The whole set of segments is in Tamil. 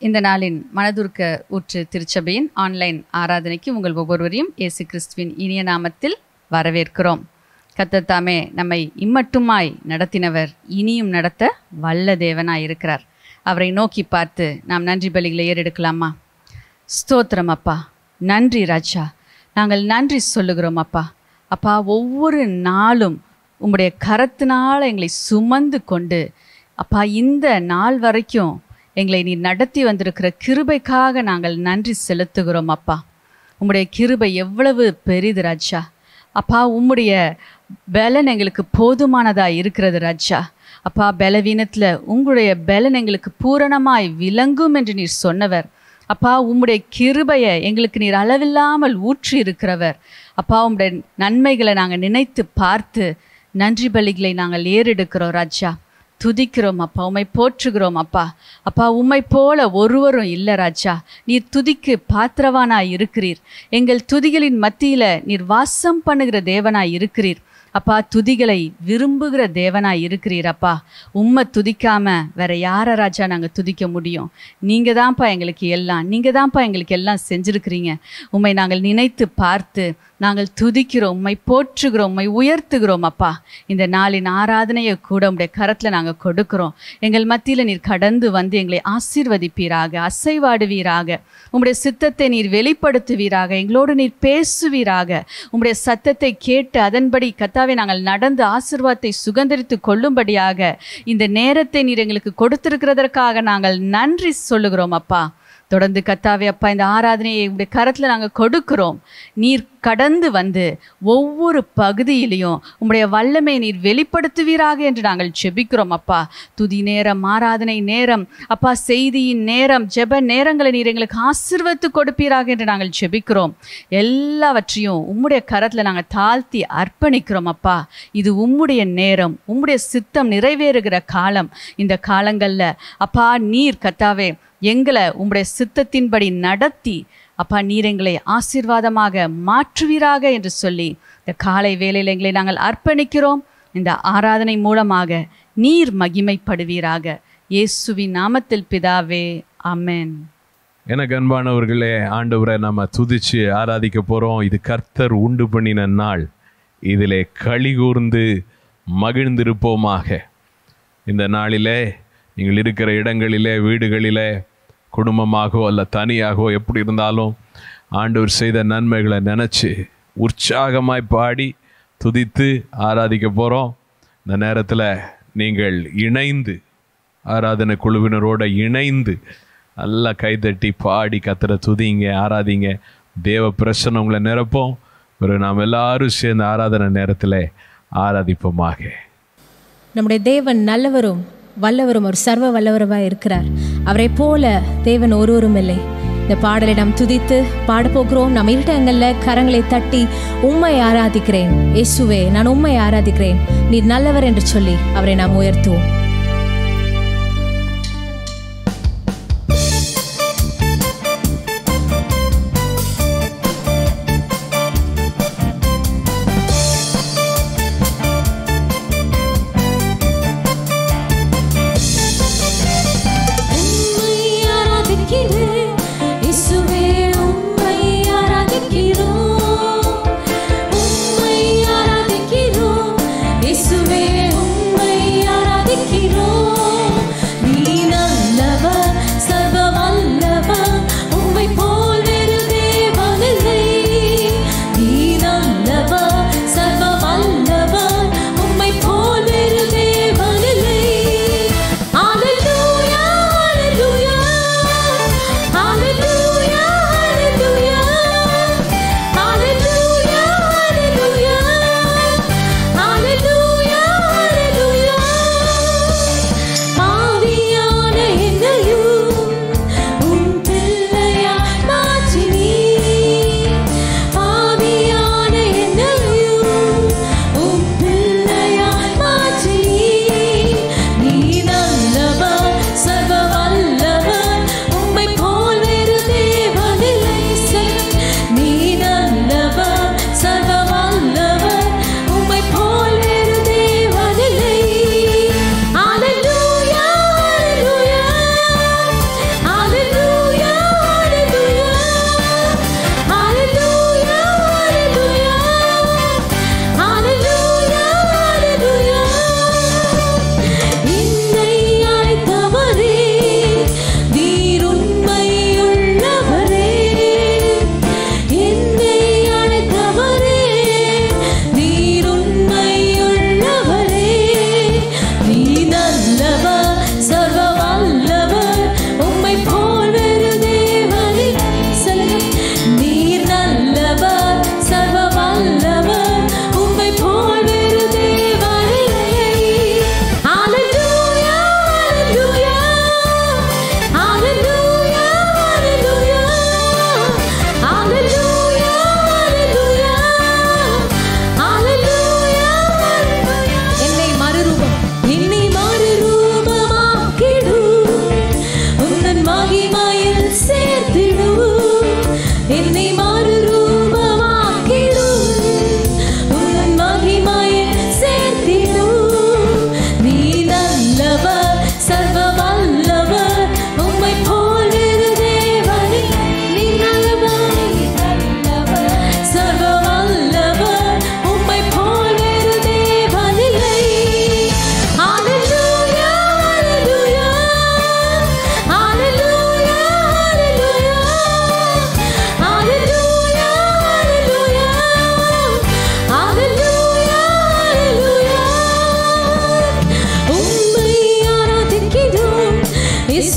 இந்த நாளின் மனதுருக்க ஊற்று திருச்சபையின் ஆன்லைன் ஆராதனைக்கு உங்கள் ஒவ்வொருவரையும் இயேசு கிறிஸ்துவின் இனிய நாமத்தில் வரவேற்கிறோம் கர்த்தர் தாமே நம்மை இம்மட்டுமாய் நடத்தினவர் இனியும் நடத்த வல்ல தேவனாய் இருக்கிறார் அவரை நோக்கி பார்த்து நாம் நன்றி பலிகளை ஏறெடுக்கலாமா ஸ்தோத்திரம் அப்பா நன்றி ராஜா நாங்கள் நன்றி சொல்லுகிறோம் அப்பா அப்பா ஒவ்வொரு நாளும் உம்முடைய கரத்தினால் எங்களை சுமந்து கொண்டு அப்பா இந்த நாள் வரைக்கும் எங்களை நீ நடத்தி வந்திருக்கிற கிருபைக்காக நாங்கள் நன்றி செலுத்துகிறோம் அப்பா உம்முடைய கிருபை எவ்வளவு பெரிது ராஜா அப்பா உம்முடைய பலன் எங்களுக்கு போதுமானதாக இருக்கிறது ராஜா அப்பா பலவீனத்தில் உங்களுடைய பலன் எங்களுக்கு பூரணமாய் விளங்கும் என்று நீர் சொன்னவர் அப்பா உம்முடைய கிருபையை எங்களுக்கு நீர் அளவில்லாமல் ஊற்றி இருக்கிறவர் அப்பா உம்முடைய நன்மைகளை நாங்கள் நினைத்து பார்த்து நன்றி பலிகளை நாங்கள் ஏறெடுக்கிறோம் ராஜா துதிக்கிறோம் அப்பா உம்மை போற்றுகிறோம் அப்பா அப்பா உம்மை போல ஒருவரும் இல்லை ராஜா நீர் துதிக்கு பாத்திரவானாய் இருக்கிறீர் எங்கள் துதிகளின் மத்தியில் நீர் வாசம் பண்ணுகிற தேவனாய் இருக்கிறீர் அப்பா துதிகளை விரும்புகிற தேவனாய் இருக்கிறீர் அப்பா உம்மை துதிக்காம வேற யாரை ராஜா நாங்கள் துதிக்க முடியும் நீங்கள் தான்ப்பா எங்களுக்கு எல்லாம் நீங்கள் தான்ப்பா எங்களுக்கு எல்லாம் செஞ்சுருக்கிறீங்க உம்மை நாங்கள் நினைத்து பார்த்து நாங்கள் துதிக்கிறோம் உம்மை போற்றுகிறோம் உம்மை உயர்த்துகிறோம் அப்பா இந்த நாளின் ஆராதனையை கூட உம்முடைய கரத்தில் நாங்கள் கொடுக்கிறோம் எங்கள் மத்தியில் நீர் கடந்து வந்து எங்களை ஆசீர்வதிப்பீராக அசைவாடுவீராக உம்முடைய சித்தத்தை நீர் வெளிப்படுத்துவீராக எங்களோடு நீர் பேசுவீராக உம்முடைய சத்தத்தை கேட்டு அதன்படி கத்தாவை நாங்கள் நடந்து ஆசீர்வாதத்தை சுகந்தரித்து கொள்ளும்படியாக இந்த நேரத்தை நீர் எங்களுக்கு கொடுத்திருக்கிறதற்காக நாங்கள் நன்றி சொல்லுகிறோம் அப்பா தொடர்ந்து கத்தாவே அப்பா இந்த ஆராதனையை உங்களுடைய கரத்தில் நாங்கள் கொடுக்கிறோம் நீர் கடந்து வந்து ஒவ்வொரு பகுதியிலையும் உம்முடைய வல்லமை நீர் வெளிப்படுத்துவீராக என்று நாங்கள் ஜெபிக்கிறோம் அப்பா துதி நேரம் ஆராதனை நேரம் அப்பா செய்தியின் நேரம் ஜெப நேரங்களை நீர் எங்களுக்கு ஆசிர்வத்து கொடுப்பீராக என்று நாங்கள் ஜெபிக்கிறோம் எல்லாவற்றையும் உம்முடைய கரத்தில் நாங்கள் தாழ்த்தி அர்ப்பணிக்கிறோம் அப்பா இது உம்முடைய நேரம் உம்முடைய சித்தம் நிறைவேறுகிற காலம் இந்த காலங்களில் அப்பா நீர் கத்தாவே எங்களை உம்முடைய சித்தத்தின்படி நடத்தி அப்பா நீர் எங்களை ஆசீர்வாதமாக மாற்றுவீராக என்று சொல்லி இந்த காலை வேளையில் எங்களை நாங்கள் அர்ப்பணிக்கிறோம் இந்த ஆராதனை மூலமாக நீர் மகிமைப்படுவீராக இயேசுவின் நாமத்தில் பிதாவே அமேன் எனக்கு அன்பானவர்களே ஆண்டவரை நம்ம துதிச்சு ஆராதிக்க போகிறோம் இது கர்த்தர் உண்டு பண்ணின நாள் இதிலே களி கூர்ந்து மகிழ்ந்திருப்போமாக இந்த நாளிலே நீங்கள் இருக்கிற இடங்களிலே வீடுகளிலே குடும்பமாகவோ அல்ல தனியாகவோ எப்படி இருந்தாலும் ஆண்டவர் செய்த நன்மைகளை நினச்சி உற்சாகமாய் பாடி துதித்து ஆராதிக்க போகிறோம் இந்த நேரத்தில் நீங்கள் இணைந்து ஆராதனை குழுவினரோட இணைந்து நல்லா கைதட்டி பாடி கத்துற துதிங்க ஆராதிங்க தேவ பிரசன்னம் உங்களை நிரப்போம் ஒரு நாம் எல்லாரும் சேர்ந்து ஆராதனை நேரத்தில் ஆராதிப்போமாக நம்முடைய தேவன் நல்லவரும் வல்லவரும் ஒரு சர்வ வல்லவருமாய் இருக்கிறார் அவரை போல தேவன் ஒருவரும் இல்லை இந்த பாடலை நாம் துதித்து பாடப்போகிறோம் நாம் இருட்டங்களில் கரங்களை தட்டி உம்மை ஆராதிக்கிறேன் இயேசுவே நான் உம்மை ஆராதிக்கிறேன் நீர் நல்லவர் என்று சொல்லி அவரை நாம் உயர்த்துவோம் உம்மை ஆராதிக்கிறேன் இயேசுவே உம்மை ஆராதிக்கிறோம் உம்மை ஆராதிக்கிறோம் இயேசுவே உம்மை ஆராதிக்கிறோம்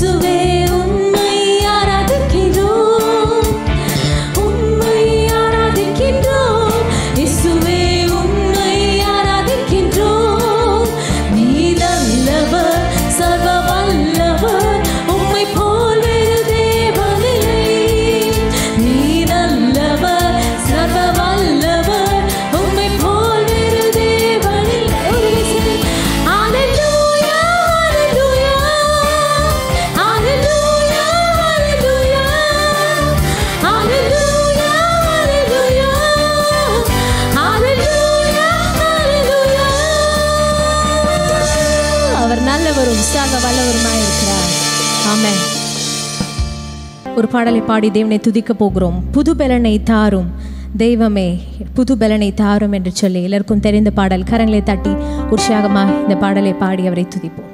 இயேசுவே உம்மை ஆராதிக்கிறோம் உம்மை ஆராதிக்கின்றோம் இயேசுவே உம்மை ஆராதிக்கின்றோம் நீ நல்லவர் சர்வ வல்லவர் உம்மை போல் வேறு தேவனில்லை நீ நல்லவர் சர்வ வல்லவர் உம்மை போல் வேறு தேவனில்லை ஒரு விசில் ஹalleluya ஹalleluya ஹalleluya ஹalleluya ஹalleluya ஹalleluya ஹalleluya அவர் நல்லவரும் சர்வ வல்லவருமாய் இருக்கிறார் ஆமென் ஒரு பாடலை பாடி தேவனை துதிக்க போகிறோம் புது பலனை தாரும் தெய்வமே புது பலனை தாரும் என்று சொல்லி எல்லாருக்கும் தெரிந்த பாடல் கரங்களை தட்டி உற்சாகமாக இந்த பாடலை பாடி அவரை துதிப்போம்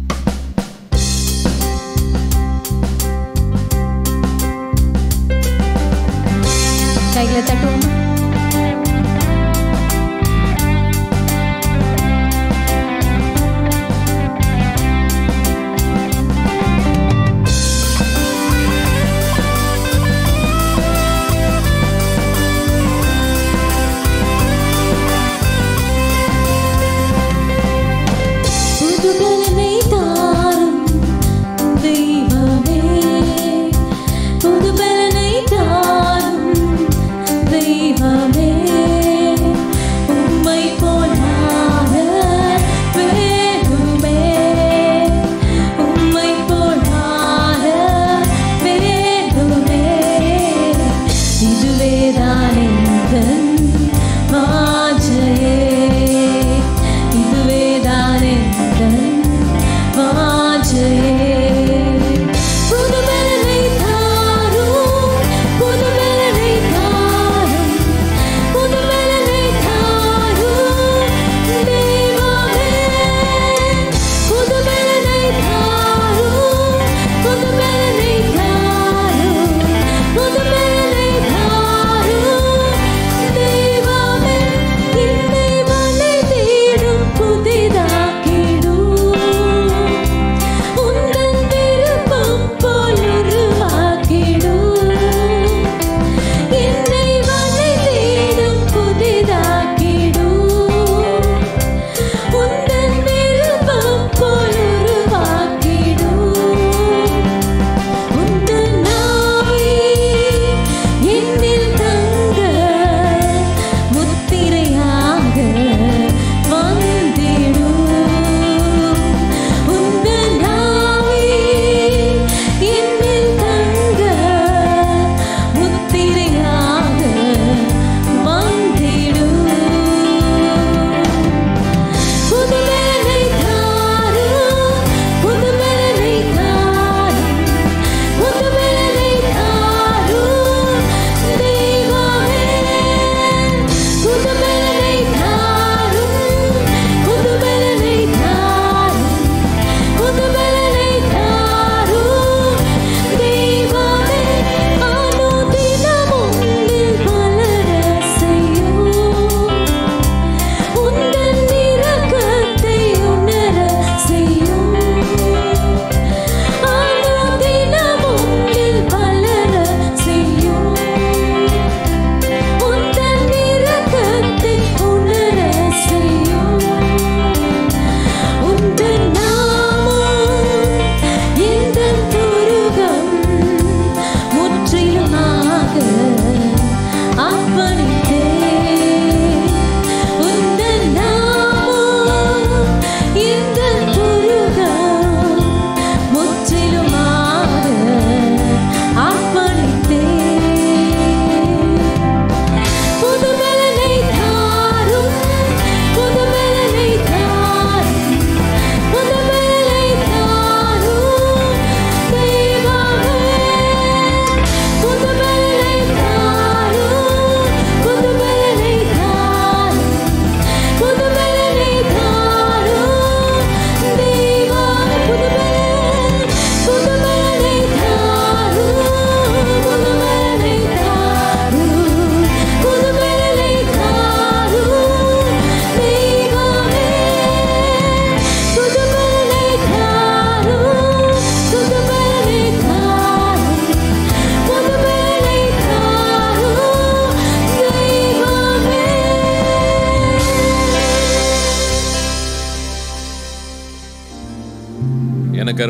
கைகளை தட்டுவோம் புது பலனை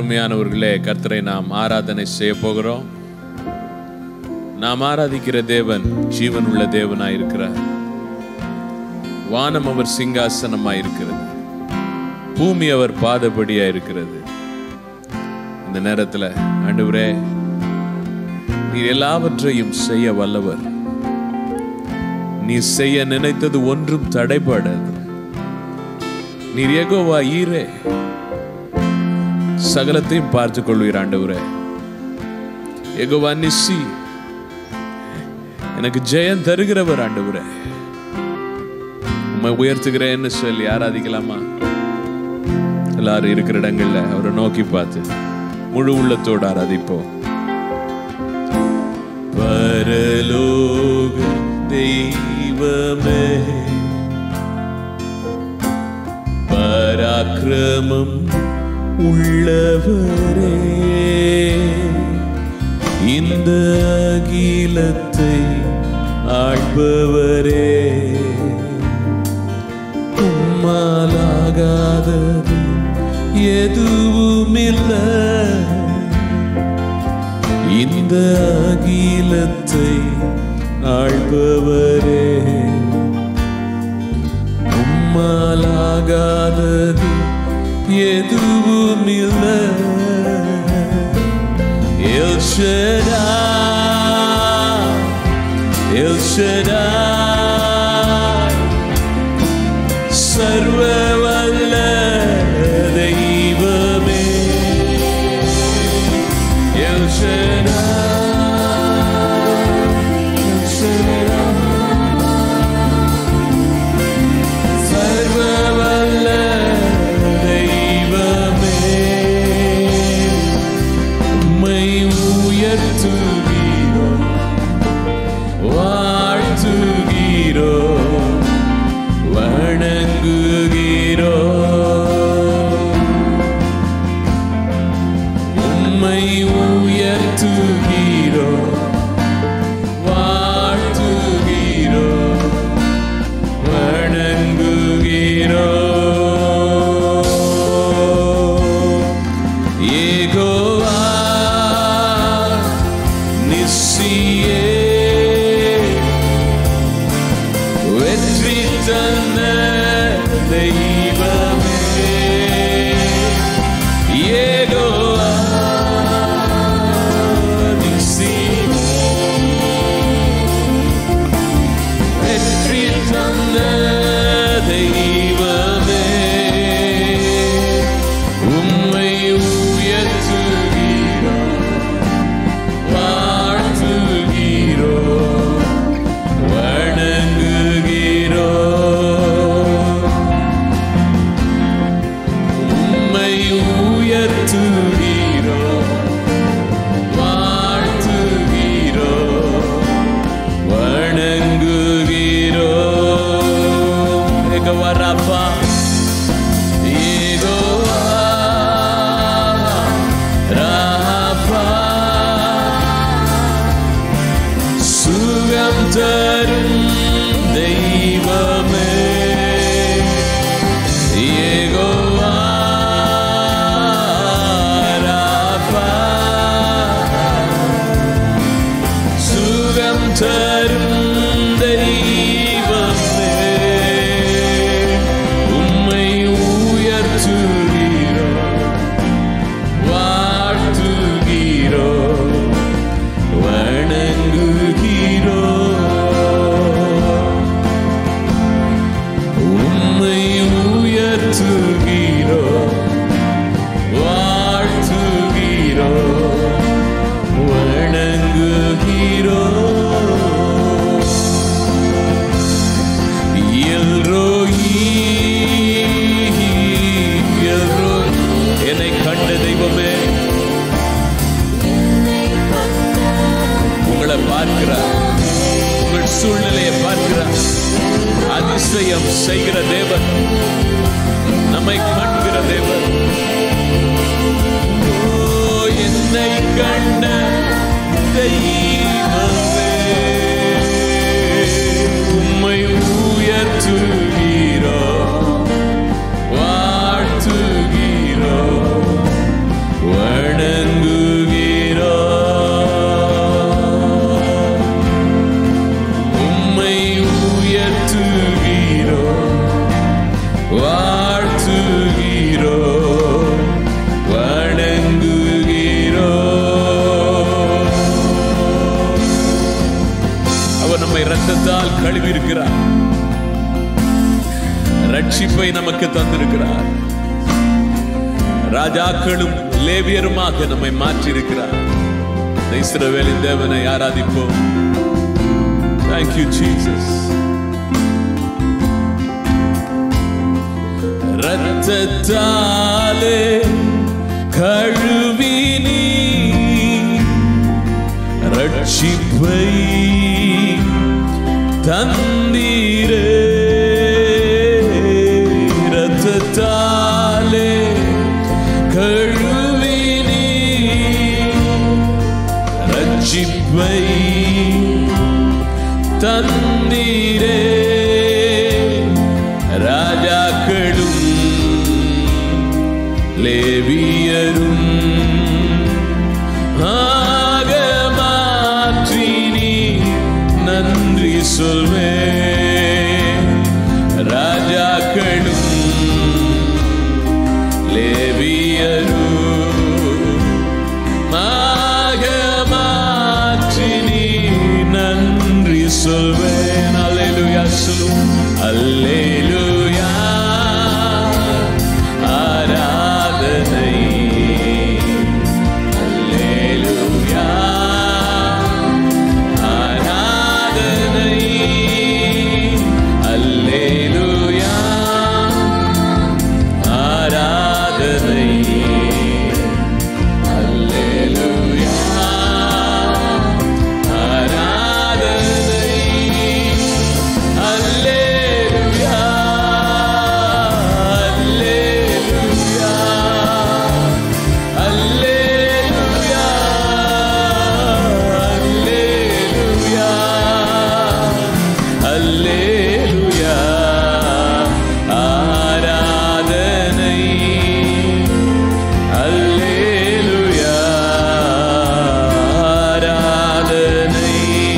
அருமையானவர்களே கர்த்தரை நாம் ஆராதனை செய்ய போகிறோம் நாம் ஆராதிக்கிற தேவன் ஜீவன் உள்ள தேவனாய் இருக்கிறார் வானம் அவர் சிங்காசனமாய் இருக்கிறது பூமி அவர் பாதபடியா இருக்கிறது இந்த நேரத்துல ஆண்டவரே நீர் எல்லாவற்றையும் செய்ய வல்லவர் நீ செய்ய நினைத்தது ஒன்றும் தடைபடாது நீர் ஏகோவா ஈரே சகலத்தையும் பார்த்துக் கொள்வீர் ஆண்டவரே ஏகோவா நிசி எனக்கு ஜெயம் தருகிறவர் ஆண்டவரே உண்மை உயர்த்துகிறேன்னு சொல்லி ஆராதிக்கலாமா எல்லாரும் இருக்கிற இடங்கள்ல அவரை நோக்கி பார்த்து முழு உள்ளத்தோடு ஆராதிப்போம் பரலோக தெய்வமே பராக்கிரமம் உள்ளவரே இந்த அகிலத்தை ஆள்பவரே உம்மாலாகாதது எதுவுமில்லை இந்த அகிலத்தை ஆள்பவரே உம்மாலாகாதது எதுவுமில்லை El Shaddai, El Shaddai, சர்வ வல்ல தெய்வமே El Shaddai, El Shaddai, சர்வ வல்ல தெய்வமே உம்மை உயர்த்துகிறோ வாழ்த்துகிறோ வணங்குகிறோ உம்மை உயர்த்துகிறோ வாழ்த்துகிறோ வணங்குகிறோ ஏகோவா நிசியே வெற்றி தந்த தெய்வமே ஏகோவா நிசியே வெற்றி தந்த தெய்வமே உம்மை உயர்த்துகிறோ வாழ்த்துகிறோ வணங்குகிறோ உம்மை உயர்த்துகிறோ வாழ்த்துகிறோ வணங்குகிறோ ஏகோவா ராப்பா ஏகோவா ராப்பா சுகம் தரும் தெய்வமே ஏகோவா ராப்பா சுகம் தரும் தெய்வமே உம்மை உயர்த்துகிறோ வாழ்த்துகிறோ வணங்குகிறோ உம்மை உயர்த்துகிறோ வாழ்த்துகிறோ வணங்குகிறோ எல்ரோயி, எல்ரோயி. என்னை கண்ட தெய்வமே உங்களை பார்க்கிறார் உங்கள் சூழ்நிலையை பார்க்கிறார் அதிசயம் செய்கிற தேவன் நம்மை காண்கிற தேவன் ஓ, என்னை கண்ட தெய்வமே உம்மை உயர்த்துகிறோ வாழ்த்துகிறோ கழுவி இருக்கிறார் ரட்சிப்பை நமக்கு தந்திருக்கிறார் ராஜாக்களும் லேவியருமாக நம்மை மாற்றியிருக்கிறார் இந்த இஸ்ரவேலின் தேவனை ஆராதிப்போம் தேங்க்யூ ஜீசஸ் ரத்தத்தாலே கழுவி நீ ரட்சிப்பை தந்தீரே ரத்தத்தாலே கழுவி நீ ரட்சிப்பை தந்தீரே ராஜாக்களும் லேவியரும் ஆக மாற்றி நீ நன்றி சொல்வே ராஜாக்களும் லேவியரும் ஆக மாற்றி நீ நன்றி சொல்வேன் அல்லேலூயா சொல்லும் அல்லேலூயா ஆராதனை அல்லேலூயா ஆராதனை அல்லேலூயா ஆராதனை அல்லேலூயா ஆராதனை அல்லேலூயா அல்லேலூயா அல்லேலூயா அல்லேலூயா அல்லேலூயா ஆராதனை அல்லேலூயா ஆராதனை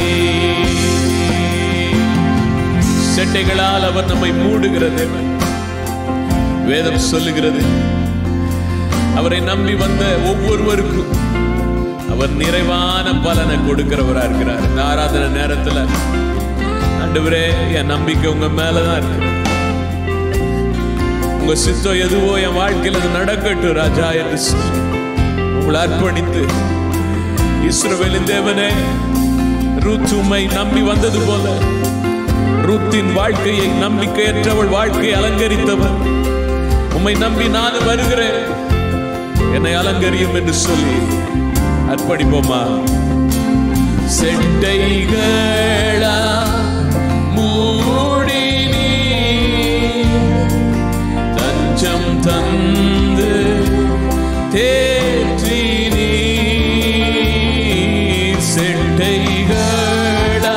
செட்டைகளால் அவர் நம்மை மூடுகிற தேவன் வேதம் சொல்லுகிறது அவரை நம்பி வந்த ஒவ்வொருவருக்கும் அவர் நிறைவான பலனை கொடுக்கிறவரா இருக்கிறார் இந்த ஆராதனை நேரத்துல ஆண்டவரே என் நம்பிக்கை உங்க மேலதான் இருக்கு உங்க சித்தம் எதுவோ என் வாழ்க்கையில் அது நடக்கட்டும் ராஜா என்று சொல்லி உங்களை அர்ப்பணித்து இஸ்ரவேலின் தேவனே ரூத் உம்மை நம்பி வந்தது போல ரூத்தின் வாழ்க்கையை நம்பிக்கையற்றவள் வாழ்க்கையை அலங்கரித்தவர் உம்மை நம்பி நான் வருகிறேன் என்னை அலங்கரியும் என்று சொல்லி அர்ப்பணிப்போமா செட்டைகளா மூடி நீ தஞ்சம் தந்து தேற்றி நீ செட்டைகளா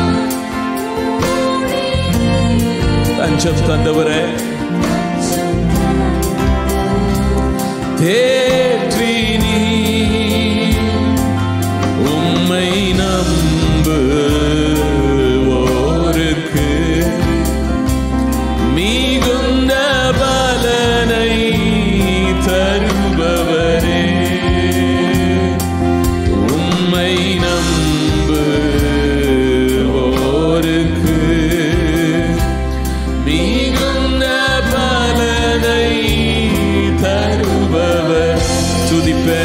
தஞ்சம் தந்தவரே தேற்றி நீ உம்மை நம்பு ஓருக்கு மிகுந்த பலனை தருபவரே உம்மை நம்பு ஓருக்கு மிகுந்த பலனை தருபவர் துதிப்பே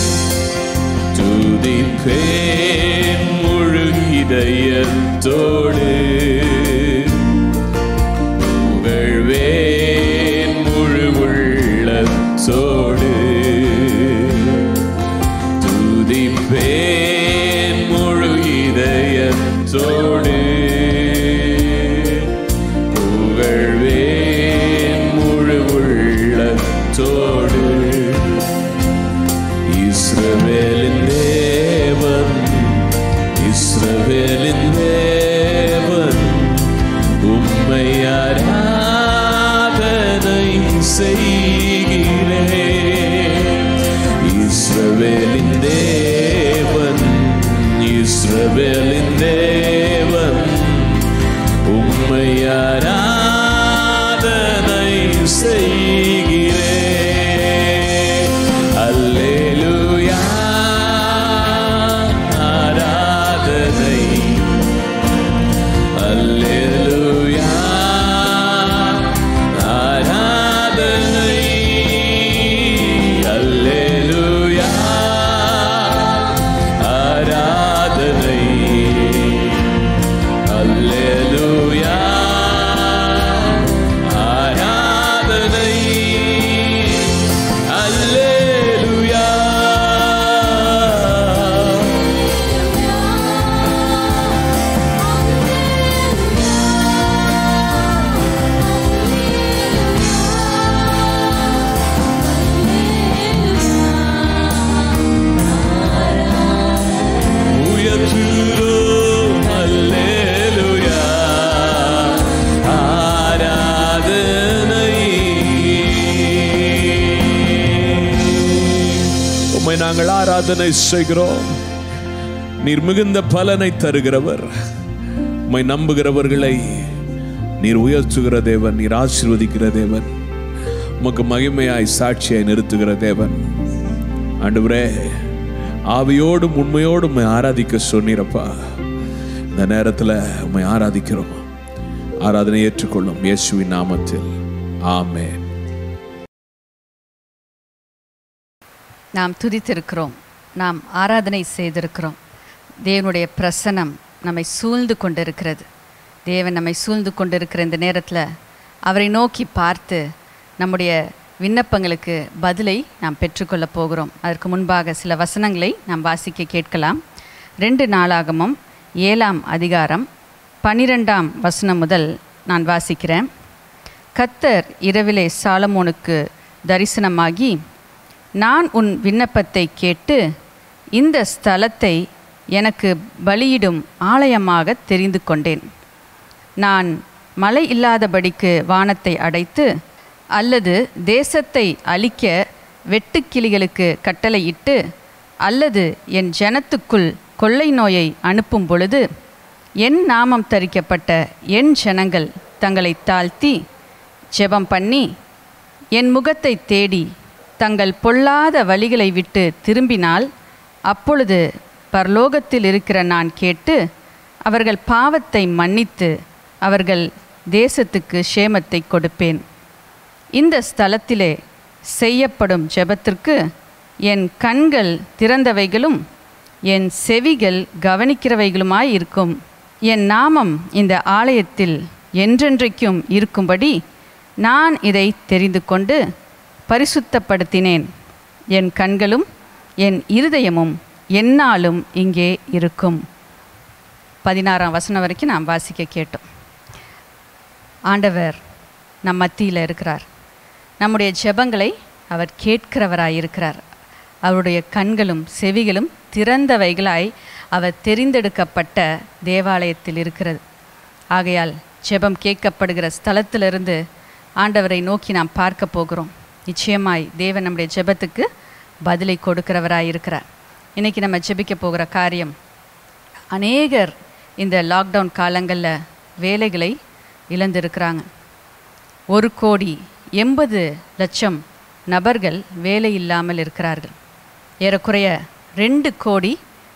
துதிப்பேன் முழு இதயத்தோடு புகழ்வேன் முழு உள்ளத்தோடு துதிப்பேன் முழு இதயத்தோடு புகழ்வேன் முழு உள்ளத்தோடு இஸ்ரவேலின் தேவன் இஸ்ரவேலின் தேவன் உம்மை ஆராதனை செய்கிறேன் இஸ்ரவேலின் தேவன் இஸ்ரவேலின் தேவன் உம்மை ஆராதனை செய்கிறேன் அல்லேலூயா ஆராதனை அல்லேலூயா ஆராதனை செய்கிறோம் நீர் மிகுந்த பலனை தருகிறவர் உம்மை நம்புகிறவர்களை நீர் உயர்த்துகிற தேவன் நீர் ஆசீர்வதிக்கிற தேவன் உமக்கு மகிமையாய் சாட்சியாய் நிறுத்துகிற தேவன் ஆண்டவரே ஆவியோடும் உண்மையோடும் உம்மை ஆராதிக்க சொன்னீரப்பா இந்த நேரத்தில் உம்மை ஆராதிக்கிறோம் ஆராதனை ஏற்றுக்கொள்ளும் இயேசுவின் நாமத்தில் ஆமென் நாம் துதித்திருக்கிறோம் நாம் ஆராதனை செய்திருக்கிறோம் தேவனுடைய பிரசனம் நம்மை சூழ்ந்து கொண்டிருக்கிறது தேவன் நம்மை சூழ்ந்து கொண்டிருக்கிற இந்த நேரத்தில் அவரை நோக்கி பார்த்து நம்முடைய விண்ணப்பங்களுக்கு பதிலை நாம் பெற்றுக்கொள்ளப் போகிறோம் அதற்கு முன்பாக சில வசனங்களை நாம் வாசிக்க கேட்கலாம் ரெண்டு நாளாகமும் ஏழாம் அதிகாரம் பனிரெண்டாம் வசனம் முதல் நான் வாசிக்கிறேன் கத்தர் இரவிலே சாலமோனுக்கு தரிசனமாகி நான் உன் விண்ணப்பத்தை கேட்டு இந்த ஸ்தலத்தை எனக்கு பலியிடும் ஆலயமாக தெரிந்து கொண்டேன் நான் மழை இல்லாதபடிக்கு வானத்தை அடைத்து அல்லது தேசத்தை அழிக்க வெட்டுக்கிளிகளுக்கு கட்டளையிட்டு அல்லது என் ஜனத்துக்குள் கொள்ளை நோயை அனுப்பும் பொழுது என் நாமம் தரிக்கப்பட்ட என் ஜனங்கள் தங்களை தாழ்த்தி ஜெபம் பண்ணி என் முகத்தை தேடி தங்கள் பொல்லாத வழிகளை விட்டு திரும்பினால் அப்பொழுது பரலோகத்தில் இருக்கிற நான் கேட்டு அவர்கள் பாவத்தை மன்னித்து அவர்கள் தேசத்துக்கு சேமத்தை கொடுப்பேன் இந்த ஸ்தலத்திலே செய்யப்படும் ஜெபத்திற்கு என் கண்கள் திறந்தவைகளும் என் செவிகள் கவனிக்கிறவைகளுமாய் இருக்கும் என் நாமம் இந்த ஆலயத்தில் என்றென்றைக்கும் இருக்கும்படி நான் இதை தெரிந்து கொண்டு பரிசுத்தப்படுத்தினேன் என் கண்களும் என் இருதயமும் எந்நாளும் இங்கே இருக்கும் பதினாறாம் வசனம் வரைக்கும் நாம் வாசிக்க கேட்டோம் ஆண்டவர் நம் மத்தியில் இருக்கிறார் நம்முடைய ஜெபங்களை அவர் கேட்கிறவராய் இருக்கிறார் அவருடைய கண்களும் செவிகளும் திறந்தவைகளாய் அவர் தெரிந்தெடுக்கப்பட்ட தேவாலயத்தில் இருக்கிறது ஆகையால் ஜெபம் கேட்கப்படுகிற ஸ்தலத்திலிருந்து ஆண்டவரை நோக்கி நாம் பார்க்க போகிறோம் நிச்சயமாய் தேவன் நம்முடைய ஜெபத்துக்கு பதிலை கொடுக்கிறவராய் இருக்கிறார் இன்றைக்கி நம்ம ஜெபிக்க போகிற காரியம் அநேகர் இந்த லாக்டவுன் காலங்களில் வேலைகளை இழந்திருக்கிறாங்க ஒரு கோடி எண்பது லட்சம் நபர்கள் வேலை இல்லாமல் இருக்கிறார்கள் ஏறக்குறைய ரெண்டு கோடி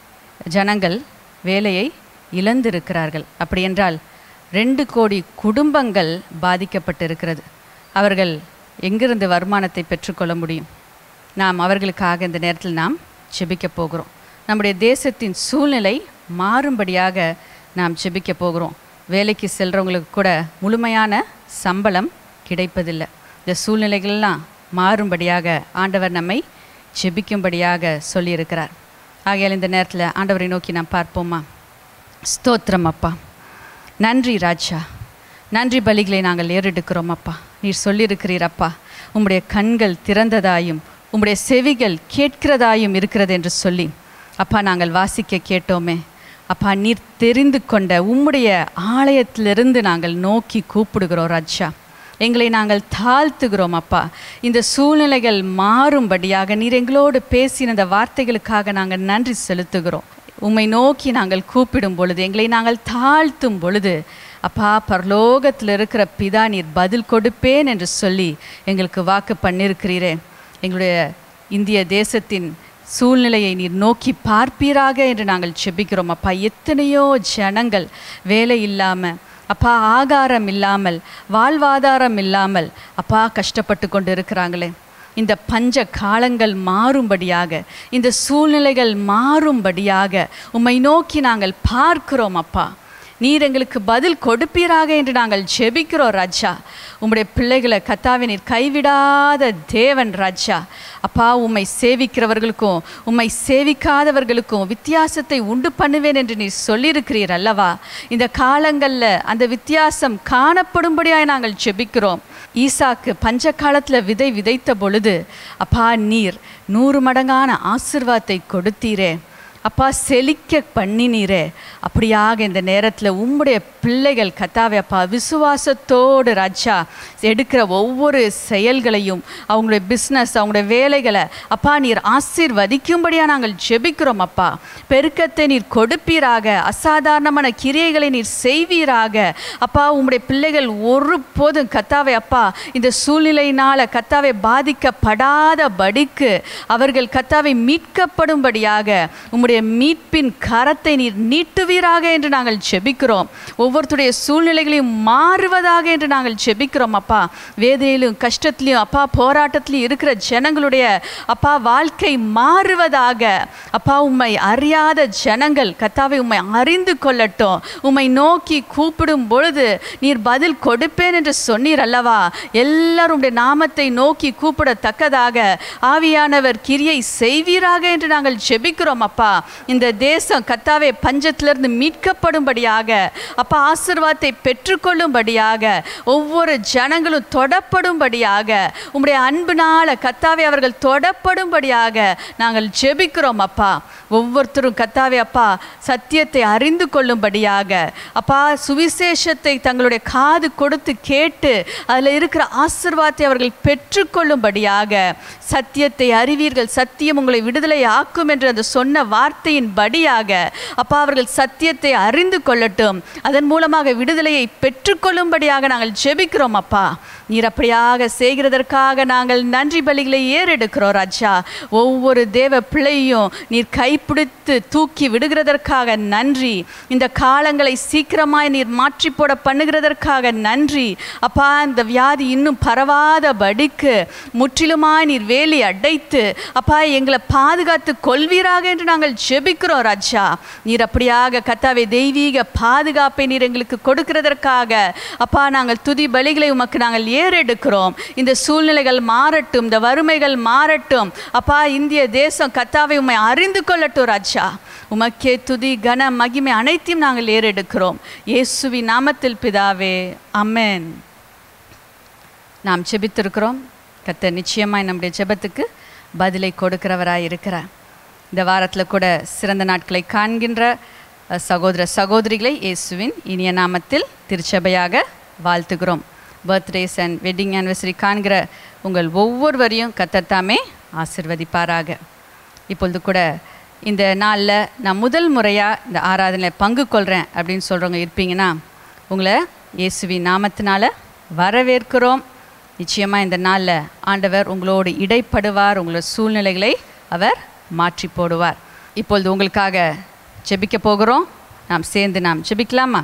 ஜனங்கள் வேலையை இழந்திருக்கிறார்கள் அப்படியென்றால் ரெண்டு கோடி குடும்பங்கள் பாதிக்கப்பட்டிருக்கிறது அவர்கள் எங்கிருந்து வருமானத்தை பெற்றுக்கொள்ள முடியும் நாம் அவர்களுக்காக இந்த நேரத்தில் நாம் ஜெபிக்க போகிறோம் நம்முடைய தேசத்தின் சூழ்நிலை மாறும்படியாக நாம் ஜெபிக்க போகிறோம் வேலைக்கு செல்கிறவங்களுக்கு கூட முழுமையான சம்பளம் கிடைப்பதில்லை இந்த சூழ்நிலைகள்லாம் மாறும்படியாக ஆண்டவர் நம்மை ஜெபிக்கும்படியாக சொல்லியிருக்கிறார் ஆகையால் இந்த நேரத்தில் ஆண்டவரை நோக்கி நாம் பார்ப்போமா ஸ்தோத்திரம் அப்பா நன்றி ராஜா நன்றி பலிகளை நாங்கள் ஏறெடுக்கிறோம் அப்பா நீர் சொல்லியிருக்கிறீர் அப்பா உம்முடைய கண்கள் திறந்ததாயும் உம்முடைய செவிகள் கேட்கிறதாயும் இருக்கிறது என்று சொல்லி அப்பா நாங்கள் வாசிக்க கேட்டோமே அப்பா நீர் தெரிந்து கொண்ட உம்முடைய ஆலயத்திலிருந்து நாங்கள் நோக்கி கூப்பிடுகிறோம் ராஜா எங்களை நாங்கள் தாழ்த்துகிறோம் அப்பா இந்த சூழ்நிலைகள் மாறும்படியாக நீர் எங்களோடு பேசின இந்த வார்த்தைகளுக்காக நாங்கள் நன்றி செலுத்துகிறோம் உம்மை நோக்கி நாங்கள் கூப்பிடும் பொழுது எங்களை நாங்கள் தாழ்த்தும் பொழுது அப்பா பரலோகத்தில் இருக்கிற பிதா நீர் பதில் கொடுப்பேன் என்று சொல்லி எங்களுக்கு வாக்கு பண்ணியிருக்கிறீரே எங்களுடைய இந்திய தேசத்தின் சூழ்நிலையை நீர் நோக்கி பார்ப்பீராக என்று நாங்கள் செபிக்கிறோம் அப்பா எத்தனையோ ஜனங்கள் வேலை இல்லாமல் அப்பா ஆகாரம் இல்லாமல் வாழ்வாதாரம் இல்லாமல் அப்பா கஷ்டப்பட்டு கொண்டு இருக்கிறாங்களே இந்த பஞ்ச காலங்கள் மாறும்படியாக இந்த சூழ்நிலைகள் மாறும்படியாக உம்மை நோக்கி நாங்கள் பார்க்கிறோம் அப்பா நீர் எங்களுக்கு பதில் கொடுப்பீராக என்று நாங்கள் ஜெபிக்கிறோம் ராஜா உம்முடைய பிள்ளைகளை கத்தாவை நீர் கைவிடாத தேவன் ராஜா அப்பா உம்மை சேவிக்கிறவர்களுக்கும் உம்மை சேவிக்காதவர்களுக்கும் வித்தியாசத்தை உண்டு பண்ணுவேன் என்று நீர் சொல்லியிருக்கிறீர் அல்லவா இந்த காலங்களில் அந்த வித்தியாசம் காணப்படும்படியாய் நாங்கள் ஜெபிக்கிறோம் ஈசாக்கு பஞ்ச காலத்தில் விதை விதைத்த பொழுது அப்பா நீர் நூறு மடங்கான ஆசிர்வாதத்தை கொடுத்தீரே அப்பா செழிக்க பண்ணினீரே அப்படியாக இந்த நேரத்தில் உம்முடைய பிள்ளைகள் கத்தாவே அப்பா விசுவாசத்தோடு ராஜா எடுக்கிற ஒவ்வொரு செயல்களையும் அவங்களுடைய பிஸ்னஸ் அவங்களுடைய வேலைகளை அப்பா நீர் ஆசீர்வதிக்கும்படியாக நாங்கள் ஜெபிக்கிறோம் அப்பா பெருக்கத்தை நீர் கொடுப்பீராக அசாதாரணமான கிரியைகளை நீர் செய்வீராக அப்பா உம்முடைய பிள்ளைகள் ஒருபோதும் கத்தாவே அப்பா இந்த சூழ்நிலையினால கத்தாவை பாதிக்கப்படாத படிக்கு அவர்கள் கத்தாவை மீட்கப்படும்படியாக உம்முடைய மீட்பின் கரத்தை நீர் நீட்டுவீராக என்று நாங்கள் ஜெபிக்கிறோம் ஒவ்வொருத்தருடைய சூழ்நிலைகளையும் மாறுவதாக என்று நாங்கள் ஜெபிக்கிறோம் அப்பா வேதனையிலும் கஷ்டத்திலையும் அப்பா போராட்டத்திலையும் இருக்கிற ஜனங்களுடைய அப்பா வாழ்க்கை மாறுவதாக அப்பா உம்மை அறியாத ஜனங்கள் கத்தாவை உம்மை அறிந்து கொள்ளட்டும் உம்மை நோக்கி கூப்பிடும் பொழுது நீர் பதில் கொடுப்பேன் என்று சொன்னீர் அல்லவா எல்லாரும் உம்முடைய நாமத்தை நோக்கி கூப்பிடத்தக்கதாக ஆவியானவர் கிரியை செய்வீராக என்று நாங்கள் ஜெபிக்கிறோம் அப்பா இந்த தேசம் கத்தாவே பஞ்சத்திலிருந்து மீட்கப்படும்படியாக அப்பா ஆசீர்வாதத்தை பெற்றுக்கொள்ளும்படியாக ஒவ்வொரு ஜனங்களும் தொடப்படும்படியாக உம்முடைய அன்புனால கத்தாவே அவர்கள் தொடப்படும்படியாக நாங்கள் ஜெபிக்கிறோம் அப்பா ஒவ்வொருத்தரும் கத்தாவே அப்பா சத்தியத்தை அறிந்து கொள்ளும்படியாக அப்பா சுவிசேஷத்தை தங்களுடைய காது கொடுத்து கேட்டு அதில் இருக்கிற ஆசிர்வாதத்தை அவர்கள் பெற்றுக்கொள்ளும்படியாக சத்தியத்தை அறிவீர்கள் சத்தியம் உங்களை விடுதலை ஆக்கும் என்று அந்த சொன்ன வார்த்தையின் படியாக அப்பா அவர்கள் சத்தியத்தை அறிந்து கொள்ளட்டும் அதன் மூலமாக விடுதலையை பெற்றுக்கொள்ளும்படியாக நாங்கள் ஜெபிக்கிறோம் அப்பா நீர் அப்படியாக செய்கிறதற்காக நாங்கள் நன்றி பலிகளை ஏறெடுக்கிறோம் ராஜா ஒவ்வொரு தேவ பிள்ளையும் நீர் கைப்பிடித்து தூக்கி விடுகிறதற்காக நன்றி இந்த காலங்களை சீக்கிரமாய் நீர் மாற்றி போட பண்ணுகிறதற்காக நன்றி அப்பா இந்த வியாதி இன்னும் பரவாத படிக்கு முற்றிலுமாய் நீர் வேலி அடைத்து அப்பா எங்களை பாதுகாத்து கொள்வீராக என்று நாங்கள் ஜெபிக்கிறோம் ராஜா நீர் அப்படியாக கத்தாவை தெய்வீக பாதுகாப்பை நீர் எங்களுக்கு கொடுக்கிறதற்காக அப்பா நாங்கள் துதி பலிகளை உமக்கு நாங்கள் ஏறெடுக்கிறோம் இந்த சூழ்நிலைகள் மாறட்டும் இந்த வறுமைகள் மாறட்டும் அப்பா இந்திய தேசம் கத்தாவை உம்மை அறிந்து கொள்ளட்டும் ராஜா உமக்கே துதி கன மகிமை அனைத்தையும் நாங்கள் ஏறெடுக்கிறோம் இயேசுவி நாமத்தில் பிதாவே அமேன் நாம் ஜெபித்திருக்கிறோம் கர்த்தர் நிச்சயமாய் நம்முடைய ஜெபத்துக்கு பதிலை கொடுக்கிறவராய் இருக்கிறார் இந்த வாரத்தில் கூட சிறந்த நாட்களை காண்கின்ற அஹ், சகோதர சகோதரிகளை இயேசுவின் இனிய நாமத்தில் திருச்சபையாக வாழ்த்துகிறோம் பர்த்டேஸ் அண்ட் வெட்டிங் ஆனிவர்சரி காண்கிற உங்கள் ஒவ்வொருவரையும் கர்த்தர் தாமே ஆசிர்வதிப்பாராக இப்பொழுது கூட இந்த நாளில் நான் முதல் முறையாக இந்த ஆராதனையில் பங்கு கொள்கிறேன் அப்படின்னு சொல்கிறவங்க இருப்பீங்கன்னா உங்களை இயேசுவின் நாமத்தினால வரவேற்கிறோம் நிச்சயமாக இந்த நாளில் ஆண்டவர் உங்களோடு இடைப்படுவார் உங்களோட சூழ்நிலைகளை அவர் மாற்றி போடுவார் இப்பொழுது உங்களுக்காக ஜெபிக்க போகிறோம் நாம் சேர்ந்து நாம் ஜெபிக்கலாமா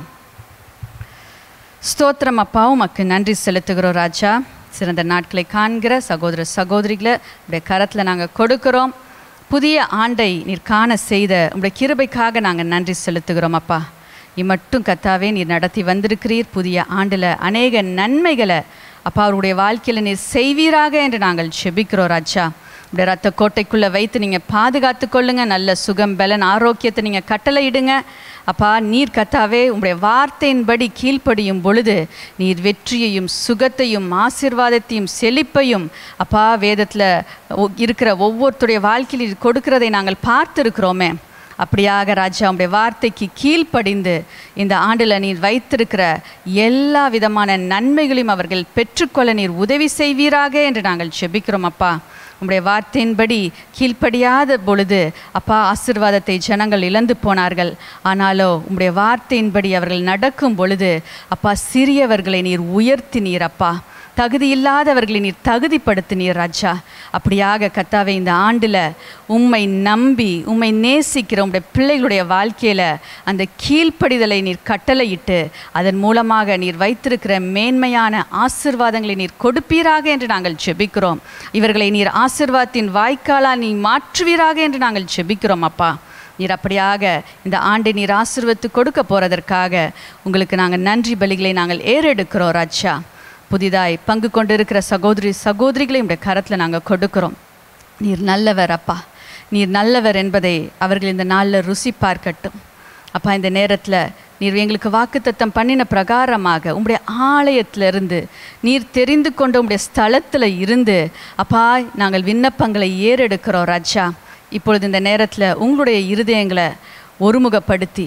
ஸ்தோத்திரம் அப்பா உமக்கு நன்றி செலுத்துகிறோம் ராஜா சிறந்த நாட்களை காண்கிற சகோதர சகோதரிகளை உடைய கரத்தில் நாங்கள் கொடுக்கிறோம் புதிய ஆண்டை நீர் காண செய்த உங்களுடைய கிருபைக்காக நாங்கள் நன்றி செலுத்துகிறோம் அப்பா இம்மட்டும் கத்தாவே நீர் நடத்தி வந்திருக்கிறீர் புதிய ஆண்டில் அநேக நன்மைகளை அப்பா அவருடைய வாழ்க்கையில் நீர் செய்வீராக என்று நாங்கள் செபிக்கிறோம் ராஜா உடைய ரத்த கோட்டைக்குள்ளே வைத்து நீங்கள் பாதுகாத்து கொள்ளுங்க நல்ல சுகம் பலன் ஆரோக்கியத்தை நீங்கள் கட்டளையிடுங்க அப்பா நீர் கத்தாவே உங்களுடைய வார்த்தையின்படி கீழ்ப்படியும் பொழுது நீர் வெற்றியையும் சுகத்தையும் ஆசீர்வாதத்தையும் செழிப்பையும் அப்பா வேதத்தில் இருக்கிற ஒவ்வொருத்தருடைய வாழ்க்கையில் நீர் கொடுக்கிறதை நாங்கள் பார்த்துருக்கிறோமே அப்படியாக ராஜா உடைய வார்த்தைக்கு கீழ்ப்படிந்து இந்த ஆண்டில் நீர் வைத்திருக்கிற எல்லா விதமான நன்மைகளையும் அவர்கள் பெற்றுக்கொள்ள நீர் உதவி செய்வீராக என்று நாங்கள் செபிக்கிறோம் அப்பா உம்முடைய வார்த்தையின்படி கீழ்ப்படியாத பொழுது அப்பா ஆசிர்வாதத்தை ஜனங்கள் இழந்து போனார்கள் ஆனாலோ உம்முடைய வார்த்தையின்படி அவர்கள் நடக்கும் பொழுது அப்பா சிறியவர்களை நீர் உயர்த்தினீர் அப்பா தகுதி இல்லாதவர்களை நீர் தகுதிப்படுத்தினீர் ராஜா அப்படியாக கத்தாவே இந்த ஆண்டில் உம்மை நம்பி உம்மை நேசிக்கிற உம்முடைய பிள்ளைகளுடைய வாழ்க்கையில் அந்த கீழ்ப்படிதலை நீர் கட்டளையிட்டு அதன் மூலமாக நீர் வைத்திருக்கிற மேன்மையான ஆசிர்வாதங்களை நீர் கொடுப்பீராக என்று நாங்கள் ஜெபிக்கிறோம் இவர்களை நீர் ஆசிர்வாதத்தின் வாய்க்காலா நீ மாற்றுவீராக என்று நாங்கள் ஜெபிக்கிறோம் அப்பா நீர் அப்படியாக இந்த ஆண்டை நீர் ஆசீர்வத்து கொடுக்க போகிறதற்காக உங்களுக்கு நாங்கள் நன்றி பலிகளை நாங்கள் ஏறெடுக்கிறோம் ராஜா புதிதாய் பங்கு கொண்டிருக்கிற சகோதரி சகோதரிகளை உடைய கரத்தில் நாங்கள் கொடுக்கிறோம் நீர் நல்லவர் அப்பா நீர் நல்லவர் என்பதை அவர்கள் இந்த நாளில் ருசி பார்க்கட்டும் அப்பா இந்த நேரத்தில் நீர் எங்களுக்கு வாக்குத்தத்தம் பண்ணின பிரகாரமாக உம்முடைய ஆலயத்திலிருந்து நீர் தெரிந்து கொண்ட உம்முடைய ஸ்தலத்தில் இருந்து அப்பா நாங்கள் விண்ணப்பங்களை ஏறெடுக்கிறோம் ராஜா இப்பொழுது இந்த நேரத்தில் உங்களுடைய இருதயங்களை ஒருமுகப்படுத்தி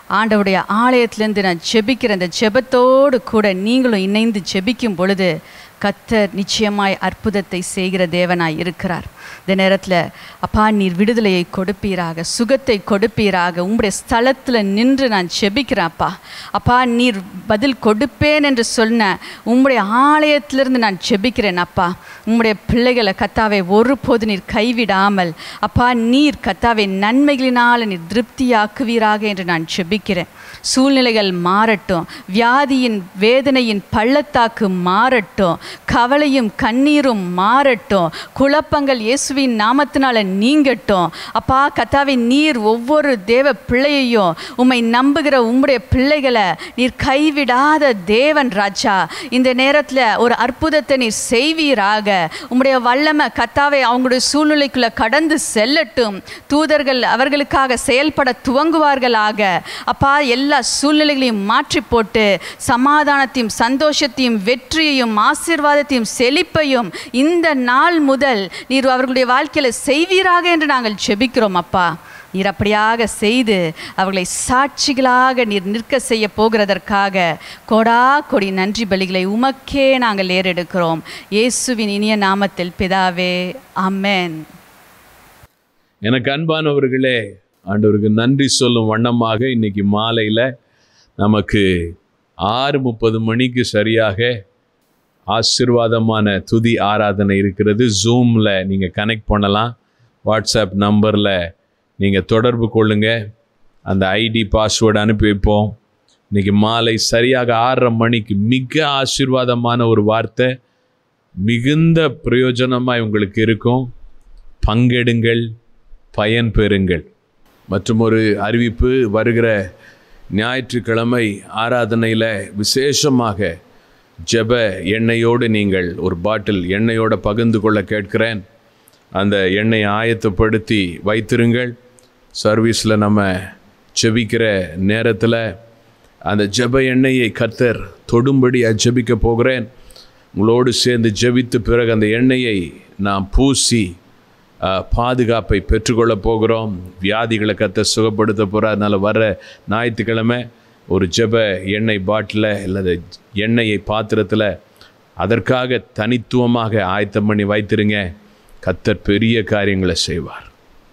ஆண்டவருடைய ஆலயத்திலேருந்து நான் ஜெபிக்கிற அந்த ஜெபத்தோடு கூட நீங்களும் இணைந்து ஜெபிக்கும் பொழுது கத்தர் நிச்சயமாய் அற்புதத்தை செய்கிற தேவனாய் இருக்கிறார் இந்த நேரத்தில் அப்பா நீர் விடுதலையை கொடுப்பீராக சுகத்தை கொடுப்பீராக உம்முடைய ஸ்தலத்தில் நின்று நான் ஜெபிக்கிறேன் அப்பா அப்பா நீர் பதில் கொடுப்பேன் என்று சொன்ன உம்முடைய ஆலயத்திலிருந்து நான் ஜெபிக்கிறேன் அப்பா உம்முடைய பிள்ளைகளை கத்தாவை ஒருபோது நீர் கைவிடாமல் அப்பா நீர் கத்தாவை நன்மைகளினால் நீர் திருப்தியாக்குவீராக என்று நான் ஜெபிக்கிறேன் சூழ்நிலைகள் மாறட்டும் வியாதியின் வேதனையின் பள்ளத்தாக்கு மாறட்டும் கவலையும் கண்ணீரும் மாறட்டும் குழப்பங்கள் இயேசுவின் நாமத்தினால நீங்கட்டும் அப்பா கத்தாவை நீர் ஒவ்வொரு தேவ பிள்ளையையும் உம்மை நம்புகிற உம்முடைய பிள்ளைகளை நீர் கைவிடாத தேவன் ராஜா இந்த நேரத்தில் ஒரு அற்புதத்தை நீர் செய்வீராக உம்முடைய வல்லமை கத்தாவை அவங்களுடைய சூழ்நிலைக்குள்ள கடந்து செல்லட்டும் தூதர்கள் அவர்களுக்காக செயல்பட துவங்குவார்களாக அப்பா எல்லா சூழ்நிலைகளையும் மாற்றி போட்டு சமாதானத்தையும் சந்தோஷத்தையும் வெற்றியையும் ஆசீர்வாதத்தையும் செழிப்பையும் இந்த நாள் முதல் நீர் அவர்களுடைய வாழ்க்கையில் செய்வீராக என்று நாங்கள் ஜெபிக்கிறோம் அப்பா நீர் அப்படியாக செய்து அவர்களை சாட்சிகளாக நீர் நிற்க செய்ய போகிறதற்காக கொடா கொடி நன்றி பலிகளை உமக்கே நாங்கள் ஏறெடுக்கிறோம் இயேசுவின் இனிய நாமத்தில் பிதாவே அம்மேன் எனக்கு அன்பானவர்களே ஆண்டவருக்கு நன்றி சொல்லும் வண்ணமாக இன்னைக்கு மாலையில் நமக்கு ஆறு முப்பது மணிக்கு சரியாக ஆசீர்வாதமான துதி ஆராதனை இருக்கிறது ஜூமில் நீங்கள் கனெக்ட் பண்ணலாம் வாட்ஸ்அப் நம்பரில் நீங்கள் தொடர்பு கொள்ளுங்க அந்த ஐடி பாஸ்வேர்டு அனுப்பி வைப்போம் இன்னைக்கு மாலை சரியாக ஆறரை மணிக்கு மிக ஆசீர்வாதமான ஒரு வார்த்தை மிகுந்த பிரயோஜனமாக உங்களுக்கு இருக்கும் பங்கெடுங்கள் பயன் பெறுங்கள் மற்றும் ஒரு அறிவிப்பு வருகிற ஞாயிற்றுக்கிழமை ஆராதனையில் விசேஷமாக ஜெப எண்ணெயோடு நீங்கள் ஒரு பாட்டில் எண்ணெயோட பகிர்ந்து கொள்ள கேட்கிறேன் அந்த எண்ணெயை ஆயத்தப்படுத்தி வைத்திருங்கள் சர்வீஸில் நம்ம ஜெபிக்கிற நேரத்தில் அந்த ஜெப எண்ணெயை கத்தர் தொடும்படி ஜெபிக்க போகிறேன் உங்களோடு சேர்ந்து ஜெபித்து பிறகு அந்த எண்ணெயை நாம் பூசி அஹ், பாதுகாப்பை பெற்றுக்கொள்ள போகிறோம் வியாதிகளை கத்த சுகப்படுத்த போகிறார் அதனால் வர ஞாயிற்றுக்கிழமை ஒரு ஜெப எண்ணெய் பாட்டில் அல்லது எண்ணெயை பாத்திரத்தில் அதற்காக தனித்துவமாக ஆயத்தம் பண்ணி வைத்திருங்க கத்தர் பெரிய காரியங்களை செய்வார்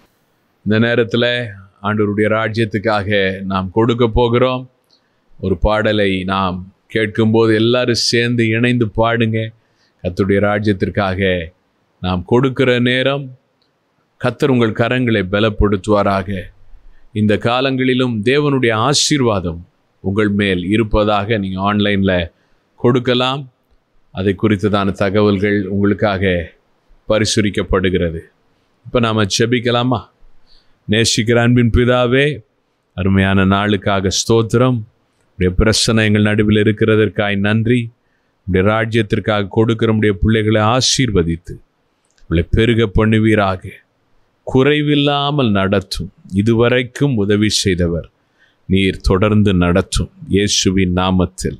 இந்த நேரத்தில் ஆண்டவருடைய ராஜ்யத்துக்காக நாம் கொடுக்க போகிறோம் ஒரு பாடலை நாம் கேட்கும்போது எல்லாரும் சேர்ந்து இணைந்து பாடுங்க கர்த்தருடைய ராஜ்யத்திற்காக நாம் கொடுக்கிற நேரம் கத்தர் உங்கள் கரங்களை பலப்படுத்துவாராக இந்த காலங்களிலும் தேவனுடைய ஆசீர்வாதம் உங்கள் மேல் இருப்பதாக நீங்கள் ஆன்லைனில் கொடுக்கலாம் அதை குறித்ததான தகவல்கள் உங்களுக்காக பரிசுரிக்கப்படுகிறது இப்போ நாம் செபிக்கலாமா நேசிக்கிற அன்பின் பிதாவே அருமையான நாளுக்காக ஸ்தோத்திரம் உடைய பிரச்சனை எங்கள் நடுவில் இருக்கிறதற்காய் நன்றி உடைய ராஜ்யத்திற்காக கொடுக்கிற உடைய பிள்ளைகளை ஆசீர்வதித்து உங்களை பெருக பண்ணுவீராக குறைவில்லாமல் நடத்தும் இதுவரைக்கும் உதவி செய்தவர் நீர் தொடர்ந்து நடத்தும் இயேசுவின் நாமத்தில்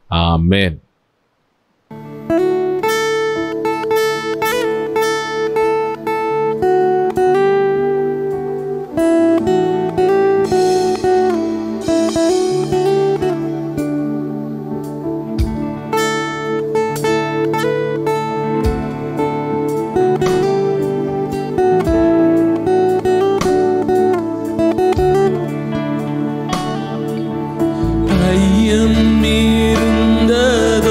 ஆமென் ஐயம் இருந்ததெல்லாம்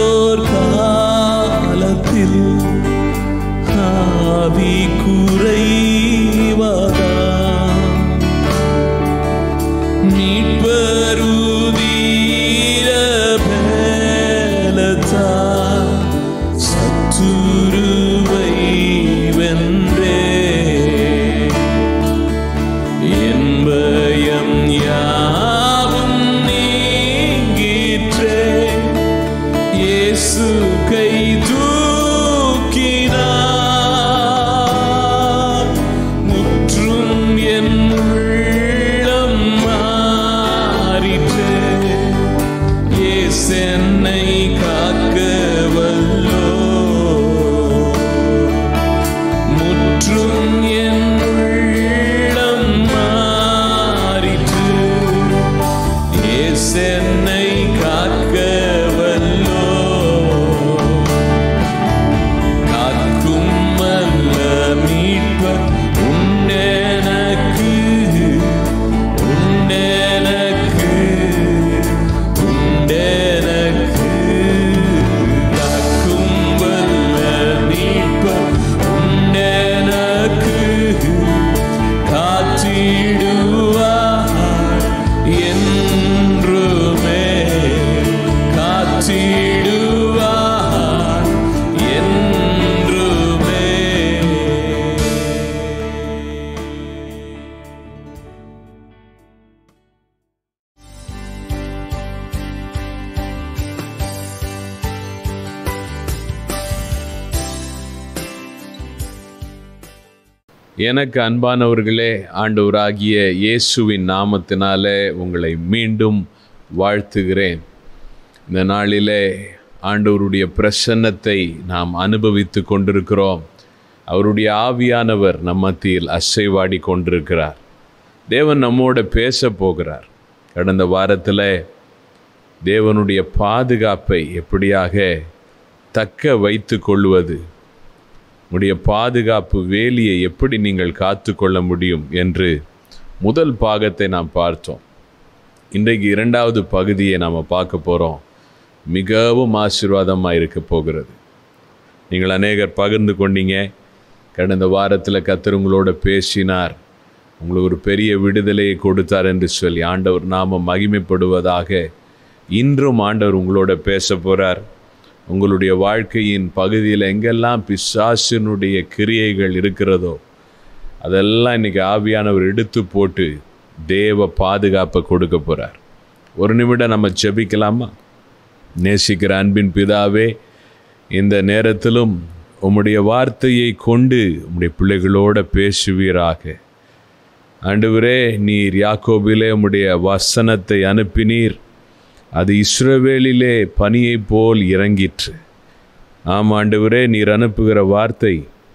எனக்கு அன்பானவர்களே ஆண்டவராகிய இயேசுவின் நாமத்தினாலே உங்களை மீண்டும் வாழ்த்துகிறேன் இந்த நாளிலே ஆண்டவருடைய பிரசன்னத்தை நாம் அனுபவித்து கொண்டிருக்கிறோம் அவருடைய ஆவியானவர் நம் மத்தியில் அசைவாடி கொண்டிருக்கிறார் தேவன் நம்மோட பேச போகிறார் கடந்த வாரத்தில் தேவனுடைய பாதுகாப்பை எப்படியாக தக்க வைத்து கொள்வது உடைய பாதுகாப்பு வேலியை எப்படி நீங்கள் காத்து கொள்ள முடியும் என்று முதல் பாகத்தை நாம் பார்த்தோம் இன்றைக்கு இரண்டாவது பகுதியை நாம் பார்க்க போகிறோம் மிகவும் ஆசீர்வாதமாக இருக்க போகிறது நீங்கள் அநேகர் பகிர்ந்து கொண்டீங்க கடந்த வாரத்தில் கத்தர் உங்களோட பேசினார் உங்களுக்கு ஒரு பெரிய விடுதலையை கொடுத்தார் என்று சொல்லி ஆண்டவர் நாம மகிமைப்படுவதாக இன்றும் ஆண்டவர் உங்களோட பேச போகிறார் உங்களுடைய வாழ்க்கையின் பகுதியில் எங்கெல்லாம் பிசாசினுடைய கிரியைகள் இருக்கிறதோ அதெல்லாம் இன்னைக்கு ஆவியானவர் எடுத்து போட்டு தேவ பாதுகாப்பை கொடுக்க போகிறார் ஒரு நிமிடம் நம்ம ஜெபிக்கலாமா நேசிக்கிற அன்பின் பிதாவே இந்த நேரத்திலும் உம்முடைய வார்த்தையை கொண்டு உம்முடைய பிள்ளைகளோட பேசுவீராக ஆண்டவரே நீர் யாக்கோபிலே உம்முடைய வசனத்தை அனுப்பினீர் அது இஸ்ரவேலிலே பனியைப் போல் இறங்கிற்று ஆம் ஆண்டவரே நீர் அனுப்புகிற வார்த்தை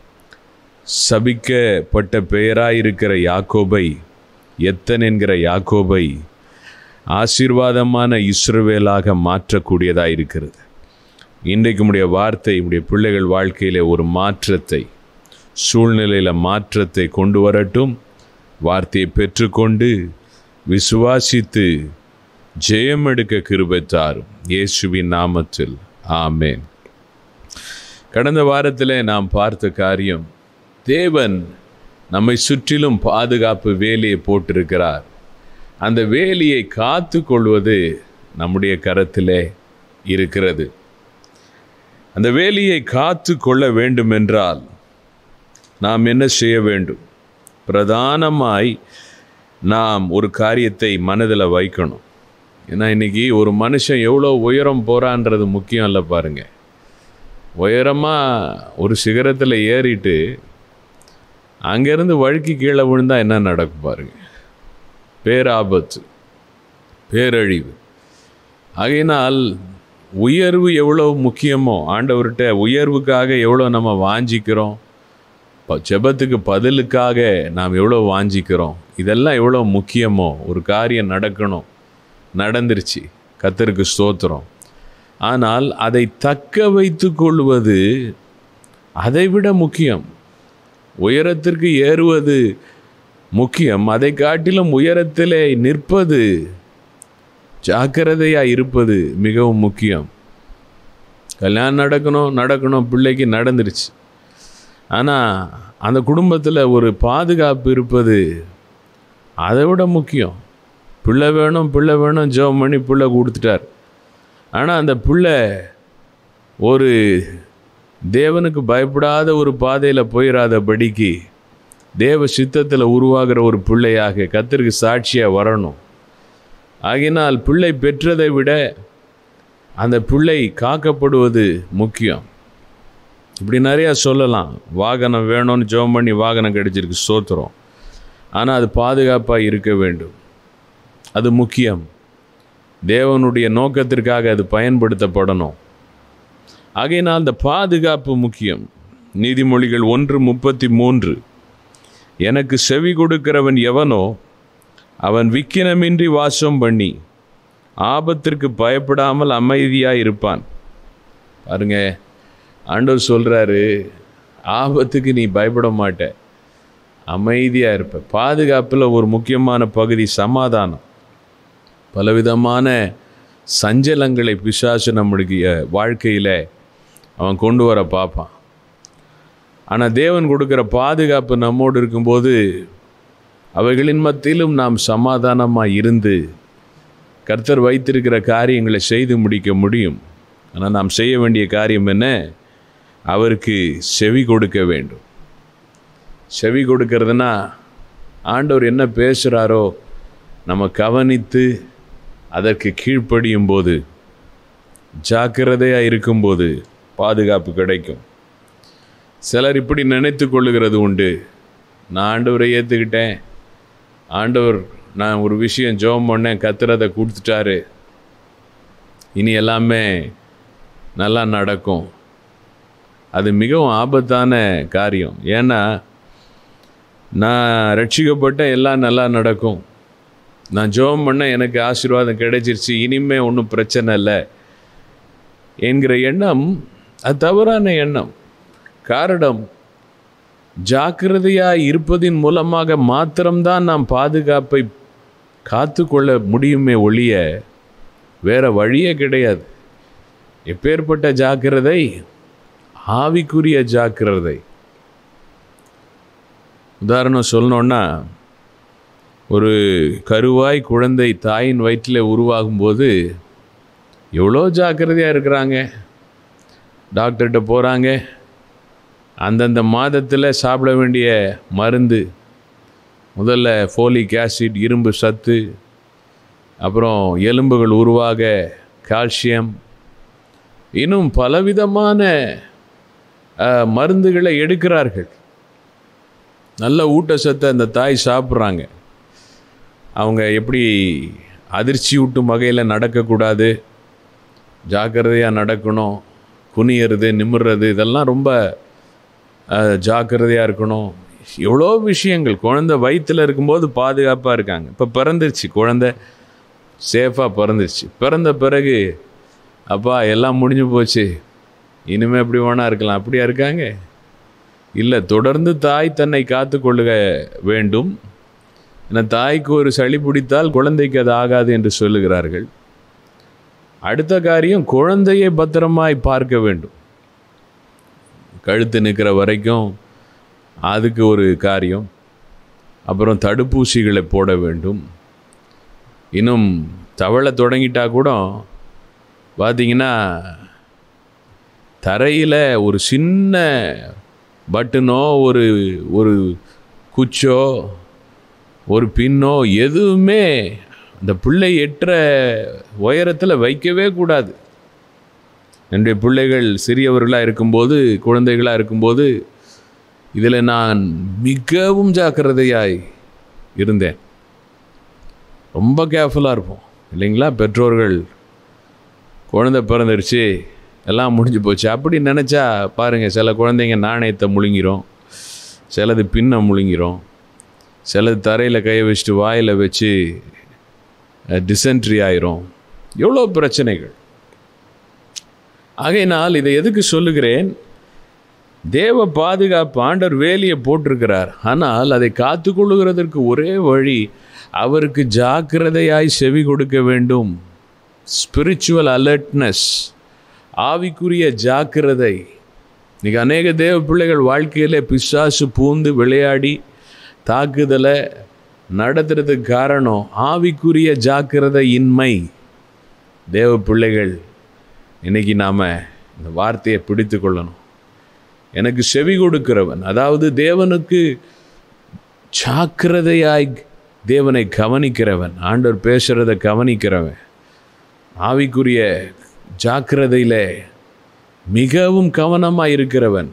சபிக்கப்பட்ட பெயராயிருக்கிற யாக்கோபை எத்தன் என்கிற யாக்கோபை ஆசீர்வாதமான இஸ்ரவேலாக மாற்றக்கூடியதாக இருக்கிறது இன்றைக்கு உடைய வார்த்தை உடைய பிள்ளைகள் வாழ்க்கையில் ஒரு மாற்றத்தை சூழ்நிலையில் மாற்றத்தை கொண்டு வரட்டும் வார்த்தையை பெற்றுக்கொண்டு விசுவாசித்து ஜெயம் எடுக்க கிருபை தாரும் இயேசுவின் நாமத்தில் ஆமேன் கடந்த வாரத்தில் நாம் பார்த்த காரியம் தேவன் நம்மை சுற்றிலும் பாதுகாப்பு வேலியை போட்டிருக்கிறார் அந்த வேலியை காத்து கொள்வது நம்முடைய கரத்திலே இருக்கிறது அந்த வேலியை காத்து கொள்ள வேண்டுமென்றால் நாம் என்ன செய்ய வேண்டும் பிரதானமாய் நாம் ஒரு காரியத்தை மனதில் வைக்கணும் ஏன்னா இன்னைக்கு ஒரு மனுஷன் எவ்வளோ உயரம் போகிறான்றது முக்கியம் இல்லை பாருங்க உயரமாக ஒரு சிகரத்தில் ஏறிட்டு அங்கேருந்து வழுக்கி கீழே விழுந்தா என்ன நடக்கும் பாருங்க பேராபத்து பேரழிவு ஆகையினால் உயர்வு எவ்வளோ முக்கியமோ ஆண்டவர்கிட்ட உயர்வுக்காக எவ்வளோ நம்ம வாஞ்சிக்கிறோம் இப்போ ஜெபத்துக்கு பதிலுக்காக நாம் எவ்வளோ வாஞ்சிக்கிறோம் இதெல்லாம் எவ்வளோ முக்கியமோ ஒரு காரியம் நடக்கணும் நடந்துருச்சு கத்தருக்கு ஸ்தோத்திரம் ஆனால் அதை தக்க வைத்து கொள்வது அதை விட முக்கியம் உயரத்திற்கு ஏறுவது முக்கியம் அதை காட்டிலும் உயரத்திலே நிற்பது ஜாக்கிரதையாக இருப்பது மிகவும் முக்கியம் கல்யாணம் நடக்கணும் நடக்கணும் பிள்ளைக்கு நடந்துருச்சு ஆனால் அந்த குடும்பத்தில் ஒரு பாதுகாப்பு இருப்பது அதை விட முக்கியம் பிள்ளை வேணும் பிள்ளை வேணும் ஜெபம் பண்ணி பிள்ளை கொடுத்துட்டார் ஆனால் அந்த பிள்ளை ஒரு தேவனுக்கு பயப்படாத ஒரு பாதையில் போயிடாதபடிக்கு தேவ சித்தத்தில் உருவாகிற ஒரு பிள்ளையாக கத்திற்கு சாட்சியாக வரணும் ஆகினால் பிள்ளை பெற்றதை விட அந்த பிள்ளை காக்கப்படுவது முக்கியம் இப்படி நிறையா சொல்லலாம் வாகனம் வேணும்னு ஜெபம் பண்ணி வாகனம் கிடைச்சிருக்கு சோத்துறோம் ஆனால் அது பாதுகாப்பாக இருக்க வேண்டும் அது முக்கியம் தேவனுடைய நோக்கத்திற்காக அது பயன்படுத்தப்படணும் ஆகையினால் அந்த பாதுகாப்பு முக்கியம் நீதிமொழிகள் ஒன்று முப்பத்தி மூன்று எனக்கு செவி கொடுக்கிறவன் எவனோ அவன் விக்கினமின்றி வாசம் பண்ணி ஆபத்திற்கு பயப்படாமல் அமைதியாக இருப்பான் பாருங்க ஆண்டவர் சொல்கிறாரு ஆபத்துக்கு நீ பயப்பட மாட்ட அமைதியாக இருப்ப பாதுகாப்பில் ஒரு முக்கியமான பகுதி சமாதானம் பலவிதமான சஞ்சலங்களை பிசாசு நம்முடைய வாழ்க்கையில் அவன் கொண்டு வர பார்ப்பான் ஆனால் தேவன் கொடுக்குற பாதுகாப்பு நம்மோடு இருக்கும்போது அவைகளின் மத்தியிலும் நாம் சமாதானமாக இருந்து கர்த்தர் வைத்திருக்கிற காரியங்களை செய்து முடிக்க முடியும் ஆனால் நாம் செய்ய வேண்டிய காரியம் என்ன அவருக்கு செவி கொடுக்க வேண்டும் செவி கொடுக்கறதுனா ஆண்டவர் என்ன பேசுகிறாரோ நம்ம கவனித்து அதற்கு கீழ்ப்படியும் போது ஜாக்கிரதையாக இருக்கும்போது பாதுகாப்பு கிடைக்கும் சிலர் இப்படி நினைத்து கொள்ளுகிறது உண்டு நான் ஆண்டவரை ஏற்றுக்கிட்டேன் ஆண்டவர் நான் ஒரு விஷயம் ஜெபம் பண்ணேன் கத்துறதை கொடுத்துட்டாரு இனி எல்லாமே நல்லா நடக்கும் அது மிகவும் ஆபத்தான காரியம் ஏன்னா நான் ரட்சிக்கப்பட்ட எல்லாம் நல்லா நடக்கும் நான் ஜெபம் பண்ண எனக்கு ஆசீர்வாதம் கிடைச்சிருச்சு இனிமே ஒன்றும் பிரச்சனை இல்லை என்கிற எண்ணம் அது தவறான எண்ணம் காரணம் ஜாக்கிரதையாக இருப்பதின் மூலமாக மாத்திரம்தான் நாம் பாதுகாப்பை காத்துக்கொள்ள முடியுமே ஒழிய வேற வழியே கிடையாது எப்பேற்பட்ட ஜாக்கிரதை ஆவிக்குரிய ஜாக்கிரதை உதாரணம் சொல்லணுன்னா ஒரு கருவாய் குழந்தை தாயின் வயிற்றில் உருவாகும்போது எவ்வளோ ஜாக்கிரதையாக இருக்கிறாங்க டாக்டர்கிட்ட போகிறாங்க அந்தந்த மாதத்தில் சாப்பிட வேண்டிய மருந்து முதல்ல ஃபோலிக் ஆசிட் இரும்பு சத்து அப்புறம் எலும்புகள் உருவாக கால்சியம் இன்னும் பலவிதமான அஹ், மருந்துகளை எடுக்கிறார்கள் நல்ல ஊட்டச்சத்தை அந்த தாய் சாப்பிட்றாங்க அவங்க எப்படி அதிர்ச்சி ஊட்டும் வகையில் நடக்கக்கூடாது ஜாக்கிரதையாக நடக்கணும் குனியறது நிமிர்றது இதெல்லாம் ரொம்ப ஜாக்கிரதையாக இருக்கணும் எவ்வளோ விஷயங்கள் குழந்தை வயிற்றில் இருக்கும்போது பாதுகாப்பாக இருக்காங்க இப்போ பிறந்துருச்சு குழந்தை சேஃபாக பிறந்துருச்சு பிறந்த பிறகு அப்பா எல்லாம் முடிஞ்சு போச்சு இனிமேல் எப்படி வேணா இருக்கலாம் அப்படியா இருக்காங்க இல்லை தொடர்ந்து தாய் தன்னை காத்து கொள்ளுக வேண்டும் ஏன்னா தாய்க்கு ஒரு சளி பிடித்தால் குழந்தைக்கு அது ஆகாது என்று சொல்லுகிறார்கள் அடுத்த காரியம் குழந்தையை பத்திரமாய் பார்க்க வேண்டும் கழுத்து நிற்கிற வரைக்கும் அதுக்கு ஒரு காரியம் அப்புறம் தடுப்பூசிகளை போட வேண்டும் இன்னும் தவளை தொடங்கிட்டா கூட பார்த்தீங்கன்னா தரையில் ஒரு சின்ன பட்டனோ ஒரு ஒரு குச்சோ ஒரு பின்னோ எதுவுமே அந்த பிள்ளை எட்டுற உயரத்தில் வைக்கவே கூடாது என்னுடைய பிள்ளைகள் சிறியவர்களாக இருக்கும்போது குழந்தைகளாக இருக்கும்போது இதில் நான் மிகவும் ஜாக்கிரதையாய் இருந்தேன் ரொம்ப கேர்ஃபுல்லாக இருப்போம் இல்லைங்களா பெற்றோர்கள் குழந்தை பிறந்துருச்சு எல்லாம் முடிஞ்சு போச்சு அப்படி நினச்சா பாருங்கள் சில குழந்தைங்க நாணயத்தை முழுங்கிரும் சிலது பின்னை முழுங்கிரும் சிலது தரையில் கையை வச்சுட்டு வாயில் வச்சு டிசென்ட்ரி ஆயிரும் எவ்வளோ பிரச்சனைகள் ஆகையினால் இதை எதுக்கு சொல்லுகிறேன் தேவ பாதுகாப்பு ஆண்டவர் வேலியை போட்டிருக்கிறார் ஆனால் அதை காத்துக்கொள்ளுகிறதற்கு ஒரே வழி அவருக்கு ஜாக்கிரதையாய் செவி கொடுக்க வேண்டும் ஸ்பிரிச்சுவல் அலர்ட்னஸ் ஆவிக்குரிய ஜாக்கிரதை இன்னைக்கு அநேக தேவ பிள்ளைகள் வாழ்க்கையில் பிசாசு பூந்து விளையாடி தாக்குதலை நடத்துறதுக்கு காரணம் ஆவிக்குரிய ஜாக்கிரதை இன்மை தேவ பிள்ளைகள் இன்னைக்கு நாம் இந்த வார்த்தையை பிடித்து கொள்ளணும் எனக்கு செவி கொடுக்கிறவன் அதாவது தேவனுக்கு ஜாக்கிரதையாய் தேவனை கவனிக்கிறவன் ஆண்டவர் பேசுகிறத கவனிக்கிறவன் ஆவிக்குரிய ஜாக்கிரதையில் மிகவும் கவனமாக இருக்கிறவன்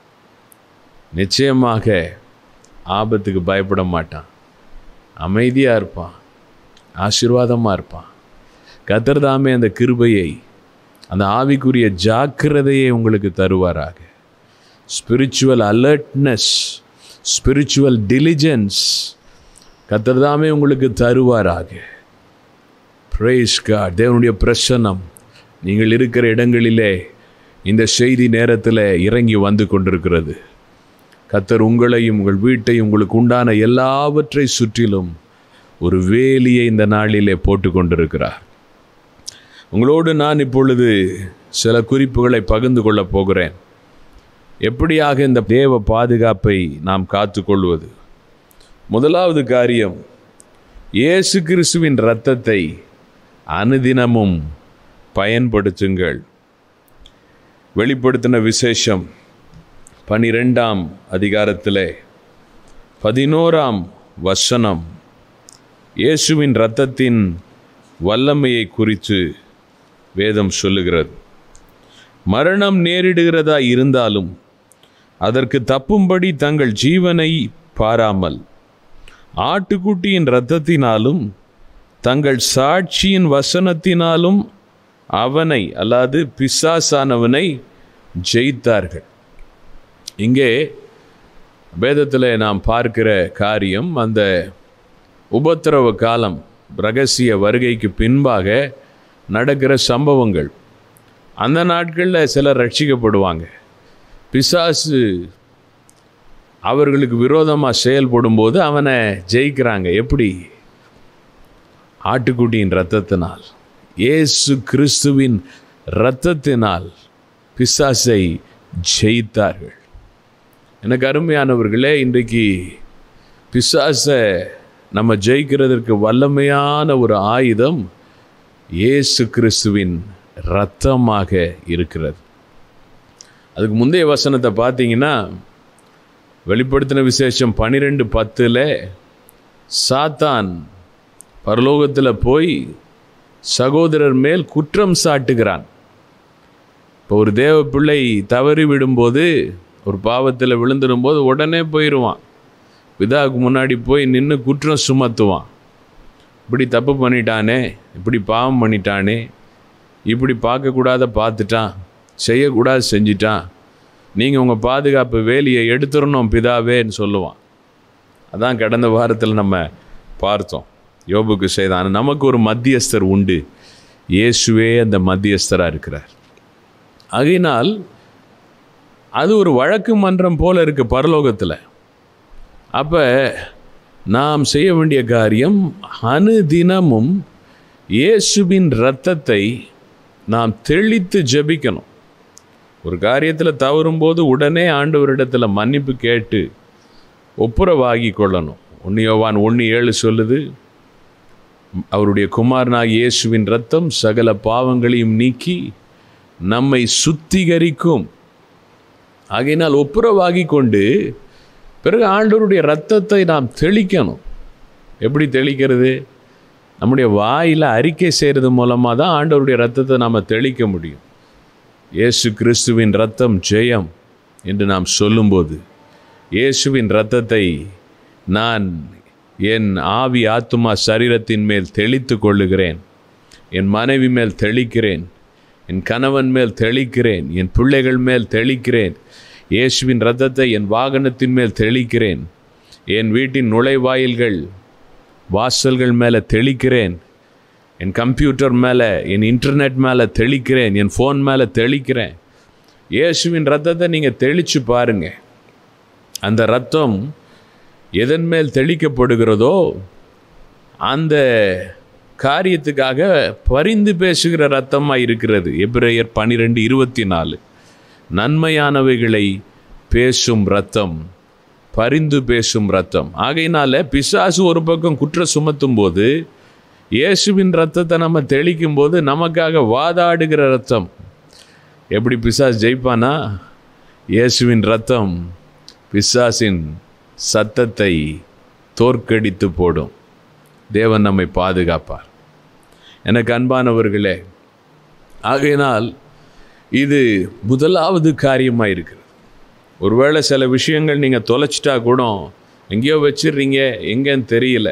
நிச்சயமாக ஆபத்துக்கு பயப்பட மாட்டான் அமைதியாக இருப்பான் ஆசீர்வாதமாக இருப்பான் கத்தர்தாமே அந்த கிருபையை அந்த ஆவிக்குரிய ஜாக்கிரதையை உங்களுக்கு தருவாராக ஸ்பிரிச்சுவல் அலர்ட்னஸ் ஸ்பிரிச்சுவல் டிலிஜென்ஸ் கத்தர்தாமே உங்களுக்கு தருவாராக பிரேஸ் காட் தேவனுடைய பிரசன்னம் நீங்கள் இருக்கிற இடங்களிலே இந்த செய்தி நேரத்தில் இறங்கி வந்து கொண்டிருக்கிறது கத்தர் உங்களையும் உங்கள் வீட்டையும் உங்களுக்கு உண்டான எல்லாவற்றை சுற்றிலும் ஒரு வேலியை இந்த நாளிலே போட்டு கொண்டிருக்கிறார் உங்களோடு நான் இப்பொழுது சில குறிப்புகளை பகிர்ந்து கொள்ளப் போகிறேன் எப்படியாக இந்த தேவ பாதுகாப்பை நாம் காத்துக்கொள்வது முதலாவது காரியம் இயேசு கிறிஸ்துவின் இரத்தத்தை அனுதினமும் பயன்படுத்துங்கள் வெளிப்படுத்தின விசேஷம் பனிரெண்டாம் அதிகாரத்திலே பதினோராம் வசனம் இயேசுவின் இரத்தத்தின் வல்லமையை குறித்து வேதம் சொல்லுகிறது மரணம் நேரிடுகிறதா இருந்தாலும் அதற்கு தப்பும்படி தங்கள் ஜீவனை பாராமல் ஆட்டுக்குட்டியின் இரத்தத்தினாலும் தங்கள் சாட்சியின் வசனத்தினாலும் அவனை அல்லாது பிசாசானவனை ஜெயித்தார்கள் இங்கே வேதத்தில் நாம் பார்க்கிற காரியம் அந்த உபத்திரவ காலம் ரகசிய வருகைக்கு பின்பாக நடக்கிற சம்பவங்கள் அந்த நாட்களில் சிலர் ரட்சிக்கப்படுவாங்க பிசாசு அவர்களுக்கு விரோதமாக செயல்படும் போது அவனை ஜெயிக்கிறாங்க எப்படி ஆட்டுக்குட்டியின் இரத்தத்தினால் இயேசு கிறிஸ்துவின் இரத்தத்தினால் பிசாசை ஜெயித்தார்கள் எனக்கு அருமையானவர்களே இன்றைக்கு பிசாசை நம்ம ஜெயிக்கிறதற்கு வல்லமையான ஒரு ஆயுதம் இயேசு கிறிஸ்துவின் இரத்தமாக இருக்கிறது அதுக்கு முந்தைய வசனத்தை பார்த்தீங்கன்னா வெளிப்படுத்தின விசேஷம் பன்னிரெண்டு பத்தில் சாத்தான் பரலோகத்தில் போய் சகோதரர் மேல் குற்றம் சாட்டுகிறான் இப்போ ஒரு தேவ பிள்ளை தவறி விடும்போது ஒரு பாவத்தில் விழுந்துடும்போது உடனே போயிடுவான் பிதாவுக்கு முன்னாடி போய் நின்று குற்றம் சுமத்துவான் இப்படி தப்பு பண்ணிட்டானே இப்படி பாவம் பண்ணிட்டானே இப்படி பார்க்கக்கூடாத பார்த்துட்டான் செய்யக்கூடாது செஞ்சிட்டான் நீங்கள் உங்கள் பாதுகாப்பு வேலியை எடுத்துடணும் பிதாவேன்னு சொல்லுவான் அதான் கடந்த வாரத்தில் நம்ம பார்த்தோம் யோபுக்கு செய்தான் நமக்கு ஒரு மத்தியஸ்தர் உண்டு இயேசுவே அந்த மத்தியஸ்தராக இருக்கிறார் ஆகையினால் அது ஒரு வழக்கு மன்றம் போல இருக்கு பரலோகத்தில் அப்போ நாம் செய்ய வேண்டிய காரியம் அனுதினமும் இயேசுவின் இரத்தத்தை நாம் தெளித்து ஜெபிக்கணும் ஒரு காரியத்தில் தவறும்போது உடனே ஆண்டவரிடத்தில் மன்னிப்பு கேட்டு ஒப்புரவாகி கொள்ளணும் ஒன்னியோவான் ஒன்று ஏழு சொல்லுது அவருடைய குமாரனாக இயேசுவின் ரத்தம் சகல பாவங்களையும் நீக்கி நம்மை சுத்திகரிக்கும் ஆகையினால் ஒப்புரவாகி கொண்டு பிறகு ஆண்டவருடைய ரத்தத்தை நாம் தெளிக்கணும் எப்படி தெளிக்கிறது நம்முடைய வாயில் அறிக்கை செய்கிறது மூலமாக தான் ஆண்டவருடைய ரத்தத்தை நாம் தெளிக்க முடியும் இயேசு கிறிஸ்துவின் ரத்தம் ஜெயம் என்று நாம் சொல்லும்போது இயேசுவின் இரத்தத்தை நான் என் ஆவி ஆத்துமா சரீரத்தின் மேல் தெளித்து கொள்ளுகிறேன் என் மனைவி மேல் தெளிக்கிறேன் என் கணவன் மேல் தெளிக்கிறேன் என் பிள்ளைகள் மேல் தெளிக்கிறேன் இயேசுவின் இரத்தத்தை என் வாகனத்தின் மேல் தெளிக்கிறேன் என் வீட்டின் நுழைவாயில்கள் வாசல்கள் மேலே தெளிக்கிறேன் என் கம்ப்யூட்டர் மேலே என் இன்டர்நெட் மேலே தெளிக்கிறேன் என் ஃபோன் மேலே தெளிக்கிறேன் இயேசுவின் ரத்தத்தை நீங்கள் தெளித்து பாருங்க அந்த ரத்தம் எதன் மேல் தெளிக்கப்படுகிறதோ அந்த காரியத்துக்காக பரிந்து பேசுகிற ரத்தமாக இருக்கிறது எபிரேயர் பன்னிரெண்டு இருபத்தி நாலு நன்மையானவைகளை பேசும் ரத்தம் பரிந்து பேசும் ரத்தம் ஆகையினால பிசாசு ஒரு பக்கம் குற்ற சுமத்தும் போது இயேசுவின் ரத்தத்தை நம்ம தெளிக்கும் போது நமக்காக வாதாடுகிற ரத்தம் எப்படி பிசாசு ஜெயிப்பானா இயேசுவின் ரத்தம் பிசாசின் சத்தத்தை தோற்கடித்து போடும் தேவன் நம்மை பாதுகாப்பார் எனக்கு அன்பானவர்களே ஆகையினால் இது முதலாவது காரியமாக இருக்கிறது ஒருவேளை சில விஷயங்கள் நீங்கள் தொலைச்சிட்டா கூட எங்கேயோ வச்சிடுறீங்க எங்கேன்னு தெரியல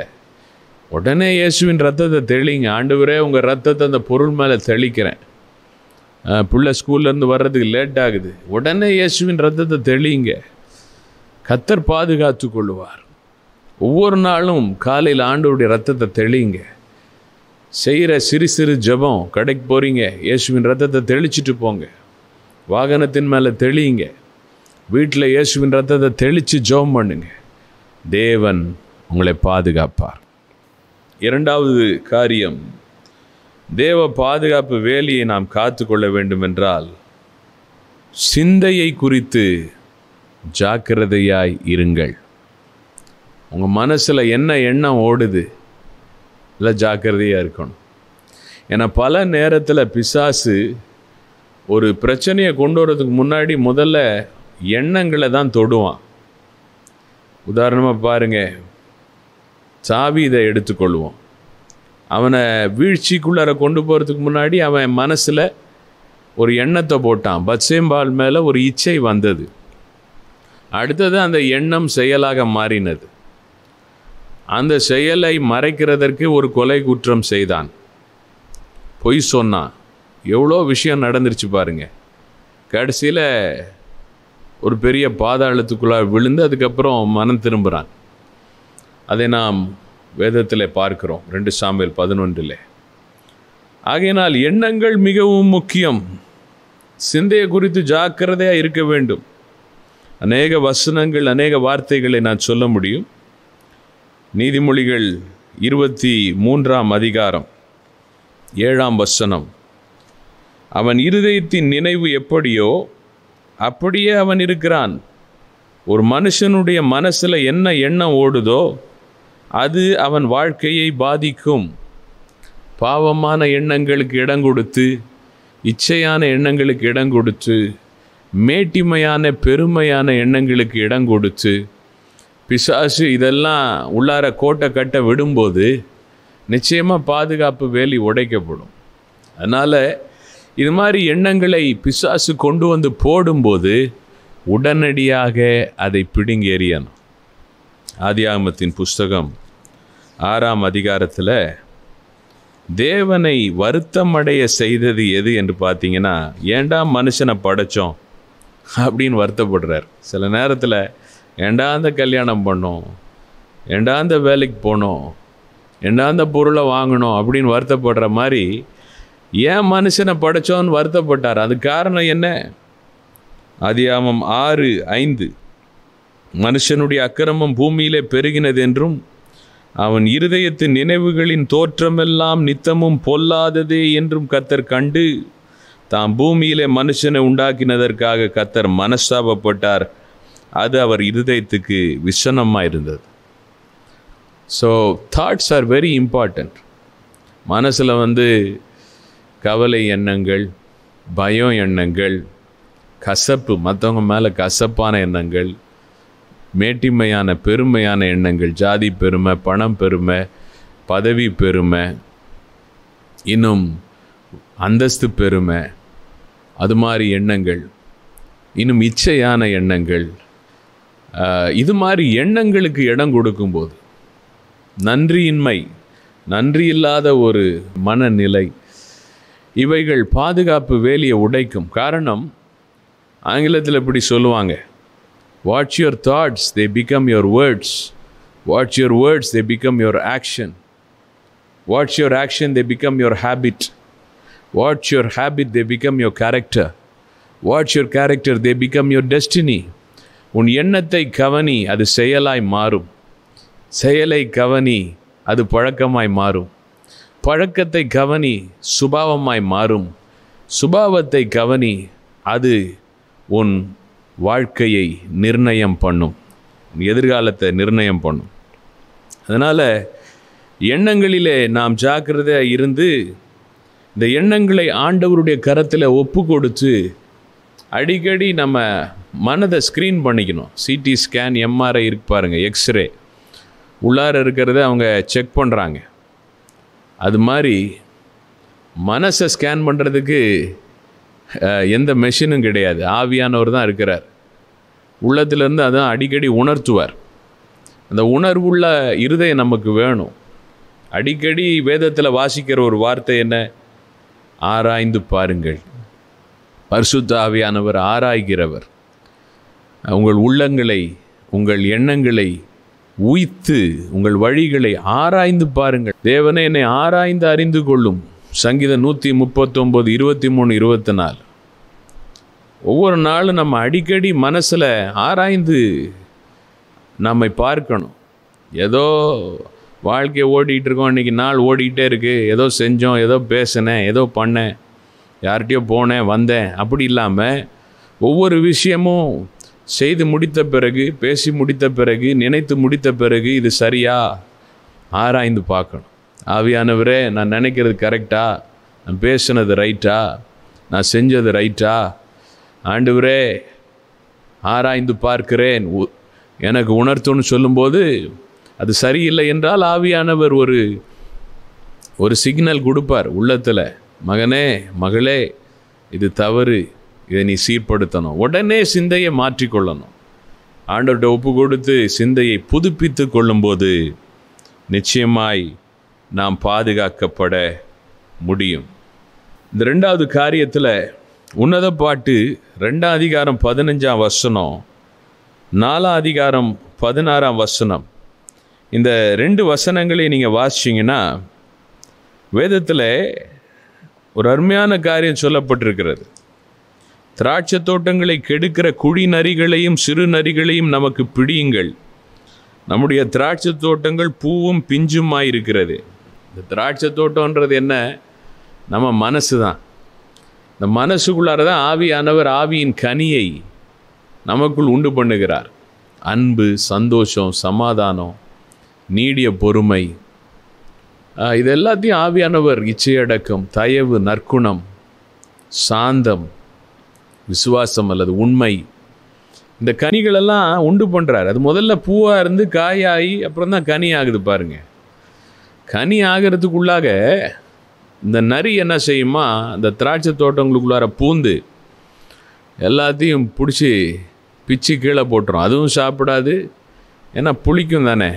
உடனே இயேசுவின் ரத்தத்தை தெளிங்க ஆண்டவரே உங்கள் ரத்தத்தை அந்த பொருள் மேலே தெளிக்கிறேன் அஹ், புள்ள ஸ்கூல்லேருந்து வர்றதுக்கு லேட் ஆகுது உடனே இயேசுவின் ரத்தத்தை தெளிங்க கத்தர் பாதுகாத்து கொள்ளுவார் ஒவ்வொரு நாளும் காலையில் ஆண்டவருடைய ரத்தத்தை தெளிங்க செய்கிற சிறு சிறு ஜெபம் கடைக்கு போகிறீங்க இயேசுவின் ரத்தத்தை தெளிச்சிட்டு போங்க வாகனத்தின் மேலே தெளியுங்க வீட்டில் இயேசுவின் ரத்தத்தை தெளித்து ஜெபம் பண்ணுங்க தேவன் உங்களை பாதுகாப்பார் இரண்டாவது காரியம் தேவ பாதுகாப்பு வேலியை நாம் காத்து கொள்ள வேண்டும் என்றால் சிந்தையை குறித்து ஜாக்கிரதையாய் இருங்கள் உங்கள் மனசில் என்ன எண்ணம் ஓடுது இல்லை ஜாக்கிரதையாக இருக்கணும் ஏன்னா பல நேரத்தில் பிசாசு ஒரு பிரச்சனையை கொண்டு வரதுக்கு முன்னாடி முதல்ல எண்ணங்களை தான் தொடுவான் உதாரணமாக பாருங்க சாவி இதை எடுத்துக்கொள்வோம் அவனை வீழ்ச்சிக்குள்ளார கொண்டு போகிறதுக்கு முன்னாடி அவன் மனசில் ஒரு எண்ணத்தை போட்டான் பத்சேம்பால் மேலே ஒரு இச்சை வந்தது அடுத்தது அந்த எண்ணம் செயலாக மாறினது அந்த செயலை மறைக்கிறதற்கு ஒரு கொலை குற்றம் செய்தான் பொய் சொன்னான் எவ்வளோ விஷயம் நடந்துருச்சு பாருங்க கடைசியில் ஒரு பெரிய பாதாளத்துக்குள்ளே விழுந்து அதுக்கப்புறம் மனம் திரும்புகிறான் அதை நாம் வேதத்தில் பார்க்கிறோம் ரெண்டு சாமியல் பதினொன்றில் ஆகையினால் எண்ணங்கள் மிகவும் முக்கியம் சிந்தையை குறித்து ஜாக்கிரதையாக இருக்க வேண்டும் அநேக வசனங்கள் அநேக வார்த்தைகளை நான் சொல்ல முடியும் நீதிமொழிகள் இருபத்தி மூன்றாம் அதிகாரம் ஏழாம் வசனம் அவன் இருதயத்தின் நினைவு எப்படியோ அப்படியே அவன் இருக்கிறான் ஒரு மனுஷனுடைய மனசில் என்ன எண்ணம் ஓடுதோ அது அவன் வாழ்க்கையை பாதிக்கும் பாவமான எண்ணங்களுக்கு இடம் கொடுத்து இச்சையான எண்ணங்களுக்கு இடம் கொடுத்து மேட்டிமையான பெருமையான எண்ணங்களுக்கு இடம் கொடுத்து பிசாசு இதெல்லாம் உள்ளார கோட்டை கட்ட விடும்போது நிச்சயமாக பாதுகாப்பு வேலி உடைக்கப்படும் அதனால் இது மாதிரி எண்ணங்களை பிசாசு கொண்டு வந்து போடும்போது உடனடியாக அதை பிடுங்கி எறியணும் ஆதியாகமத்தின் புஸ்தகம் ஆறாம் அதிகாரத்தில் தேவனை வருத்தமடைய செய்தது எது என்று பார்த்தீங்கன்னா ஏண்டா மனுஷனை படைச்சோம் அப்படின்னு வருத்தப்படுறார் சில நேரத்தில் ஏண்டா அந்த கல்யாணம் பண்ணோம் ஏண்டா அந்த வேலைக்கு போனோம் ஏண்டா அந்த பொருளை வாங்கணும் அப்படின்னு வருத்தப்படுற மாதிரி ஏன் மனுஷனை படைச்சோன்னு வருத்தப்பட்டார் அது காரணம் என்ன அதியாமம் ஆறு ஐந்து மனுஷனுடைய அக்கிரமம் பூமியிலே பெருகினது என்றும் அவன் இருதயத்தின் நினைவுகளின் தோற்றமெல்லாம் நித்தமும் பொல்லாததே என்றும் கத்தர் கண்டு தாம் பூமியிலே மனுஷனை உண்டாக்கினதற்காக கத்தர் மனஸ்தாபப்பட்டார் அது அவர் இருதயத்துக்கு விஷனமாக இருந்தது so thoughts are very important மனசில் வந்து கவலை எண்ணங்கள் பயம் எண்ணங்கள் கசப்பு மற்றவங்க மேலே கசப்பான எண்ணங்கள் மேட்டிமையான பெருமையான எண்ணங்கள் ஜாதி பெருமை பணம் பெருமை பதவி பெருமை இன்னும் அந்தஸ்து பெருமை அது மாதிரி எண்ணங்கள் இன்னும் இச்சையான எண்ணங்கள் ஆஹ், இது மாதிரி எண்ணங்களுக்கு இடம் கொடுக்கும்போது நன்றியின்மை நன்றி இல்லாத ஒரு மனநிலை இவைகள் பாதுகாப்பு வேலியை உடைக்கும் காரணம் ஆங்கிலத்தில் இப்படி சொல்லுவாங்க watch your thoughts they become your words watch your words they become your action watch your action they become your habit watch your habit they become your character watch your character they become your destiny உன் எண்ணத்தை கவனி அது செயலாய் மாறும் செயலை கவனி அது பழக்கமாய் மாறும் பழக்கத்தை கவனி சுபாவமாய் மாறும் சுபாவத்தை கவனி அது உன் வாழ்க்கையை நிர்ணயம் பண்ணும் உன் எதிர்காலத்தை நிர்ணயம் பண்ணும் அதனால் எண்ணங்களிலே நாம் ஜாக்கிரதையாக இருந்து இந்த எண்ணங்களை ஆண்டவருடைய கரத்தில் ஒப்பு கொடுத்து அடிக்கடி நம்ம மனதை ஸ்க்ரீன் பண்ணிக்கணும் சிடி ஸ்கேன் எம்ஆர்ஐ இருக்கு பாருங்கள் எக்ஸ்ரே உள்ளார இருக்கிறத அவங்க செக் பண்ணுறாங்க அது மாதிரி மனசை ஸ்கேன் பண்ணுறதுக்கு எந்த மெஷினும் கிடையாது ஆவியானவர் தான் இருக்கிறார் உள்ளத்திலேருந்து அதான் அடிக்கடி உணர்த்துவார் அந்த உணர்வுள்ள இருதயம் நமக்கு வேணும் அடிக்கடி வேதத்தில் வாசிக்கிற ஒரு வார்த்தை என்ன ஆராய்ந்து பாருங்கள் பரிசுத்த ஆவியானவர் ஆராய்கிறவர் உங்கள் உள்ளங்களை உங்கள் எண்ணங்களை உய்த்து உங்கள் வழிகளை ஆராய்ந்து பாருங்கள் தேவனே என்னை ஆராய்ந்து அறிந்து கொள்ளும் சங்கீதம் நூற்றி முப்பத்தொம்போது இருபத்தி மூணு இருபத்தி நாலு ஒவ்வொரு நாளும் நம்ம அடிக்கடி மனசில் ஆராய்ந்து நம்மை பார்க்கணும் ஏதோ வாழ்க்கையை ஓடிட்டு இருக்கோம் இன்றைக்கி நாள் ஓடிக்கிட்டே இருக்குது ஏதோ செஞ்சோம் ஏதோ பேசினேன் ஏதோ பண்ணேன் யார்கிட்டயோ போனேன் வந்தேன் அப்படி இல்லாமல் ஒவ்வொரு விஷயமும் செய்து முடித்த பிறகு பேசி முடித்த பிறகு நினைத்து முடித்த பிறகு இது சரியா ஆராய்ந்து பார்க்கணும் ஆவியானவரே நான் நினைக்கிறது கரெக்டா நான் பேசுனது ரைட்டா நான் செஞ்சது ரைட்டா ஆண்டவரே ஆராய்ந்து பார்க்கிறேன் உ- எனக்கு உணர்த்துன்னு சொல்லும்போது அது சரியில்லை என்றால் ஆவியானவர் ஒரு ஒரு சிக்னல் கொடுப்பார் உள்ளத்தில் மகனே மகளே இது தவறு இதை நீ சீர்படுத்தணும் உடனே சிந்தையை மாற்றிக்கொள்ளணும் ஆண்டவர்கிட்ட ஒப்பு கொடுத்து சிந்தையை புதுப்பித்து கொள்ளும்போது நிச்சயமாய் நாம் பாதுகாக்கப்பட முடியும் இந்த ரெண்டாவது காரியத்தில் உன்னத பாட்டு ரெண்டாம் அதிகாரம் பதினஞ்சாம் வசனம் நாலாம் அதிகாரம் பதினாறாம் வசனம் இந்த ரெண்டு வசனங்களை நீங்கள் வாசிச்சிங்கன்னா வேதத்தில் ஒரு அருமையான காரியம் சொல்லப்பட்டிருக்கிறது திராட்சை தோட்டங்களை கெடுக்கிற குழி நரிகளையும் சிறு நரிகளையும் நமக்கு பிடியுங்கள் நம்முடைய திராட்சை தோட்டங்கள் பூவும் பிஞ்சுமாய் இருக்கிறது இந்த திராட்சை தோட்டம்ன்றது என்ன நம்ம மனசு தான் இந்த மனசுக்குள்ளார தான் ஆவியானவர் ஆவியின் கனியை நமக்குள் உண்டு பண்ணுகிறார் அன்பு சந்தோஷம் சமாதானம் நீடிய பொறுமை ஆஹ், இது எல்லாத்தையும் ஆவியானவர் இச்சையடக்கம் தயவு நற்குணம் சாந்தம் விசுவாசம் அல்லது உண்மை இந்த கனிகளெல்லாம் உண்டு பண்ணுறார் அது முதல்ல பூவாக இருந்து காயாகி அப்புறம் தான் கனி ஆகுது பாருங்க கனி ஆகிறதுக்குள்ளாக இந்த நரி என்ன செய்யுமா அந்த திராட்சை தோட்டங்களுக்குள்ளார பூந்து எல்லாத்தையும் பிடிச்சி பிச்சு கீழே போட்டுரும் அதுவும் சாப்பிடாது ஏன்னா புளிக்கும் தானே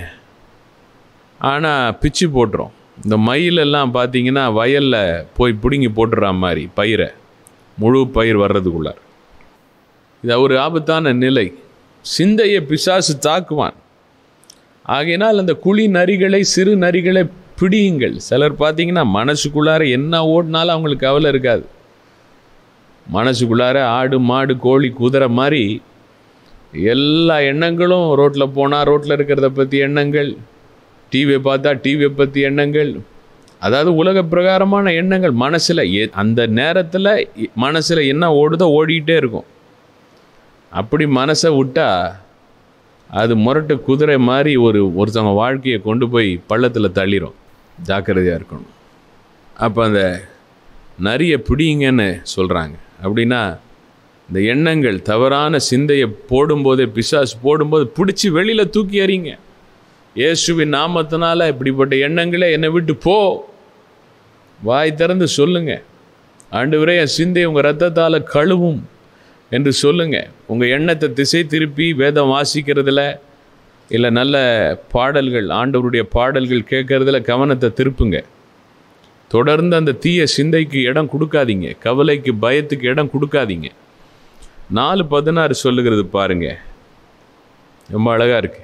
ஆனால் பிச்சு போட்டுரும் இந்த மயிலெல்லாம் பார்த்தீங்கன்னா வயலில் போய் பிடுங்கி போட்டுற மாதிரி பயிரை முழு பயிர் வர்றதுக்குள்ளார் இது ஒரு ஆபத்தான நிலை சிந்தையை பிசாசு தாக்குவான் ஆகையினால் அந்த குழி நரிகளை சிறு நரிகளை பிடியுங்கள் சிலர் பார்த்தீங்கன்னா மனசுக்குள்ளார என்ன ஓடினாலும் அவங்களுக்கு கவலை இருக்காது மனசுக்குள்ளார ஆடு மாடு கோழி குதிரை மாதிரி எல்லா எண்ணங்களும் ரோட்டில் போனால் ரோட்டில் இருக்கிறத பற்றி எண்ணங்கள் டிவியை பார்த்தா டிவியை பற்றி எண்ணங்கள் அதாவது உலக பிரகாரமான எண்ணங்கள் மனசில் அந்த நேரத்தில் மனசில் என்ன ஓடுதோ ஓடிக்கிட்டே இருக்கும் அப்படி மனசை விட்டா அது முரட்டு குதிரை மாதிரி ஒரு ஒருத்தவங்க வாழ்க்கையை கொண்டு போய் பள்ளத்தில் தள்ளிரும் ஜாக்கிரதையாக இருக்கணும் அப்போ அந்த நிறைய பிடிங்கன்னு சொல்கிறாங்க அப்படின்னா இந்த எண்ணங்கள் தவறான சிந்தையை போடும்போதே பிசாசு போடும்போது பிடிச்சி வெளியில் தூக்கி எறிங்க இயேசுவின் நாமத்தினால இப்படிப்பட்ட எண்ணங்களே என்னை விட்டு போ வாய் திறந்து சொல்லுங்க ஆண்டவரே என் சிந்தை உங்கள் ரத்தத்தால் கழுவும் என்று சொல்லுங்க உங்கள் எண்ணத்தை திசை திருப்பி வேதம் வாசிக்கிறதுல இல்லை நல்ல பாடல்கள் ஆண்டவருடைய பாடல்கள் கேட்கறதுல கவனத்தை திருப்புங்க தொடர்ந்து அந்த தீய சிந்தைக்கு இடம் கொடுக்காதீங்க கவலைக்கு பயத்துக்கு இடம் கொடுக்காதீங்க நாலு பதினாறு சொல்லுகிறது பாருங்க ரொம்ப அழகா இருக்கு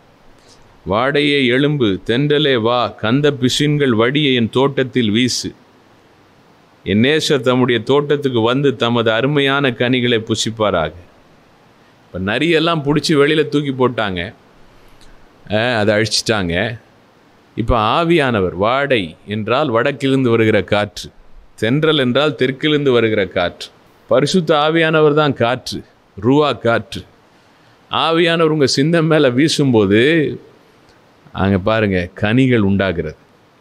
வாடையே எழும்பு தென்றலே வா கந்த பிசின்கள் வடியை என் தோட்டத்தில் வீசு என் நேசர் தம்முடைய தோட்டத்துக்கு வந்து தமது அருமையான கனிகளை புசிப்பாராக இப்போ நரியெல்லாம் பிடிச்சி வெளியில் தூக்கி போட்டாங்க அஹ், அதை அழிச்சிட்டாங்க இப்போ ஆவியானவர் வாடை என்றால் வடக்கிலிருந்து வருகிற காற்று தென்றல் என்றால் தெற்கிலிருந்து வருகிற காற்று பரிசுத்த ஆவியானவர் தான் காற்று ரூவா காற்று ஆவியானவர் உங்கள் சிந்தம் மேலே வீசும்போது அங்கே பாருங்க கனிகள் உண்டாகிறது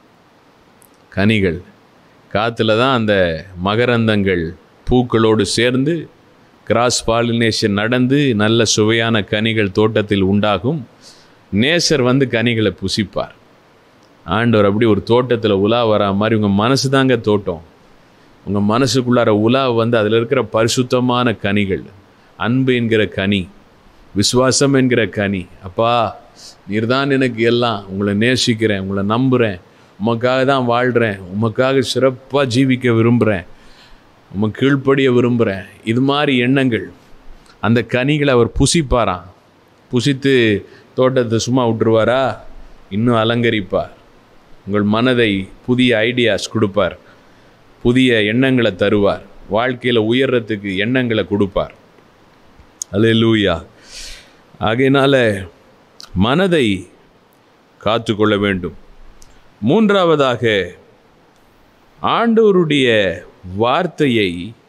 கனிகள் காற்றுல தான் அந்த மகரந்தங்கள் பூக்களோடு சேர்ந்து கிராஸ் பாலினேஷன் நடந்து நல்ல சுவையான கனிகள் தோட்டத்தில் உண்டாகும் நேசர் வந்து கனிகளை புசிப்பார் ஆண்டவர் அப்படி ஒரு தோட்டத்தில் உலா வரா மாதிரி உங்கள் மனசு தாங்க தோட்டம் உங்கள் மனசுக்குள்ளார உலா வந்து அதில் இருக்கிற பரிசுத்தமான கனிகள் அன்பு என்கிற கனி விசுவாசம் என்கிற கனி அப்பா நீர்தான் எனக்கு எல்லாம் உங்களை நேசிக்கிறேன் உங்களை நம்புகிறேன் உமக்காக தான் வாழ்கிறேன் உமக்காக சிறப்பாக ஜீவிக்க விரும்புகிறேன் உமக்கு கீழ்ப்படிய விரும்புகிறேன் இது மாதிரி எண்ணங்கள் அந்த கனிகளை அவர் புசிப்பாராம் புசித்து தோட்டத்தை சும்மா விட்டுருவாரா இன்னும் அலங்கரிப்பார் உங்கள் மனதை புதிய ஐடியாஸ் கொடுப்பார் புதிய எண்ணங்களை தருவார் வாழ்க்கையில் உயர்றதுக்கு எண்ணங்களை கொடுப்பார் அல்லேலூயா ஆகையினால மனதை காத்துக்கொள்ள வேண்டும் மூன்றாவதாக ஆண்டவருடைய வார்த்தையை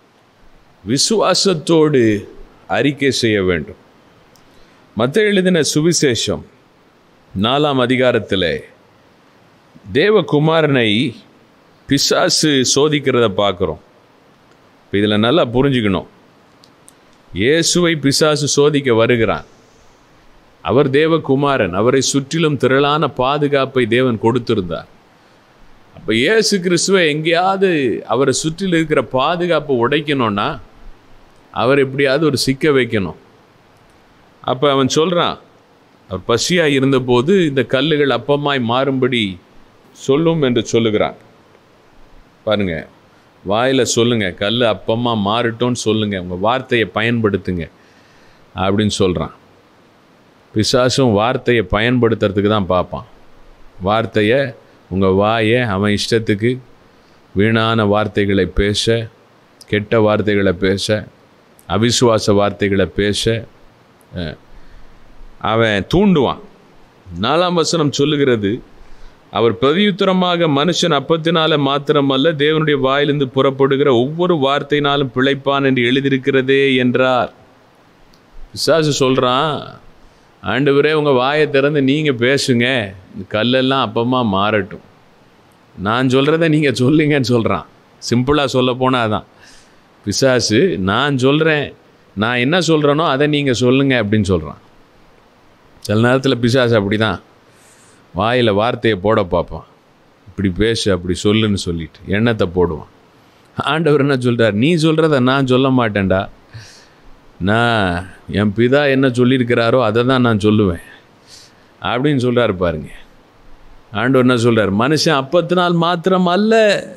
விசுவாசத்தோடு அறிக்கை செய்ய வேண்டும் மற்ற எழுதின சுவிசேஷம் நாலாம் அதிகாரத்தில் தேவகுமாரனை பிசாசு சோதிக்கிறத பார்க்குறோம் இப்போ இதில் நல்லா புரிஞ்சுக்கணும் இயேசுவை பிசாசு சோதிக்க வருகிறான் அவர் தேவகுமாரன் அவரை சுற்றிலும் திரளான பாதுகாப்பை தேவன் கொடுத்திருந்தார் அப்போ இயேசு கிறிஸ்துவை எங்கேயாவது அவரை சுற்றில் இருக்கிற பாதுகாப்பை உடைக்கணும்னா அவர் எப்படியாவது ஒரு சிக்க வைக்கணும் அப்போ அவன் சொல்கிறான் அவர் பசியாக இருந்தபோது இந்த கல்லுகள் அப்பமாய் மாறும்படி சொல்லும் என்று சொல்லுகிறான் பாருங்க வாயில் சொல்லுங்க கல் அப்பமா மாறட்டும்னு சொல்லுங்க உங்கள் வார்த்தையை பயன்படுத்துங்க அப்படின்னு சொல்கிறான் பிசாசும் வார்த்தையை பயன்படுத்துறதுக்கு தான் பார்ப்பான் வார்த்தையை உங்கள் வாயை அவன் இஷ்டத்துக்கு வீணான வார்த்தைகளை பேச கெட்ட வார்த்தைகளை பேச அவிசுவாச வார்த்தைகளை பேச அஹ், அவன் தூண்டுவான் நாலாம் வசனம் சொல்லுகிறது அவர் பிரதியுத்தரமாக மனுஷன் அப்பத்தினால மாத்திரமல்ல தேவனுடைய வாயிலிருந்து புறப்படுகிற ஒவ்வொரு வார்த்தையினாலும் பிழைப்பான் என்று எழுதியிருக்கிறதே என்றார் பிசாசு சொல்கிறான் ஆண்டவரே உங்கள் வாயை திறந்து நீங்கள் பேசுங்க இந்த கல்லெல்லாம் அப்பமா மாறட்டும் நான் சொல்கிறத நீங்கள் சொல்லுங்கன்னு சொல்கிறான் சிம்பிளாக சொல்ல போனால் அதான் பிசாசு நான் சொல்கிறேன் நான் என்ன சொல்கிறேனோ அதை நீங்கள் சொல்லுங்க அப்படின்னு சொல்கிறான் சில நேரத்தில் பிசாசு அப்படி தான் வாயில் வார்த்தையை போட பார்ப்பான் இப்படி பேசு அப்படி சொல்லுன்னு சொல்லிட்டு எண்ணத்தை போடுவான் ஆண்டவர் என்ன சொல்கிறார் நீ சொல்கிறத நான் சொல்ல மாட்டேன்டா நான் என் பிதா என்ன சொல்லியிருக்கிறாரோ அதை தான் நான் சொல்லுவேன் அப்படின்னு சொல்கிறாரு பாருங்க ஆண்டவர் என்ன சொல்கிறார் மனுஷன் அப்பத்தினால் மாத்திரம் அல்ல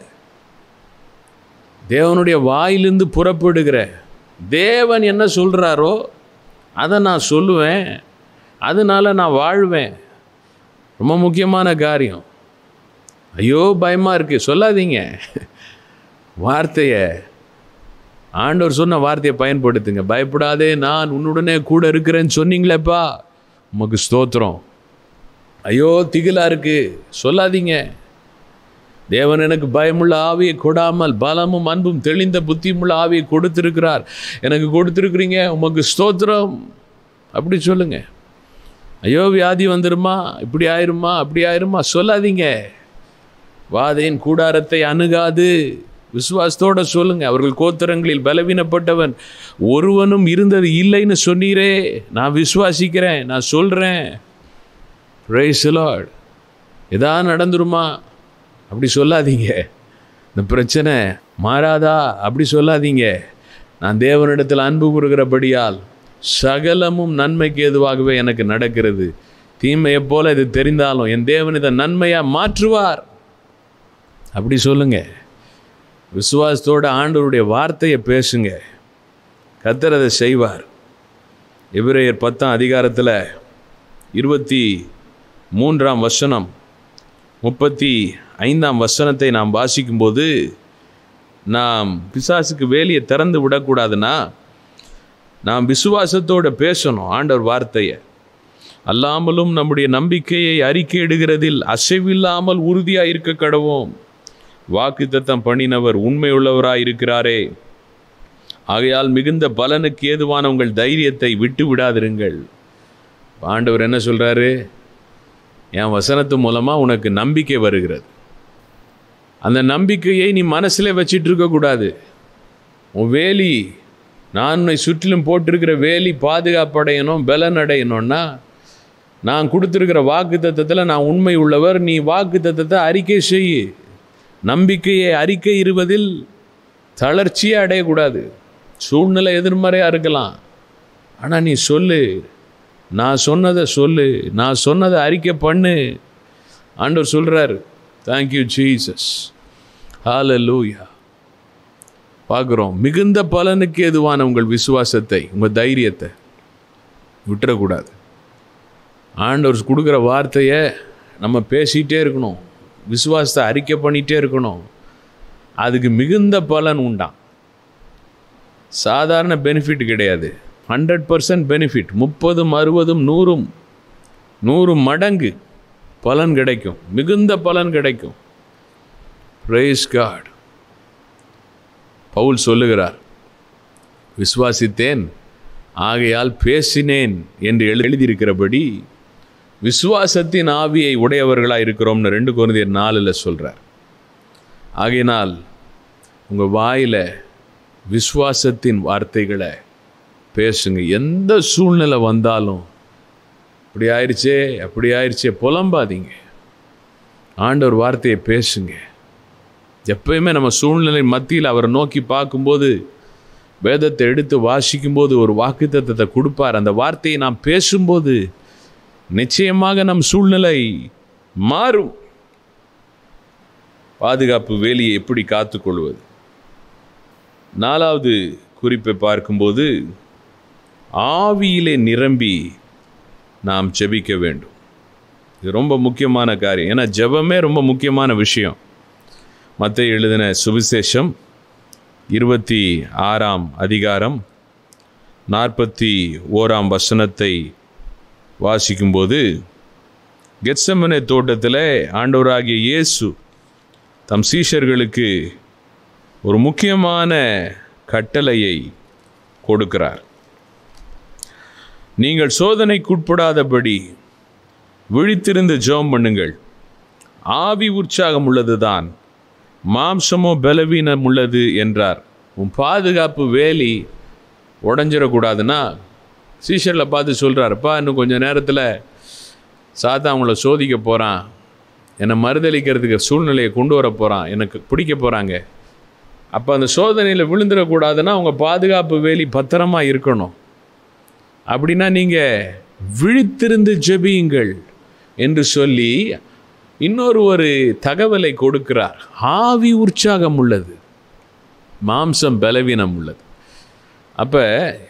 தேவனுடைய வாயிலிருந்து புறப்படுகிற தேவன் என்ன சொல்கிறாரோ அதை நான் சொல்லுவேன் அதனால நான் வாழ்வேன் ரொம்ப முக்கியமான காரியம் ஐயோ பயமாக இருக்குது சொல்லாதீங்க வார்த்தையை ஆண்டவர் சொன்ன வார்த்தையை பயன்படுத்துங்க பயப்படாதே நான் உன்னுடனே கூட இருக்கிறேன்னு சொன்னீங்களேப்பா உமக்கு ஸ்தோத்திரம் ஐயோ திகிலா இருக்கு சொல்லாதீங்க தேவன் எனக்கு பயமுள்ள ஆவியை கொடாமல் பலமும் அன்பும் தெளிந்த புத்தியுமுள்ள ஆவியை கொடுத்திருக்கிறார் எனக்கு கொடுத்திருக்கிறீங்க உமக்கு ஸ்தோத்திரம் அப்படி சொல்லுங்க ஐயோ வியாதி வந்துருமா இப்படி ஆயிருமா அப்படி ஆயிருமா சொல்லாதீங்க வாதையின் கூடாரத்தை அணுகாது விசுவாசத்தோட சொல்லுங்க அவர்கள் கோத்திரங்களில் பலவீனப்பட்டவன் ஒருவனும் இருந்தது இல்லைன்னு சொன்னீரே நான் விசுவாசிக்கிறேன் நான் சொல்கிறேன் ரைஸ் லார்ட் எதா நடந்துருமா அப்படி சொல்லாதீங்க இந்த பிரச்சனை மாறாதா அப்படி சொல்லாதீங்க நான் தேவனிடத்தில் அன்பு கூறுகிறபடியால் சகலமும் நன்மைக்கு ஏதுவாகவே எனக்கு நடக்கிறது தீமையை போல இது தெரிந்தாலும் என் தேவன் இதை நன்மையாக மாற்றுவார் அப்படி சொல்லுங்க விசுவாசத்தோட ஆண்டவருடைய வார்த்தையை பேசுங்க கர்த்தர் அதை செய்வார் எபிரேயர் பத்தாம் அதிகாரத்தில் இருபத்தி மூன்றாம் வசனம் முப்பத்தி ஐந்தாம் வசனத்தை நாம் வாசிக்கும்போது நாம் பிசாசுக்கு வேலியை திறந்து விடக்கூடாதுன்னா நாம் விசுவாசத்தோட பேசணும் ஆண்டவர் வார்த்தையை அல்லாமலும் நம்முடைய நம்பிக்கையை அறிக்கையிடுகிறதில் அசைவில்லாமல் உறுதியாக இருக்க கடவோம் வாக்குத்தத்தம் பண்ணினவர் உண்மையுள்ளவராய் இருக்கிறாரே ஆகையால் மிகுந்த பலனுக்கு ஏதுவான உங்கள் தைரியத்தை விட்டு விடாதிருங்கள் ஆண்டவர் என்ன சொல்றாரு என் வசனத்து மூலமா உனக்கு நம்பிக்கை வருகிறது அந்த நம்பிக்கையை நீ மனசுல வச்சிட்டு இருக்கக்கூடாது உன் வேலி நான் உன்னை சுற்றிலும் போட்டிருக்கிற வேலி பாதுகாப்படையணும் பலன் அடையணும்னா நான் கொடுத்துருக்கிற வாக்கு தத்தத்தில் நான் உண்மை உள்ளவர் நீ வாக்கு தத்தத்தை அறிக்கை செய் நம்பிக்கையை அறிக்கை இருவதில் தளர்ச்சியே அடையக்கூடாது சூழ்நிலை எதிர்மறையாக இருக்கலாம் ஆனால் நீ சொல்லு நான் சொன்னதை சொல்லு நான் சொன்னதை அறிக்கை பண்ணு ஆண்டவர் சொல்கிறார் தேங்க்யூ ஜீசஸ் ஹalleluya பார்க்குறோம் மிகுந்த பலனுக்கு எதுவான உங்கள் விசுவாசத்தை உங்கள் தைரியத்தை விட்டுறக்கூடாது ஆண்டவர் கொடுக்குற வார்த்தையை நம்ம பேசிகிட்டே இருக்கணும் விசுவாசத்தை அறிக்கை பண்ணிகிட்டே இருக்கணும் அதுக்கு மிகுந்த பலன் உண்டாம் சாதாரண பெனிஃபிட் கிடையாது ஹண்ட்ரட் பர்சன்ட் பெனிஃபிட் முப்பதும் அறுபதும் நூறும் நூறு மடங்கு பலன் கிடைக்கும் மிகுந்த பலன் கிடைக்கும் praise God பவுல் சொல்லுகிறார் விசுவாசித்தேன் ஆகையால் பேசினேன் என்று எழு- எழுதியிருக்கிறபடி விசுவாசத்தின் ஆவியை உடையவர்களாக இருக்கிறோம்னு ரெண்டு குருந்தியர் நாலில் சொல்கிறார் ஆகையினால் உங்கள் வாயில் விசுவாசத்தின் வார்த்தைகளை பேசுங்க எந்த சூழ்நிலை வந்தாலும் இப்படி ஆயிடுச்சே அப்படி ஆயிடுச்சே புலம்பாதீங்க ஆண்டவர் வார்த்தையை பேசுங்க எப்பயுமே நம்ம சூழ்நிலை மத்தியில் அவரை நோக்கி பார்க்கும்போது வேதத்தை எடுத்து வாசிக்கும்போது ஒரு வாக்குத்தத்தத்தை கொடுப்பார் அந்த வார்த்தையை நாம் பேசும்போது நிச்சயமாக நம் சூழ்நிலை மாறும் பாதுகாப்பு வேலியை எப்படி காத்துக்கொள்வது நாலாவது குறிப்பை பார்க்கும்போது ஆவியிலே நிரம்பி நாம் ஜெபிக்க வேண்டும் இது ரொம்ப முக்கியமான காரியம் ஏன்னா ஜெபமே ரொம்ப முக்கியமான விஷயம் மற்ற எழுதின சுவிசேஷம் இருபத்தி ஆறாம் அதிகாரம் நாற்பத்தி ஓராம் வசனத்தை வாசிக்கும்போது கெட்சமனே தோட்டத்தில் ஆண்டவராகிய இயேசு தம் சீஷர்களுக்கு ஒரு முக்கியமான கட்டளையை கொடுக்கிறார் நீங்கள் சோதனைக்குட்படாதபடி விழித்திருந்து ஜெபம் பண்ணுங்கள் ஆவி உற்சாகம் உள்ளதுதான் மாம்சமோ பலவீனம் உள்ளது என்றார் உன் பாதுகாப்பு வேலி உடஞ்சிடக்கூடாதுன்னா சீஷர்களை பார்த்து சொல்கிறாருப்பா இன்னும் கொஞ்சம் நேரத்தில் சாத்தா அவங்கள சோதிக்க போகிறான் என்னை மறுதளிக்கிறதுக்கு சூழ்நிலையை கொண்டு வர போகிறான் எனக்கு பிடிக்க போகிறாங்க அப்போ அந்த சோதனையில் விழுந்துடக்கூடாதுன்னா அவங்க பாதுகாப்பு வேலி பத்திரமா இருக்கணும் அப்படின்னா நீங்கள் விழித்திருந்து ஜெபியுங்கள் என்று சொல்லி இன்னொரு ஒரு தகவலை கொடுக்கிறார் ஆவி உற்சாகம் உள்ளது மாம்சம் பலவீனம் உள்ளது அப்போ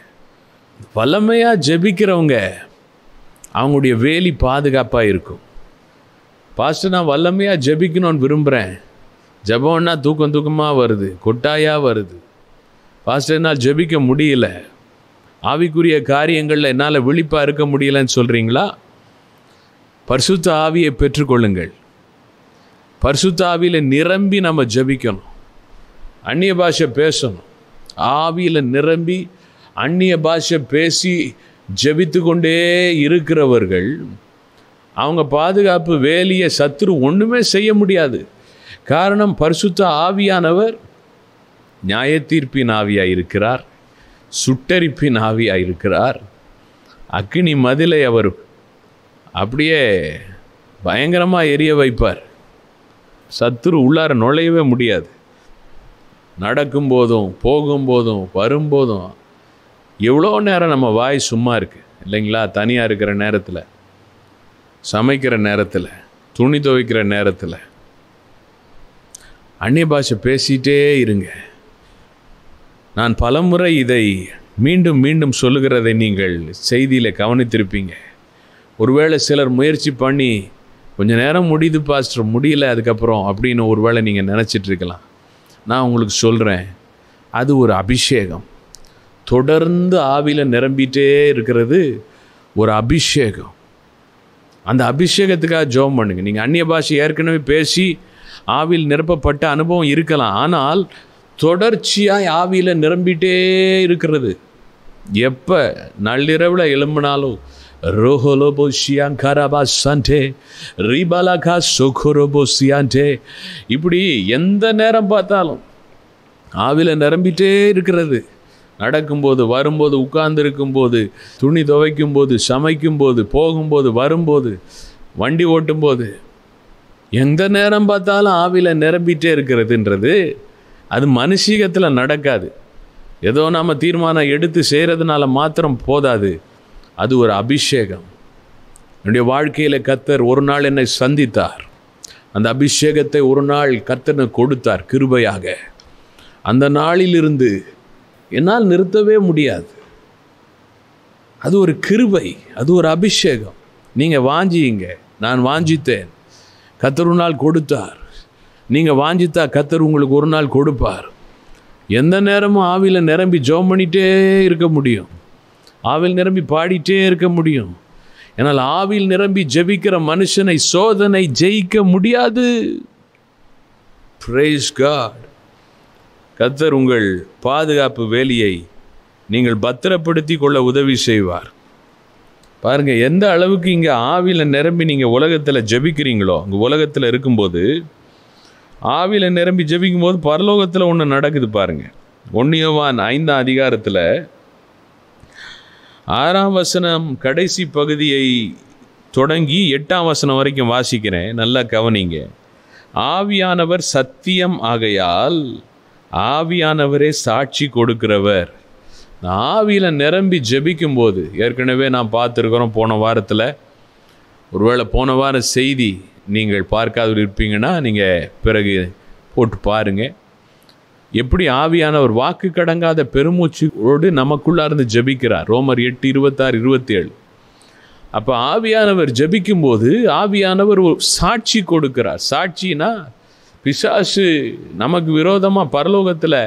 வல்லமையாக ஜெபிக்கிறவங்க அவங்களுடைய வேலி பாதுகாப்பாக இருக்கும் பாஸ்டர் நான் வல்லமையாக ஜெபிக்கணும்னு விரும்புகிறேன் ஜெபம்னா தூக்கம் தூக்கமாக வருது கொட்டாயாக வருது பாஸ்டர் என்னால் ஜெபிக்க முடியல ஆவிக்குரிய காரியங்களில் என்னால் விழிப்பாக இருக்க முடியலன்னு சொல்கிறீங்களா பரிசுத்த ஆவியை பெற்றுக்கொள்ளுங்கள் பரிசுத்த ஆவியில் நிரம்பி நம்ம ஜெபிக்கணும் அந்நிய பாஷை பேசணும் ஆவியில் நிரம்பி அந்நிய பாஷை பேசி ஜெபித்து கொண்டே இருக்கிறவர்கள் அவங்க பாதுகாப்பு வேலியை சத்துரு ஒன்றுமே செய்ய முடியாது காரணம் பரிசுத்த ஆவியானவர் நியாயத்தீர்ப்பின் ஆவியாக இருக்கிறார் சுட்டரிப்பின் ஆவியாக இருக்கிறார் அக்கினி மதிலை அவர் அப்படியே பயங்கரமாக எரிய வைப்பார் சத்துரு உள்ளார நுழையவே முடியாது நடக்கும்போதும் போகும்போதும் வரும்போதும் எவ்வளோ நேரம் நம்ம வாய் சும்மா இருக்குது இல்லைங்களா தனியாக இருக்கிற நேரத்தில் சமைக்கிற நேரத்தில் துணி துவைக்கிற நேரத்தில் அந்நிய பாஷை பேசிகிட்டே இருங்க நான் பலமுறை இதை மீண்டும் மீண்டும் சொல்லுகிறதை நீங்கள் செய்தியில் கவனித்திருப்பீங்க ஒருவேளை சிலர் முயற்சி பண்ணி கொஞ்ச நேரம் முடியுது பாஸ்டர் முடியல அதுக்கப்புறம் அப்படின்னு ஒருவேளை நீங்கள் நினச்சிட்டு இருக்கலாம் நான் உங்களுக்கு சொல்கிறேன் அது ஒரு அபிஷேகம் தொடர்ந்து ஆவியில் நிரம்பிட்டே இருக்கிறது ஒரு அபிஷேகம் அந்த அபிஷேகத்துக்காக ஜெபம் பண்ணுங்க நீங்கள் அந்நிய பாஷை ஏற்கனவே பேசி ஆவியில் நிரப்பப்பட்ட அனுபவம் இருக்கலாம் ஆனால் தொடர்ச்சியாய் ஆவியில் நிரம்பிட்டே இருக்கிறது எப்போ நள்ளிரவில் எழும்பினாலும் ரோஹோலோபோ சியாங்கரபா சண்டே ரிபலகா சொகோரோபோ சியாண்டே இப்படி எந்த நேரம் பார்த்தாலும் ஆவியில் நிரம்பிட்டே இருக்கிறது நடக்கும்போது வரும்போது உட்கார்ந்து இருக்கும்போது துணி துவைக்கும் போது சமைக்கும் போது போகும்போது வரும்போது வண்டி ஓட்டும்போது எந்த நேரம் பார்த்தாலும் ஆவியில் நிரம்பிட்டே இருக்கிறதுன்றது அது மனுஷீகத்தில் நடக்காது ஏதோ நாம் தீர்மானம் எடுத்து செய்கிறதுனால மாத்திரம் போதாது அது ஒரு அபிஷேகம் என்னுடைய வாழ்க்கையில் கத்தர் ஒரு நாள் என்னை சந்தித்தார் அந்த அபிஷேகத்தை ஒரு நாள் கத்தனை கொடுத்தார் கிருபையாக அந்த நாளிலிருந்து என்னால் நிறுத்தவே முடியாது அது ஒரு கிருபை அது ஒரு அபிஷேகம் நீங்கள் வாஞ்சியுங்க நான் வாஞ்சித்தேன் கத்தர் ஒரு நாள் கொடுத்தார் நீங்கள் வாஞ்சித்தா கத்தர் உங்களுக்கு ஒரு நாள் கொடுப்பார் எந்த நேரமும் ஆவியில் நிரம்பி ஜோம் பண்ணிகிட்டே இருக்க முடியும் ஆவில் நிரம்பி பாடிட்டே இருக்க முடியும் என்னால் ஆவில் நிரம்பி ஜெபிக்கிற மனுஷனை சோதனை ஜெயிக்க முடியாது பிரைஸ் காட் கத்தர் உங்கள் பாதுகாப்பு வேலியை நீங்கள் பத்திரப்படுத்தி கொள்ள உதவி செய்வார் பாருங்க எந்த அளவுக்கு இங்கே ஆவியில் நிரம்பி நீங்கள் உலகத்தில் ஜெபிக்கிறீங்களோ அங்கே உலகத்தில் இருக்கும்போது ஆவியில் நிரம்பி ஜெபிக்கும் போது பரலோகத்தில் ஒன்று நடக்குது பாருங்க ஒன்னியவான் ஐந்தாம் அதிகாரத்தில் ஆறாம் வசனம் கடைசி பகுதியை தொடங்கி எட்டாம் வசனம் வரைக்கும் வாசிக்கிறேன் நல்லா கவனிங்க ஆவியானவர் சத்தியம் ஆகையால் ஆவியானவரே சாட்சி கொடுக்கிறவர் நான் ஆவியில் நிரம்பி ஜெபிக்கும்போது ஏற்கனவே நான் பார்த்துருக்குறோம் போன வாரத்தில் ஒருவேளை போன வார செய்தி நீங்கள் பார்க்காத இருப்பீங்கன்னா நீங்கள் பிறகு போட்டு பாருங்கள் எப்படி ஆவியானவர் வாக்கு கடங்காத பெருமூச்சோடு நமக்குள்ளா இருந்து ஜெபிக்கிறார் ரோமர் எட்டு இருபத்தாறு இருபத்தேழு அப்போ ஆவியானவர் ஜெபிக்கும்போது ஆவியானவர் ஒரு சாட்சி கொடுக்கிறார் சாட்சினா பிசாசு நமக்கு விரோதமாக பரலோகத்தில்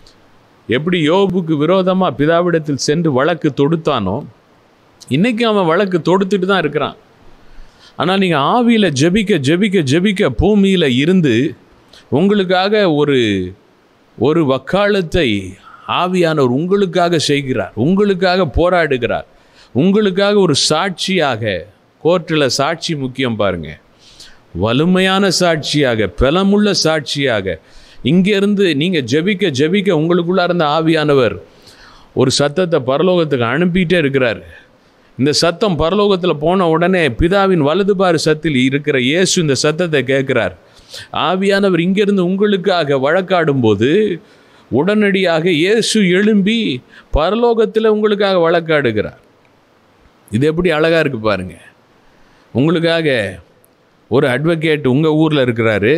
எப்படி யோபுக்கு விரோதமாக பிதாவிடத்தில் சென்று வழக்கு தொடுத்தானோ இன்னைக்கு அவன் வழக்கு தொடுத்துட்டு தான் இருக்கிறான் ஆனால் நீங்கள் ஆவியில் ஜெபிக்க ஜெபிக்க ஜெபிக்க பூமியில் இருந்து உங்களுக்காக ஒரு ஒரு வக்காலத்தை ஆவியானவர் உங்களுக்காக செய்கிறார் உங்களுக்காக போராடுகிறார் உங்களுக்காக ஒரு சாட்சியாக கோர்ட்டில் சாட்சி முக்கியம் பாருங்க வலிமையான சாட்சியாக பலமுள்ள சாட்சியாக இங்கேருந்து நீங்கள் ஜெபிக்க ஜெபிக்க உங்களுக்குள்ளே இருந்த ஆவியானவர் ஒரு சத்தத்தை பரலோகத்துக்கு அனுப்பிட்டே இருக்கிறார் இந்த சத்தம் பரலோகத்தில் போன உடனே பிதாவின் வலதுபாறு சத்தில் இருக்கிற இயேசு இந்த சத்தத்தை கேட்குறார் ஆவியானவர் இங்கிருந்து உங்களுக்காக வழக்காடும்போது உடனடியாக இயேசு எழும்பி பரலோகத்தில் உங்களுக்காக வழக்காடுகிறார் இது எப்படி அழகாக இருக்கு பாருங்க உங்களுக்காக ஒரு அட்வொகேட் உங்கள் ஊரில் இருக்கிறாரு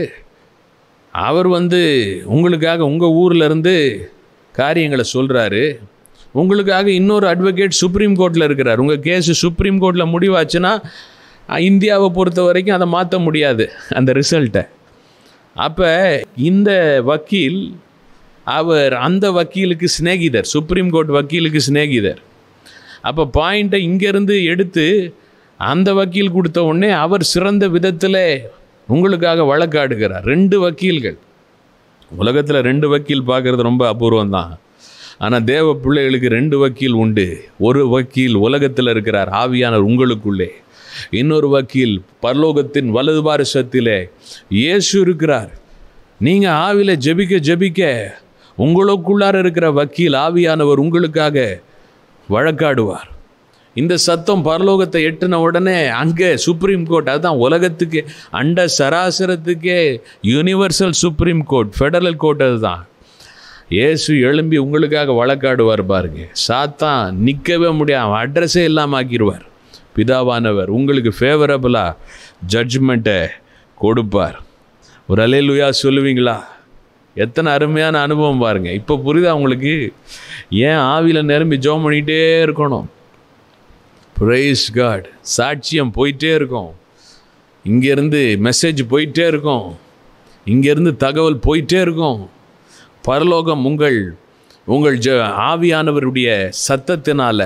அவர் வந்து உங்களுக்காக உங்கள் ஊரில் இருந்து காரியங்களை சொல்கிறாரு உங்களுக்காக இன்னொரு அட்வொகேட் சுப்ரீம் கோர்ட்டில் இருக்கிறார் உங்கள் கேஸு சுப்ரீம் கோர்ட்டில் முடிவாச்சுன்னா அஹ், இந்தியாவை பொறுத்த வரைக்கும் அதை மாற்ற முடியாது அந்த ரிசல்ட்டை அப்போ இந்த வக்கீல் அவர் அந்த வக்கீலுக்கு சிநேகிதர் சுப்ரீம் கோர்ட் வக்கீலுக்கு சிநேகிதர் அப்போ பாயிண்ட்டை இங்கேருந்து எடுத்து அந்த வக்கீல் கொடுத்த உடனே அவர் சிறந்த விதத்தில் உங்களுக்காக வழக்காடுகிறார் ரெண்டு வக்கீல்கள் உலகத்தில் ரெண்டு வக்கீல் பார்க்குறது ரொம்ப அபூர்வம் தான் ஆனால் தேவ பிள்ளைகளுக்கு ரெண்டு வக்கீல் உண்டு ஒரு வக்கீல் உலகத்தில் இருக்கிறார் ஆவியானவர் உங்களுக்குள்ளே இன்னொரு வக்கீல் பரலோகத்தின் வலது பாரசத்திலே இயேசு இருக்கிறார் நீங்கள் ஆவியில் ஜெபிக்க ஜெபிக்க உங்களுக்குள்ளார இருக்கிற வக்கீல் ஆவியானவர் உங்களுக்காக வழக்காடுவார் இந்த சத்தம் பரலோகத்தை எட்டின உடனே அங்கே சுப்ரீம் கோர்ட் அதுதான் உலகத்துக்கு அண்ட சராசரத்துக்கே universal supreme court federal court அதுதான் இயேசு எழும்பி உங்களுக்காக வழக்காடுவார் பாருங்க சாத்தான் நிற்கவே முடியாது அட்ரஸே இல்லாமல் ஆக்கிடுவார் பிதாவானவர் உங்களுக்கு ஃபேவரபுளாக ஜட்ஜ்மெண்ட்டை கொடுப்பார் ஒரு அலையலுயா சொல்லுவீங்களா எத்தனை அருமையான அனுபவம் பாருங்க இப்போ புரியுதா உங்களுக்கு ஏன் ஆவியில் நிரம்பி ஜோம் பண்ணிகிட்டே இருக்கணும் ப்ரைஸ் காட் சாட்சியம் போயிட்டே இருக்கும் இங்கேருந்து மெசேஜ் போயிட்டே இருக்கும் இங்கேருந்து தகவல் போயிட்டே இருக்கும் பரலோகம் உங்கள் உங்கள் ஜ ஆவியானவருடைய சத்தத்தினால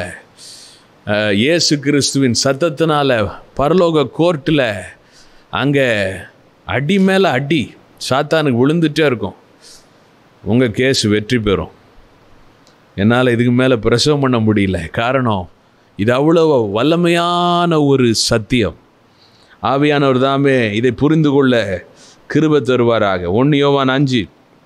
அஹ், இயேசு கிறிஸ்துவின் சத்தத்தினால பரலோக கோர்ட்டில் அங்கே அடி மேலே அடி சாத்தானுக்கு விழுந்துட்டே இருக்கும் உங்கள் கேஸ் வெற்றி பெறும் என்னால் இதுக்கு மேலே பிரசவம் பண்ண முடியல காரணம் இது அவ்வளோ வல்லமையான ஒரு சத்தியம் ஆவியானவர் தாமே இதை புரிந்து கொள்ள கிருபை தருவாராக ஒன்று யோவான் அஞ்சு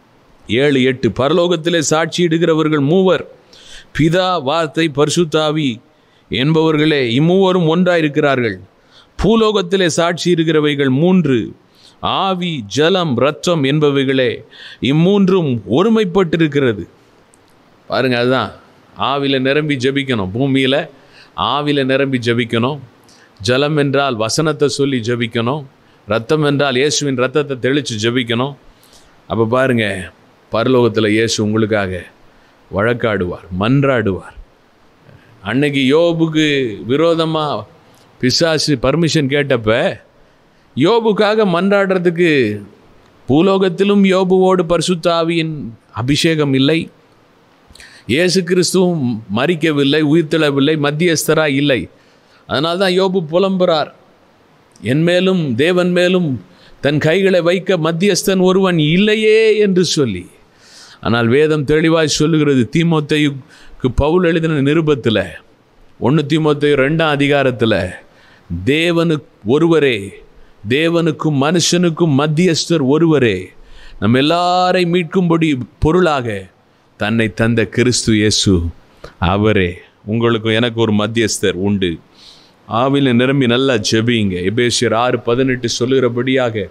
ஏழு எட்டு பரலோகத்திலே சாட்சியிடுகிறவர்கள் மூவர் பிதா வார்த்தை பரிசுத்தாவி என்பவர்களே இம்மூவரும் ஒன்றாயிருக்கிறார்கள் பூலோகத்திலே சாட்சியிடுகிறவைகள் மூன்று ஆவி ஜலம் இரத்தம் என்பவைகளே இம்மூன்றும் ஒருமைப்பட்டிருக்கிறது பாருங்க அதுதான் ஆவில நிரம்பி ஜெபிக்கணும் பூமியில் ஆவில நிரம்பி ஜெபிக்கணும் ஜலம் என்றால் வசனத்தை சொல்லி ஜெபிக்கணும் ரத்தம் என்றால் இயேசுவின் ரத்தத்தை தெளித்து ஜெபிக்கணும் அப்போ பாருங்க பரலோகத்தில் இயேசு உங்களுக்காக வழக்காடுவார் மன்றாடுவார் அன்னைக்கு யோபுக்கு விரோதமாக பிசாசு பர்மிஷன் கேட்டப்ப யோபுக்காக மன்றாடுறதுக்கு பூலோகத்திலும் யோபுவோடு பரிசுத்த ஆவியின் அபிஷேகம் இல்லை இயேசு கிறிஸ்துவும் மறிக்கவில்லை உயிர்த்தெழவில்லை மத்தியஸ்தராக இல்லை அதனால தான் யோபு புலம்புறார் என் மேலும் தேவன் மேலும் தன் கைகளை வைக்க மத்தியஸ்தன் ஒருவன் இல்லையே என்று சொல்லி ஆனால் வேதம் தெளிவாய் சொல்லுகிறது தீமோத்தேயுக்கு பவுல் எழுதின நிருபத்தில் ஒன்று தீமோத்தேயு ரெண்டாம் அதிகாரத்தில் தேவனுக்கு ஒருவரே தேவனுக்கும் மனுஷனுக்கும் மத்தியஸ்தர் ஒருவரே நம்ம எல்லாரை மீட்கும்படி பொருளாக தன்னை தந்த கிறிஸ்து இயேசு அவரே உங்களுக்கும் எனக்கு ஒரு மத்தியஸ்தர் உண்டு ஆவில நிரம்பி நல்லா ஜெபிங்க எபேசியர் ஆறு பதினெட்டு சொல்லுகிறபடியாக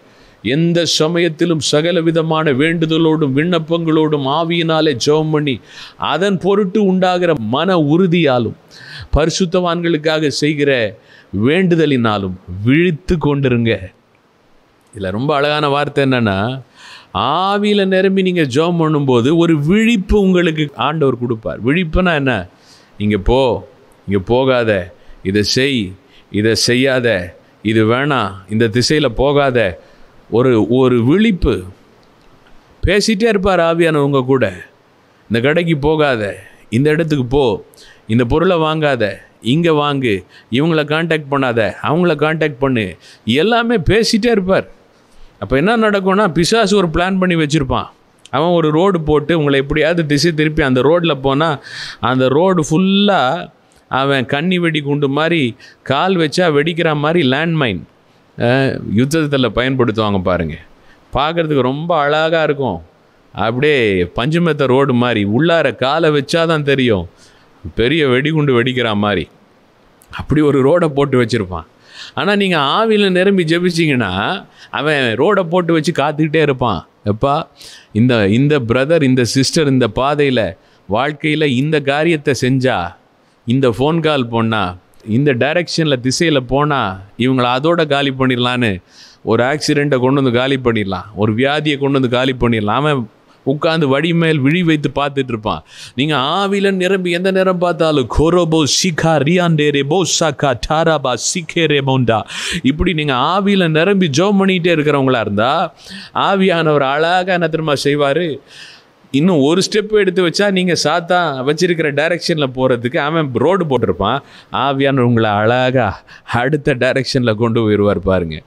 எந்த சமயத்திலும் சகல விதமான வேண்டுதலோடும் விண்ணப்பங்களோடும் ஆவியினாலே ஜெபம் பண்ணி அதன் பொருட்டு உண்டாகிற மன உறுதியாலும் பரிசுத்தவான்களுக்காக செய்கிற வேண்டுதலினாலும் விழித்து கொண்டிருங்க இதில் ரொம்ப அழகான வார்த்தை என்னன்னா ஆவியில் நிரம்பி நீங்கள் ஜெபம் பண்ணும்போது ஒரு விழிப்பு உங்களுக்கு ஆண்டவர் கொடுப்பார் விழிப்புனா என்ன இங்கே போ இங்கே போகாத இதை செய் இதை செய்யாத இது வேணாம் இந்த திசையில் போகாத ஒரு ஒரு விழிப்பு பேசிகிட்டே இருப்பார் ஆவியானவர் உங்க கூட இந்த கடைக்கு போகாத இந்த இடத்துக்கு போ இந்த பொருளை வாங்காத இங்கே வாங்கு இவங்கள காண்டாக்ட் பண்ணாத அவங்கள காண்டாக்ட் பண்ணு எல்லாமே பேசிகிட்டே இருப்பார் அப்போ என்ன நடக்கும்னா பிசாசு ஒரு பிளான் பண்ணி வச்சுருப்பான் அவன் ஒரு ரோடு போட்டு உங்களை எப்படியாவது திசை திருப்பி அந்த ரோட்டில் போனால் அந்த ரோடு ஃபுல்லாக அவன் கன்னி வெடி குண்டு மாதிரி கால் வச்சா வெடிக்கிற மாதிரி லேண்ட்மைன் யுத்தத்தில் பயன்படுத்துவாங்க பாருங்கள் பார்க்குறதுக்கு ரொம்ப அழகாக இருக்கும் அப்படியே பஞ்சுமெத்த ரோடு மாதிரி உள்ளார காலை வச்சாதான் தெரியும் பெரிய வெடிகுண்டு வெடிக்கிற மாதிரி அப்படி ஒரு ரோடை போட்டு வச்சுருப்பான் ஆனால் நீங்கள் ஆவியில் நிரம்பி ஜெபிச்சிங்கன்னா அவன் ரோடை போட்டு வச்சு காத்துக்கிட்டே இருப்பான் எப்பா இந்த இந்த பிரதர் இந்த சிஸ்டர் இந்த பாதையில் வாழ்க்கையில் இந்த காரியத்தை செஞ்சா இந்த ஃபோன் கால் போனா இந்த டைரக்ஷனில் திசையில் போனால் இவங்களை அதோட காலி பண்ணிடலான்னு ஒரு ஆக்சிடெண்ட்டை கொண்டு வந்து காலி பண்ணிடலாம் ஒரு வியாதியை கொண்டு வந்து காலி பண்ணிடலாம் அவன் உட்காந்து வடி மேல் விழி வைத்து பார்த்துட்டு இருப்பான் நீங்கள் ஆவில நிரம்பி எந்த நேரம் பார்த்தாலும் கோரோபோ சிகா ரியாண்டேரே போ சாக்கா டாராபா சிக்கேரே மோண்டா இப்படி நீங்கள் ஆவியில் நிரம்பி ஜோம் பண்ணிகிட்டே இருக்கிறவங்களா இருந்தால் ஆவியானவர் அழகாக என்ன திரும்ப செய்வார் இன்னும் ஒரு ஸ்டெப் எடுத்து வச்சா நீங்கள் சாத்தா வச்சிருக்கிற டைரக்ஷனில் போகிறதுக்கு அவன் ரோடு போட்டிருப்பான் ஆவியானவர் உங்களை அழகாக அடுத்த டைரக்ஷனில் கொண்டு போயிடுவார் பாருங்க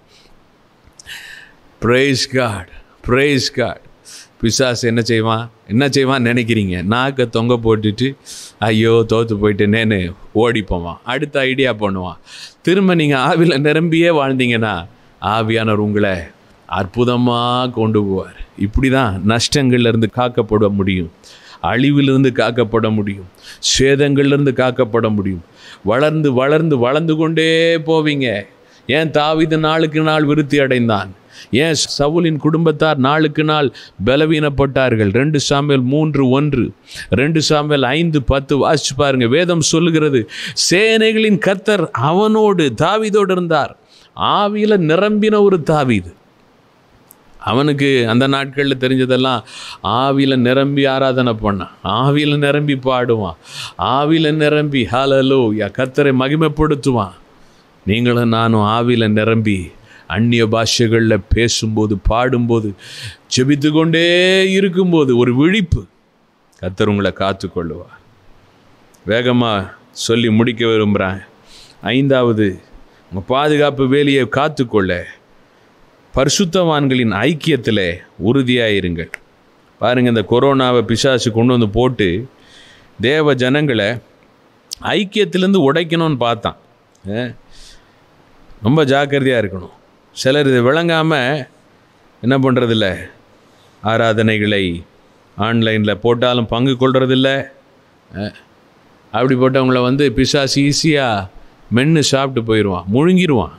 ப்ரைஸ் காட் ப்ரைஸ் காட் பிசாசு என்ன செய்வான் என்ன செய்வான் நினைக்கிறீங்க நாக்கை தொங்க போட்டுட்டு ஐயோ தோற்று போயிட்டேனேன்னு ஓடி போவான் அடுத்த ஐடியா பண்ணுவான் திரும்ப நீங்கள் ஆவியில் நிரம்பியே வாழ்ந்தீங்கன்னா ஆவியானவர் உங்களை அற்புதமாக கொண்டு போவார் இப்படி தான் நஷ்டங்கள்லேருந்து காக்கப்பட முடியும் அழிவிலிருந்து காக்கப்பட முடியும் சேதங்கள்லேருந்து காக்கப்பட முடியும் வளர்ந்து வளர்ந்து வளர்ந்து கொண்டே போவீங்க ஏன் தாவிது நாளுக்கு நாள் விருத்தி அடைந்தான் ஏன் சவுலின் குடும்பத்தார் நாளுக்கு நாள் பலவீனப்பட்டார்கள் ரெண்டு சாமியல் மூன்று ஒன்று ரெண்டு சாமியல் ஐந்து பத்து வாசிச்சு பாருங்க வேதம் சொல்லுகிறது சேனைகளின் கர்த்தர் அவனோடு தாவீதோடு இருந்தார் ஆவியில நிரம்பின ஒரு தாவீது அவனுக்கு அந்த நாட்களில் தெரிஞ்சதெல்லாம் ஆவியில் நிரம்பி ஆராதனை பண்ணான் ஆவியில் நிரம்பி பாடுவான் ஆவியில் நிரம்பி ஹலலோ யா கத்தரை மகிமைப்படுத்துவான் நீங்களும் நானும் ஆவியில் நிரம்பி அந்நிய பாஷைகளில் பேசும்போது பாடும்போது செபித்து கொண்டே இருக்கும்போது ஒரு விழிப்பு கத்தர் உங்களை காத்துக்கொள்ளுவார் வேகமாக சொல்லி முடிக்க விரும்புகிறேன் ஐந்தாவது உங்கள் பாதுகாப்பு வேலையை காத்துக்கொள்ள பரிசுத்தவான்களின் ஐக்கியத்தில் உறுதியாயிருங்கள் பாருங்கள் இந்த கொரோனாவை பிசாசு கொண்டு வந்து போட்டு தேவ ஜனங்களை ஐக்கியத்திலேருந்து உடைக்கணும்னு பார்த்தான் அஹ், ரொம்ப ஜாக்கிரதையாக இருக்கணும் சிலர் இது விளங்காமல் என்ன பண்ணுறதில்ல ஆராதனைகளை ஆன்லைனில் போட்டாலும் பங்கு கொள்றதில்ல அஹ், அப்படிப்பட்டவங்கள வந்து பிசாசு ஈஸியாக மென்று சாப்பிட்டு போயிடுவான் முழுங்கிடுவான்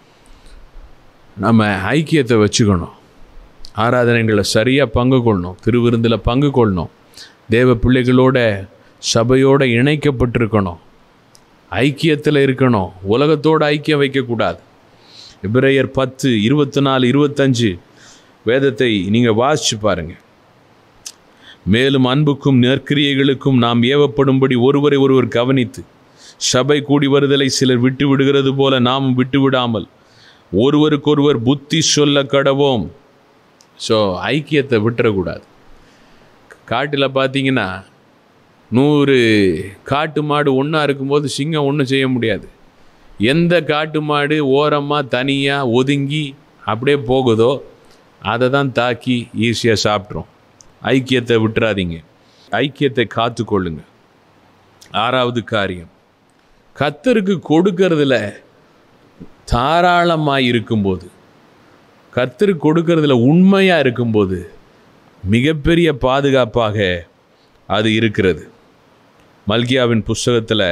நம்ம ஐக்கியத்தை வச்சுக்கணும் ஆராதனைகளை சரியாக பங்கு கொள்ளணும் திருவிருந்தில் பங்கு கொள்ளணும் தேவ பிள்ளைகளோட சபையோட இணைக்கப்பட்டிருக்கணும் ஐக்கியத்தில் இருக்கணும் உலகத்தோட ஐக்கியம் வைக்கக்கூடாது எபிரேயர் பத்து இருபத்தி நாலு இருபத்தஞ்சு வேதத்தை நீங்கள் வாசிச்சு பாருங்கள் மேலும் அன்புக்கும் நற்கிரியைகளுக்கும் நாம் ஏவப்படும்படி ஒருவரை ஒருவர் கவனித்து சபை கூடி வருதலை சிலர் விட்டு விடுகிறது போல நாமும் விட்டு விடாமல் ஒருவருக்கொருவர் புத்தி சொல்ல கடவோம் ஸோ ஐக்கியத்தை விட்டுறக்கூடாது காட்டில் பார்த்தீங்கன்னா நூறு காட்டு மாடு ஒன்றா இருக்கும்போது சிங்கம் ஒன்றும் செய்ய முடியாது எந்த காட்டு மாடு ஓரமாக தனியாக ஒதுங்கி அப்படியே போகுதோ அதை தான் தாக்கி ஈஸியாக சாப்பிட்ரும் ஐக்கியத்தை விட்டுறாதீங்க ஐக்கியத்தை காத்துக்கொள்ளுங்க ஆறாவது காரியம் கத்தருக்கு கொடுக்கறதுல தாராளமாக இருக்கும்போது கர்த்தருக்கு கொடுக்கறதுல உண்மையாக இருக்கும்போது மிகப்பெரிய பாதுகாப்பாக அது இருக்கிறது மல்கியாவின் புஸ்தகத்தில்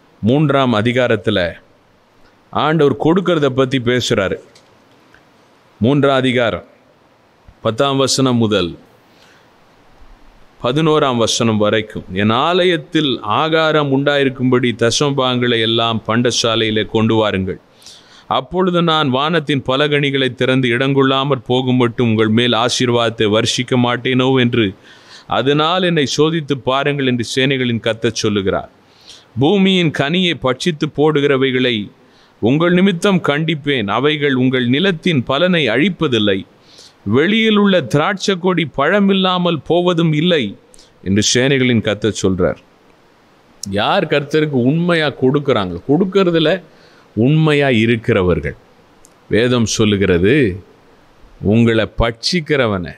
மூன்றாம் அதிகாரத்தில் ஆண்டவர் கொடுக்கறத பற்றி பேசுகிறாரு மூன்றாம் அதிகாரம் பத்தாம் வசனம் முதல் பதினோராம் வசனம் வரைக்கும் என் ஆலயத்தில் ஆகாரம் உண்டாயிருக்கும்படி தசம்பாங்களை எல்லாம் பண்டசாலையிலே கொண்டு வாருங்கள் அப்பொழுது நான் வானத்தின் பலகணிகளை திறந்து இடங்கொள்ளாமற் போகும் மட்டும் உங்கள் மேல் ஆசீர்வாதத்தை வர்ஷிக்க மாட்டேனோ என்று அதனால் என்னை சோதித்து பாருங்கள் என்று சேனைகளின் கத்தச் சொல்லுகிறார் பூமியின் கனியை பட்சித்து போடுகிறவைகளை உங்கள் நிமித்தம் கண்டிப்பேன் அவைகள் உங்கள் நிலத்தின் பலனை அழிப்பதில்லை வெளியில் உள்ள திராட்சை கொடி பழமில்லாமல் போவதும் இல்லை என்று சேனைகளின் கத்தச் சொல்றார் யார் கர்த்தருக்கு உண்மையாக கொடுக்குறாங்க கொடுக்கறதுல உண்மையாக இருக்கிறவர்கள் வேதம் சொல்லுகிறது உங்களை பட்சிக்கிறவனை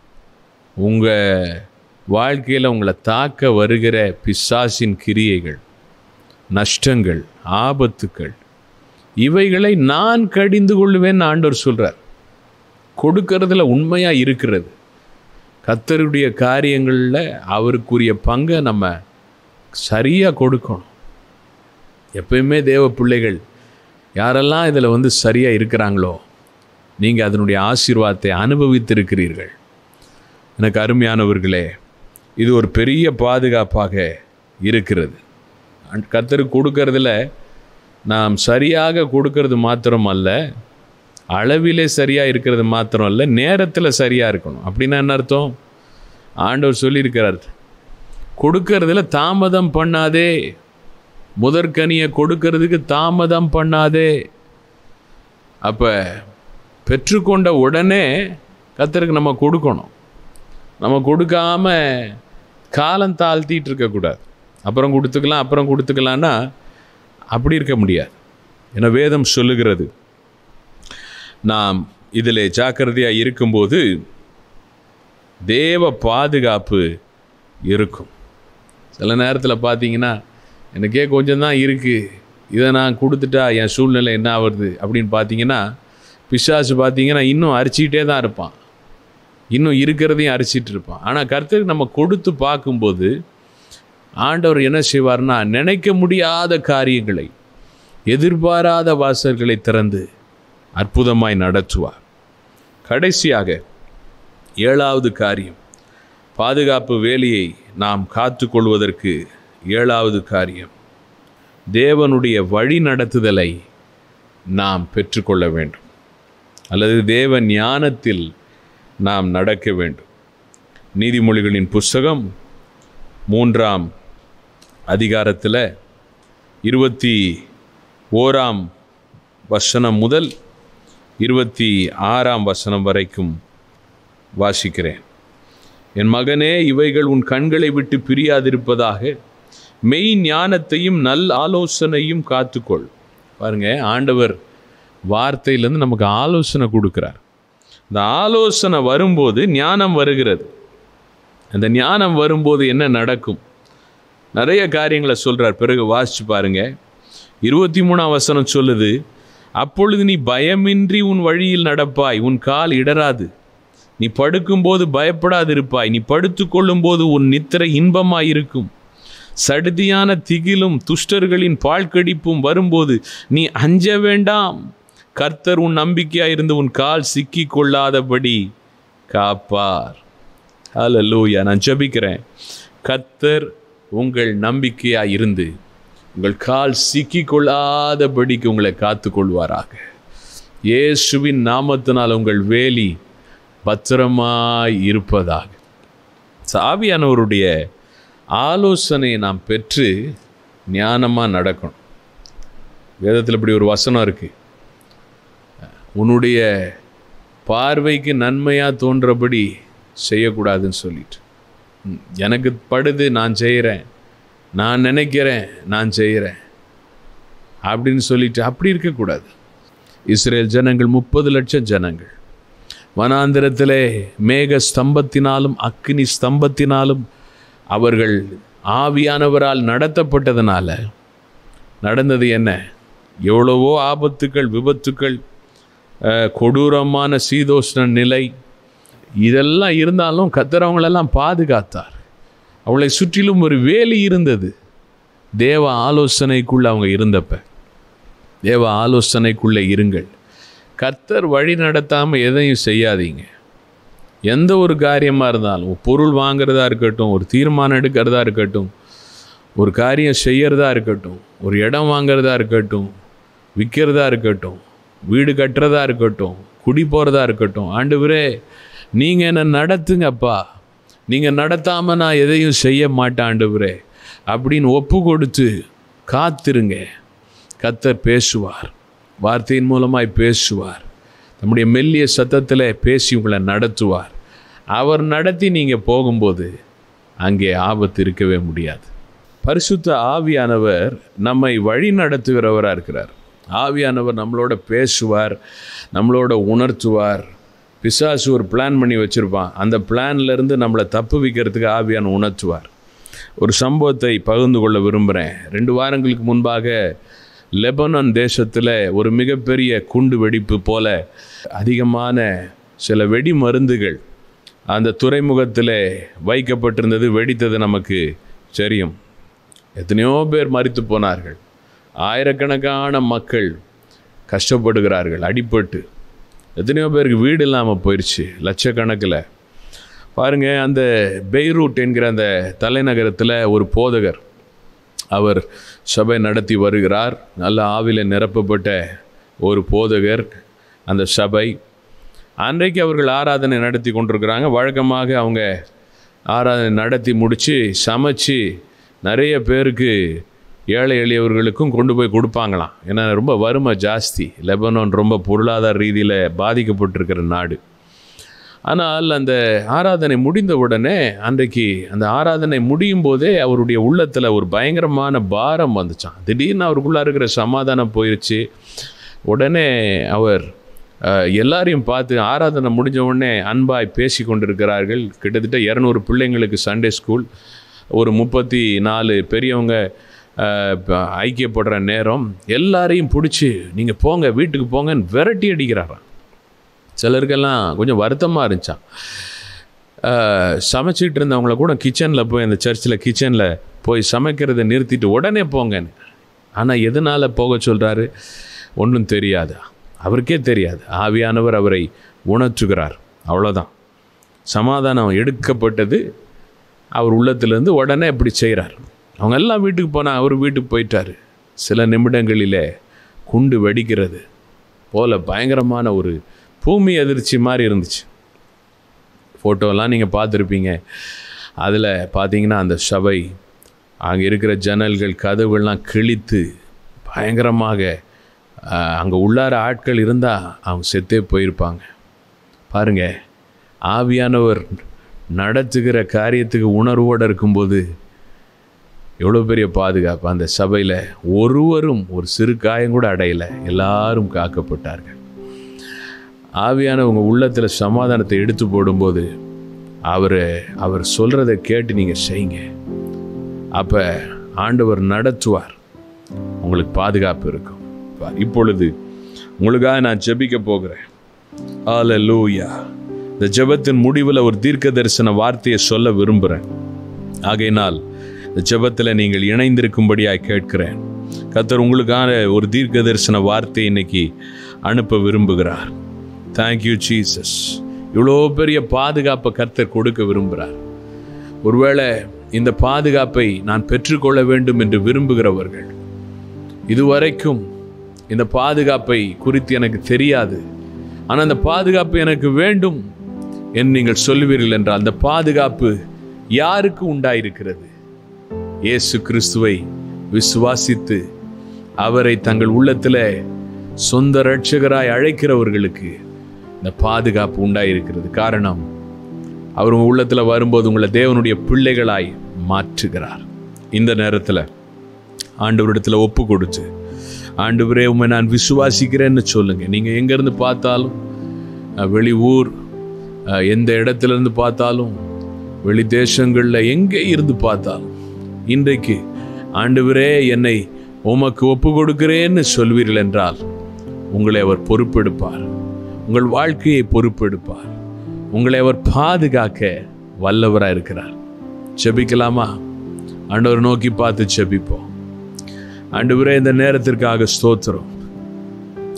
உங்கள் வாழ்க்கையில் உங்களை தாக்க வருகிற பிசாசின் கிரியைகள் நஷ்டங்கள் ஆபத்துக்கள் இவைகளை நான் கடிந்து கொள்வேன்னு ஆண்டவர் சொல்கிறார் கொடுக்கறதுல உண்மையாக இருக்கிறது கத்தருடைய காரியங்களில் அவருக்குரிய பங்கை நம்ம சரியாக கொடுக்கணும் எப்பயுமே தேவ பிள்ளைகள் யாரெல்லாம் இதில் வந்து சரியாக இருக்கிறாங்களோ நீங்கள் அதனுடைய ஆசீர்வாதத்தை அனுபவித்திருக்கிறீர்கள் எனக்கு அருமையானவர்களே இது ஒரு பெரிய பாதுகாப்பாக இருக்கிறது அண்ட் கத்தருக்கு கொடுக்கறதுல நாம் சரியாக கொடுக்கறது மாத்திரம் அல்ல அளவிலே சரியாக இருக்கிறது மாத்திரம் அல்ல நேரத்தில் சரியாக இருக்கணும் அப்படின்னா என்ன அர்த்தம் ஆண்டவர் சொல்லியிருக்கிறார் கொடுக்கறதுல தாமதம் பண்ணாதே முதற்கனியை கொடுக்கறதுக்கு தாமதம் பண்ணாதே அப்போ பெற்றுக்கொண்ட உடனே கத்தருக்கு நம்ம கொடுக்கணும் நம்ம கொடுக்காம காலம் தாழ்த்திட்டு இருக்கக்கூடாது அப்புறம் கொடுத்துக்கலாம் அப்புறம் கொடுத்துக்கலான்னா அப்படி இருக்க முடியாது ஏன்னா வேதம் சொல்லுகிறது நாம் இதில் ஜாக்கிரதையாக இருக்கும்போது தேவ பாதுகாப்பு இருக்கும் சில நேரத்தில் பார்த்தீங்கன்னா எனக்கே கொஞ்சம் தான் இருக்குது இதை நான் கொடுத்துட்டா என் சூழ்நிலை என்ன ஆகுறது அப்படின்னு பார்த்தீங்கன்னா பிசாசு பார்த்தீங்கன்னா இன்னும் அரிச்சிக்கிட்டே தான் இருப்பான் இன்னும் இருக்கிறதையும் அரிச்சிட்டு இருப்பான் ஆனால் கர்த்தருக்கு நம்ம கொடுத்து பார்க்கும்போது ஆண்டவர் என்ன செய்வார்னா நினைக்க முடியாத காரியங்களை எதிர்பாராத வாசல்களை திறந்து அற்புதமாய் நடத்துவார் கடைசியாக ஏழாவது காரியம் பாதுகாப்பு வேலையை நாம் காத்து கொள்வதற்கு ஏழாவது காரியம் தேவனுடைய வழி நடத்துதலை நாம் பெற்றுக்கொள்ள வேண்டும் அல்லது தேவ ஞானத்தில் நாம் நடக்க வேண்டும் நீதிமொழிகளின் புஸ்தகம் மூன்றாம் அதிகாரத்தில் இருபத்தி ஓராம் வசனம் முதல் இருபத்தி ஆறாம் வசனம் வரைக்கும் வாசிக்கிறேன் என் மகனே இவைகள் உன் கண்களை விட்டு பிரியாதிருப்பதாக மெய் ஞானத்தையும் நல் ஆலோசனையும் காத்துக்கொள் பாருங்க ஆண்டவர் வார்த்தையிலேருந்து நமக்கு ஆலோசனை கொடுக்குறார் இந்த ஆலோசனை வரும்போது ஞானம் வருகிறது அந்த ஞானம் வரும்போது என்ன நடக்கும் நிறைய காரியங்களை சொல்கிறார் பிறகு வாசிச்சு பாருங்க இருபத்தி மூணாம் வசனம் சொல்லுது அப்பொழுது நீ பயமின்றி உன் வழியில் நடப்பாய் உன் கால் இடராது நீ படுக்கும்போது பயப்படாதிருப்பாய் நீ படுத்துக்கொள்ளும் போது உன் நித்திரை இன்பமாய் இருக்கும் சடுதியான திகிலும் துஷ்டர்களின் பாழ்கடிப்பும் வரும்போது நீ அஞ்ச வேண்டாம் கர்த்தர் உன் நம்பிக்கையாக இருந்து உன் கால் சிக்கி கொள்ளாதபடி காப்பார் ஹalleluya நான் ஜெபிக்கிறேன் கர்த்தர் உங்கள் நம்பிக்கையாக இருந்து உங்கள் கால் சிக்கி கொள்ளாதபடிக்கு உங்களை காத்துக்கொள்வாராக இயேசுவின் நாமத்தினால் உங்கள் வேலி பத்திரமாய் இருப்பதாக சாவியானவருடைய ஆலோசனையை நாம் பெற்று ஞானமாக நடக்கணும் வேதத்தில் இப்படி ஒரு வசனம் இருக்குது உன்னுடைய பார்வைக்கு நன்மையாக தோன்றபடி செய்யக்கூடாதுன்னு சொல்லிட்டு ம், எனக்கு படுது நான் செய்கிறேன் நான் நினைக்கிறேன் நான் செய்கிறேன் அப்படின்னு சொல்லிட்டு அப்படி இருக்கக்கூடாது இஸ்ரேல் ஜனங்கள் முப்பது லட்சம் ஜனங்கள் வனாந்திரத்திலே மேக ஸ்தம்பத்தினாலும் அக்னி ஸ்தம்பத்தினாலும் அவர்கள் ஆவியானவரால் நடத்தப்பட்டதனால நடந்தது என்ன எவ்வளவோ ஆபத்துக்கள் விபத்துக்கள் அஹ், கொடூரமான சீதோஷ்ண நிலை இதெல்லாம் இருந்தாலும் கத்தர் அவங்களெல்லாம் பாதுகாத்தார் அவளை சுற்றிலும் ஒரு வேலி இருந்தது தேவ ஆலோசனைக்குள்ள அவங்க இருந்தப்ப தேவ ஆலோசனைக்குள்ளே இருங்கள் கர்த்தர் வழி நடத்தாமல் எதையும் செய்யாதீங்க எந்த ஒரு காரியமாக இருந்தாலும் பொருள் வாங்குறதா இருக்கட்டும் ஒரு தீர்மானம் எடுக்கிறதா இருக்கட்டும் ஒரு காரியம் செய்யறதா இருக்கட்டும் ஒரு இடம் வாங்குறதா இருக்கட்டும் விற்கிறதா இருக்கட்டும் வீடு கட்டுறதா இருக்கட்டும் குடி போகிறதா இருக்கட்டும் ஆண்டவரே நீங்கள் என்னை நடத்துங்கப்பா நீங்கள் நடத்தாமல் நான் எதையும் செய்ய மாட்டேன் ஆண்டவரே அப்படின்னு ஒப்பு கொடுத்து காத்திருங்க கத்தர் பேசுவார் வார்த்தையின் மூலமாய் பேசுவார் நம்முடைய மெல்லிய சத்தத்தில் பேசி உங்களை நடத்துவார் அவர் நடத்தி நீங்கள் போகும்போது அங்கே ஆபத்து இருக்கவே முடியாது பரிசுத்த ஆவியானவர் நம்மை வழி நடத்துகிறவராக இருக்கிறார் ஆவியானவர் நம்மளோட பேசுவார் நம்மளோட உணர்த்துவார் பிசாசு ஒரு பிளான் பண்ணி வச்சுருப்பான் அந்த பிளான்ல இருந்து நம்மளை தப்பு வைக்கிறதுக்கு ஆவியான உணர்த்துவார் ஒரு சம்பவத்தை பகிர்ந்து கொள்ள விரும்புகிறேன் ரெண்டு வாரங்களுக்கு முன்பாக லெபனான் தேசத்தில் ஒரு மிகப்பெரிய குண்டு வெடிப்பு போல அதிகமான சில வெடி மருந்துகள் அந்த துறைமுகத்தில் வைக்கப்பட்டிருந்தது வெடித்தது நமக்கு தெரியும் எத்தனையோ பேர் மறித்து போனார்கள் ஆயிரக்கணக்கான மக்கள் கஷ்டப்படுகிறார்கள் அடிபட்டு எத்தனையோ பேருக்கு வீடு இல்லாமல் போயிடுச்சு லட்சக்கணக்கில் பாருங்க அந்த பெய்ரூட் என்கிற அந்த தலைநகரத்தில் ஒரு போதகர் அவர் சபை நடத்தி வருகிறார் நல்ல ஆவில நிரப்பப்பட்ட ஒரு போதகர் அந்த சபை அன்றைக்கு அவர்கள் ஆராதனை நடத்தி கொண்டிருக்கிறாங்க வழக்கமாக அவங்க ஆராதனை நடத்தி முடித்து சமைச்சு நிறைய பேருக்கு ஏழை எளியவர்களுக்கும் கொண்டு போய் கொடுப்பாங்களாம் ஏன்னா ரொம்ப வறுமை ஜாஸ்தி லெபனான் ரொம்ப பொருளாதார ரீதியில் பாதிக்கப்பட்டிருக்கிற நாடு ஆனால் அந்த ஆராதனை முடிந்த உடனே அன்றைக்கு அந்த ஆராதனை முடியும் போதே அவருடைய உள்ளத்தில் ஒரு பயங்கரமான பாரம் வந்துச்சான் திடீர்னு அவருக்குள்ளே இருக்கிற சமாதானம் போயிடுச்சு உடனே அவர் அஹ், எல்லாரையும் பார்த்து ஆராதனை முடிஞ்ச உடனே அன்பாய் பேசி கொண்டிருக்கிறார்கள் கிட்டத்தட்ட இரநூறு பிள்ளைங்களுக்கு சண்டே ஸ்கூல் ஒரு முப்பத்தி நாலு பெரியவங்க அஹ், ப- ஐக்கியப்படுற நேரம் எல்லாரையும் பிடிச்சி நீங்கள் போங்க வீட்டுக்கு போங்கன்னு விரட்டி அடிக்கிறாராம் சிலருக்கெல்லாம் கொஞ்சம் வருத்தமாக இருந்துச்சான் அஹ், சமைச்சிட்டு இருந்தவங்கள கூட கிச்சனில் போய் அந்த சர்ச்சில் கிச்சனில் போய் சமைக்கிறதை நிறுத்திட்டு உடனே போங்கன்னு ஆனால் எதனால் போக சொல்கிறாரு ஒன்றும் தெரியாது அவருக்கே தெரியாது ஆவியானவர் அவரை உணர்த்துகிறார் அவ்வளோதான் சமாதானம் எடுக்கப்பட்டது அவர் உள்ளத்திலேருந்து உடனே இப்படி செய்கிறார் அவங்க எல்லாம் வீட்டுக்கு போனால் அவர் வீட்டுக்கு போயிட்டாரு சில நிமிடங்களிலே குண்டு வெடிக்கிறது போல பயங்கரமான ஒரு பூமி அதிர்ச்சி மாதிரி இருந்துச்சு ஃபோட்டோலாம் நீங்கள் பார்த்துருப்பீங்க அதில் பார்த்தீங்கன்னா அந்த சபை அங்கே இருக்கிற ஜன்னல்கள் கதவுகள்லாம் கிழித்து பயங்கரமாக அங்கே உள்ளார ஆட்கள் இருந்தால் அவங்க செத்தே போயிருப்பாங்க பாருங்க ஆவியானவர் நடத்துகிற காரியத்துக்கு உணர்வோடு இருக்கும்போது எவ்வளோ பெரிய பாதுகாப்பு அந்த சபையில் ஒருவரும் ஒரு சிறு காயம் கூட அடையலை எல்லாரும் காக்கப்பட்டார்கள் ஆவியான உங்கள் உள்ளத்தில் சமாதானத்தை எடுத்து போடும்போது அவர் அவர் சொல்கிறத கேட்டு நீங்கள் செய்யுங்க அப்போ ஆண்டவர் நடத்துவார் உங்களுக்கு பாதுகாப்பு இருக்கும் இப்பொழுது உங்களுக்காக நான் ஜெபிக்க போகிறேன் ஹalleluya இந்த ஜெபத்தின் முடிவில் ஒரு தீர்க்க தரிசன வார்த்தையை சொல்ல விரும்புகிறேன் ஆகையினால் இந்த ஜெபத்தில் நீங்கள் இணைந்திருக்கும்படியாய் கேட்கிறேன் கர்த்தர் உங்களுக்கான ஒரு தீர்க்க தரிசன வார்த்தை இன்னைக்கு அனுப்ப விரும்புகிறார் தேங்க்யூ ஜீசஸ் இவ்வளோ பெரிய பாதுகாப்பை கர்த்தர் கொடுக்க விரும்புகிறார் ஒருவேளை இந்த பாதுகாப்பை நான் பெற்றுக்கொள்ள வேண்டும் என்று விரும்புகிறவர்கள் இதுவரைக்கும் இந்த பாதுகாப்பை குறித்து எனக்கு தெரியாது ஆனால் அந்த பாதுகாப்பு எனக்கு வேண்டும் என்று நீங்கள் சொல்லுவீர்கள் என்றால் அந்த பாதுகாப்பு யாருக்கு உண்டாயிருக்கிறது இயேசு கிறிஸ்துவை விசுவாசித்து அவரை தங்கள் உள்ளத்தில் சொந்த இரட்சகராய் அழைக்கிறவர்களுக்கு இந்த பாதுகாப்பு உண்டாயிருக்கிறது காரணம் அவர் உங்கள் உள்ளத்தில் வரும்போது உங்களை தேவனுடைய பிள்ளைகளாய் மாற்றுகிறார் இந்த நேரத்தில் ஆண்டவரிடத்தில் ஒப்பு கொடுத்து ஆண்டவரே உண்மை நான் விசுவாசிக்கிறேன்னு சொல்லுங்க நீங்கள் எங்கேருந்து பார்த்தாலும் அஹ், வெளி ஊர் அஹ், எந்த இடத்துல இருந்து பார்த்தாலும் வெளி தேசங்களில் எங்கே இருந்து பார்த்தாலும் இன்றைக்கு ஆண்டவரே என்னை உமக்கு ஒப்பு கொடுக்கிறேன்னு சொல்வீர்கள் என்றால் உங்களை அவர் பொறுப்பெடுப்பார் உங்கள் வாழ்க்கையை பொறுப்பெடுப்பார் உங்களை அவர் பாதுகாக்க வல்லவராக இருக்கிறார் ஜெபிக்கலாமா ஆண்டவர் நோக்கி பார்த்து ஜெபிப்போம் ஆண்டவரே இந்த நேரத்திற்காக ஸ்தோத்திரம்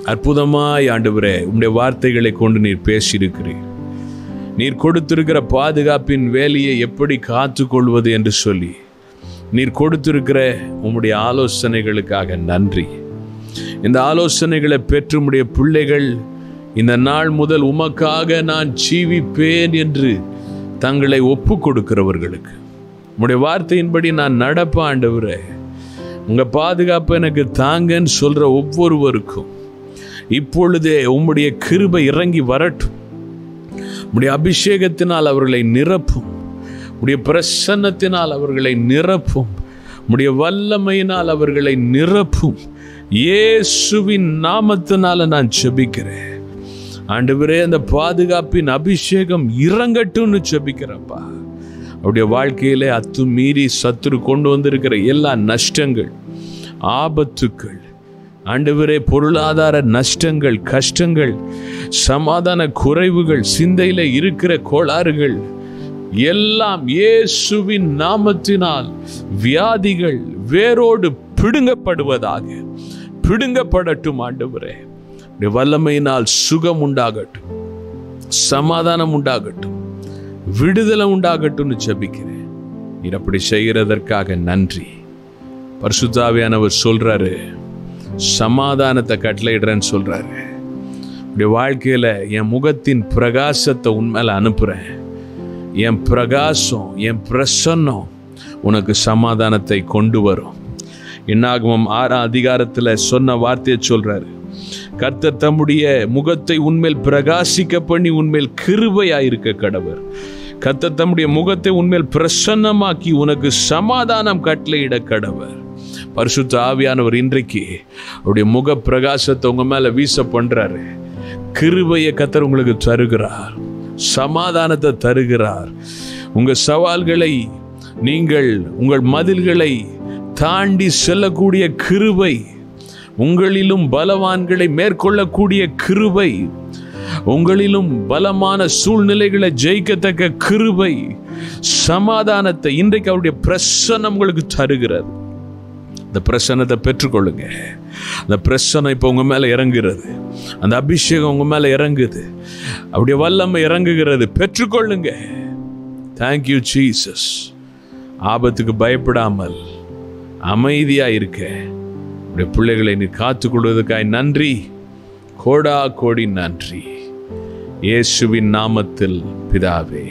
அற்புதமாய் ஆண்டவரே உம்முடைய வார்த்தைகளை கொண்டு நீர் பேசியிருக்கிறீர் நீர் கொடுத்திருக்கிற பாதுகாப்பின் வேலையை எப்படி காத்துக்கொள்வது என்று சொல்லி நீர் கொடுத்திருக்கிற உம்முடைய ஆலோசனைகளுக்காக நன்றி இந்த ஆலோசனைகளை பெற்று உம்முடைய பிள்ளைகள் இந்த நாள் முதல் உமக்காக நான் ஜீவிப்பேன் என்று தங்களை ஒப்பு கொடுக்கிறவர்களுக்கு உம்முடைய வார்த்தையின்படி நான் நடப்ப ஆண்டவரே உங்க பாதுகாப்பு எனக்கு தாங்கன்னு சொல்ற ஒவ்வொருவருக்கும் இப்பொழுதே உம்முடைய கிருபை இறங்கி வரட்டும் உம்முடைய அபிஷேகத்தினால் அவர்களை நிரப்பும் உடைய பிரசன்னத்தினால் அவர்களை நிரப்பும் உடைய வல்லமையினால் அவர்களை நிரப்பும் இயேசுவின் நாமத்தினால நான் செபிக்கிறேன் ஆண்டவரே அந்த பாதுகாப்பின் அபிஷேகம் இறங்கட்டும்னு செபிக்கிறப்பா அவருடைய வாழ்க்கையிலே அத்துமீறி சத்துரு கொண்டு வந்திருக்கிற எல்லா நஷ்டங்கள் ஆபத்துக்கள் ஆண்டவரே பொருளாதார நஷ்டங்கள் கஷ்டங்கள் சமாதான குறைவுகள் சிந்தையில இருக்கிற கோளாறுகள் எல்லாம் இயேசுவின் நாமத்தினால் வியாதிகள் வேரோடு பிடுங்கப்படுவதாக பிடுங்கப்படட்டும் ஆண்டவரே உடைய வல்லமையினால் சுகம் உண்டாகட்டும் சமாதானம் உண்டாகட்டும் விடுதலை உண்டாகட்டும்னு ஜெபிக்கிறேன் நீர் அப்படி செய்கிறதற்காக நன்றி பரிசுத்தாவியானவர் சொல்றாரு சமாதானத்தை கட்டளையிடுறேன்னு சொல்றாரு உடைய வாழ்க்கையில என் முகத்தின் பிரகாசத்தை உண்மையில அனுப்புறேன் என் பிரகாசம் என் பிரசன்னம் உனக்கு சமாதானத்தை கொண்டு வரும் என்னாகமம் ஆறாம் அதிகாரத்தில் சொன்ன வார்த்தையை சொல்றாரு கர்த்தர் தம்முடைய முகத்தை உண்மையில் பிரகாசிக்க பண்ணி உண்மையில் கிருபையாயிருக்க கடவர் கர்த்தர் தம்முடைய முகத்தை உண்மையில் பிரசன்னமாக்கி உனக்கு சமாதானம் கட்டளையிட கடவர் பரிசுத்த ஆவியானவர் இன்றைக்கு அவருடைய முக பிரகாசத்தை உங்க மேல வீச பண்றாரு கிருபையை கத்தர் உங்களுக்கு தருகிறார் சமாதானத்தை தருகிறார் உங்க சவால்களை நீங்கள் உங்கள் மதில்களை தாண்டி செல்லக்கூடிய கிருபை உங்களிலும் பலவான்களை மேற்கொள்ளக்கூடிய கிருபை உங்களிலும் பலமான சூழ்நிலைகளை ஜெயிக்கத்தக்க கிருபை சமாதானத்தை இன்றைக்கு அவருடைய பிரசன்னம் உங்களுக்கு தருகிறது அந்த பிரசன்னத்தை பெற்றுக்கொள்ளுங்க அந்த பிரசனம் இப்போ உங்க மேல இறங்குகிறது அந்த அபிஷேகம் உங்க மேல இறங்குது அப்படியே வல்லமை இறங்குகிறது பெற்றுக்கொள்ளுங்க தேங்க்யூ ஜீசஸ் ஆபத்துக்கு பயப்படாமல் அமைதியா இருக்க உடைய பிள்ளைகளை நீ காத்துக்கொள்வதற்காய் நன்றி கோடா கோடி நன்றி இயேசுவின் நாமத்தில் பிதாவே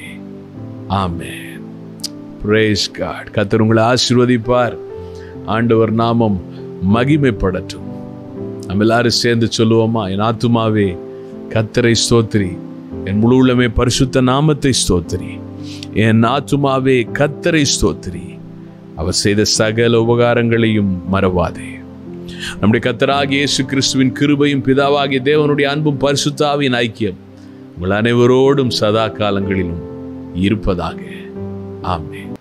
ஆமென் பிரேஸ் காட் கத்தர் உங்களை ஆசீர்வதிப்பார் ஆண்டவர் நாமம் மகிமைப்படட்டும் நம்ம எல்லாரும் சேர்ந்து சொல்லுவோமா என் ஆத்துமாவே கத்தரை ஸ்தோத்திரி என் முழு உள்ளமே பரிசுத்த நாமத்தை ஸ்தோத்திரி என் ஆத்துமாவே கத்தரை ஸ்தோத்திரி அவர் செய்த சகல உபகாரங்களையும் மறவாதே நம்முடைய கத்தராகிய இயேசு கிறிஸ்துவின் கிருபையும் பிதாவாகிய தேவனுடைய அன்பும் பரிசுத்தாவின் ஐக்கியம் உங்கள் அனைவரோடும் சதா காலங்களிலும் இருப்பதாக ஆமென்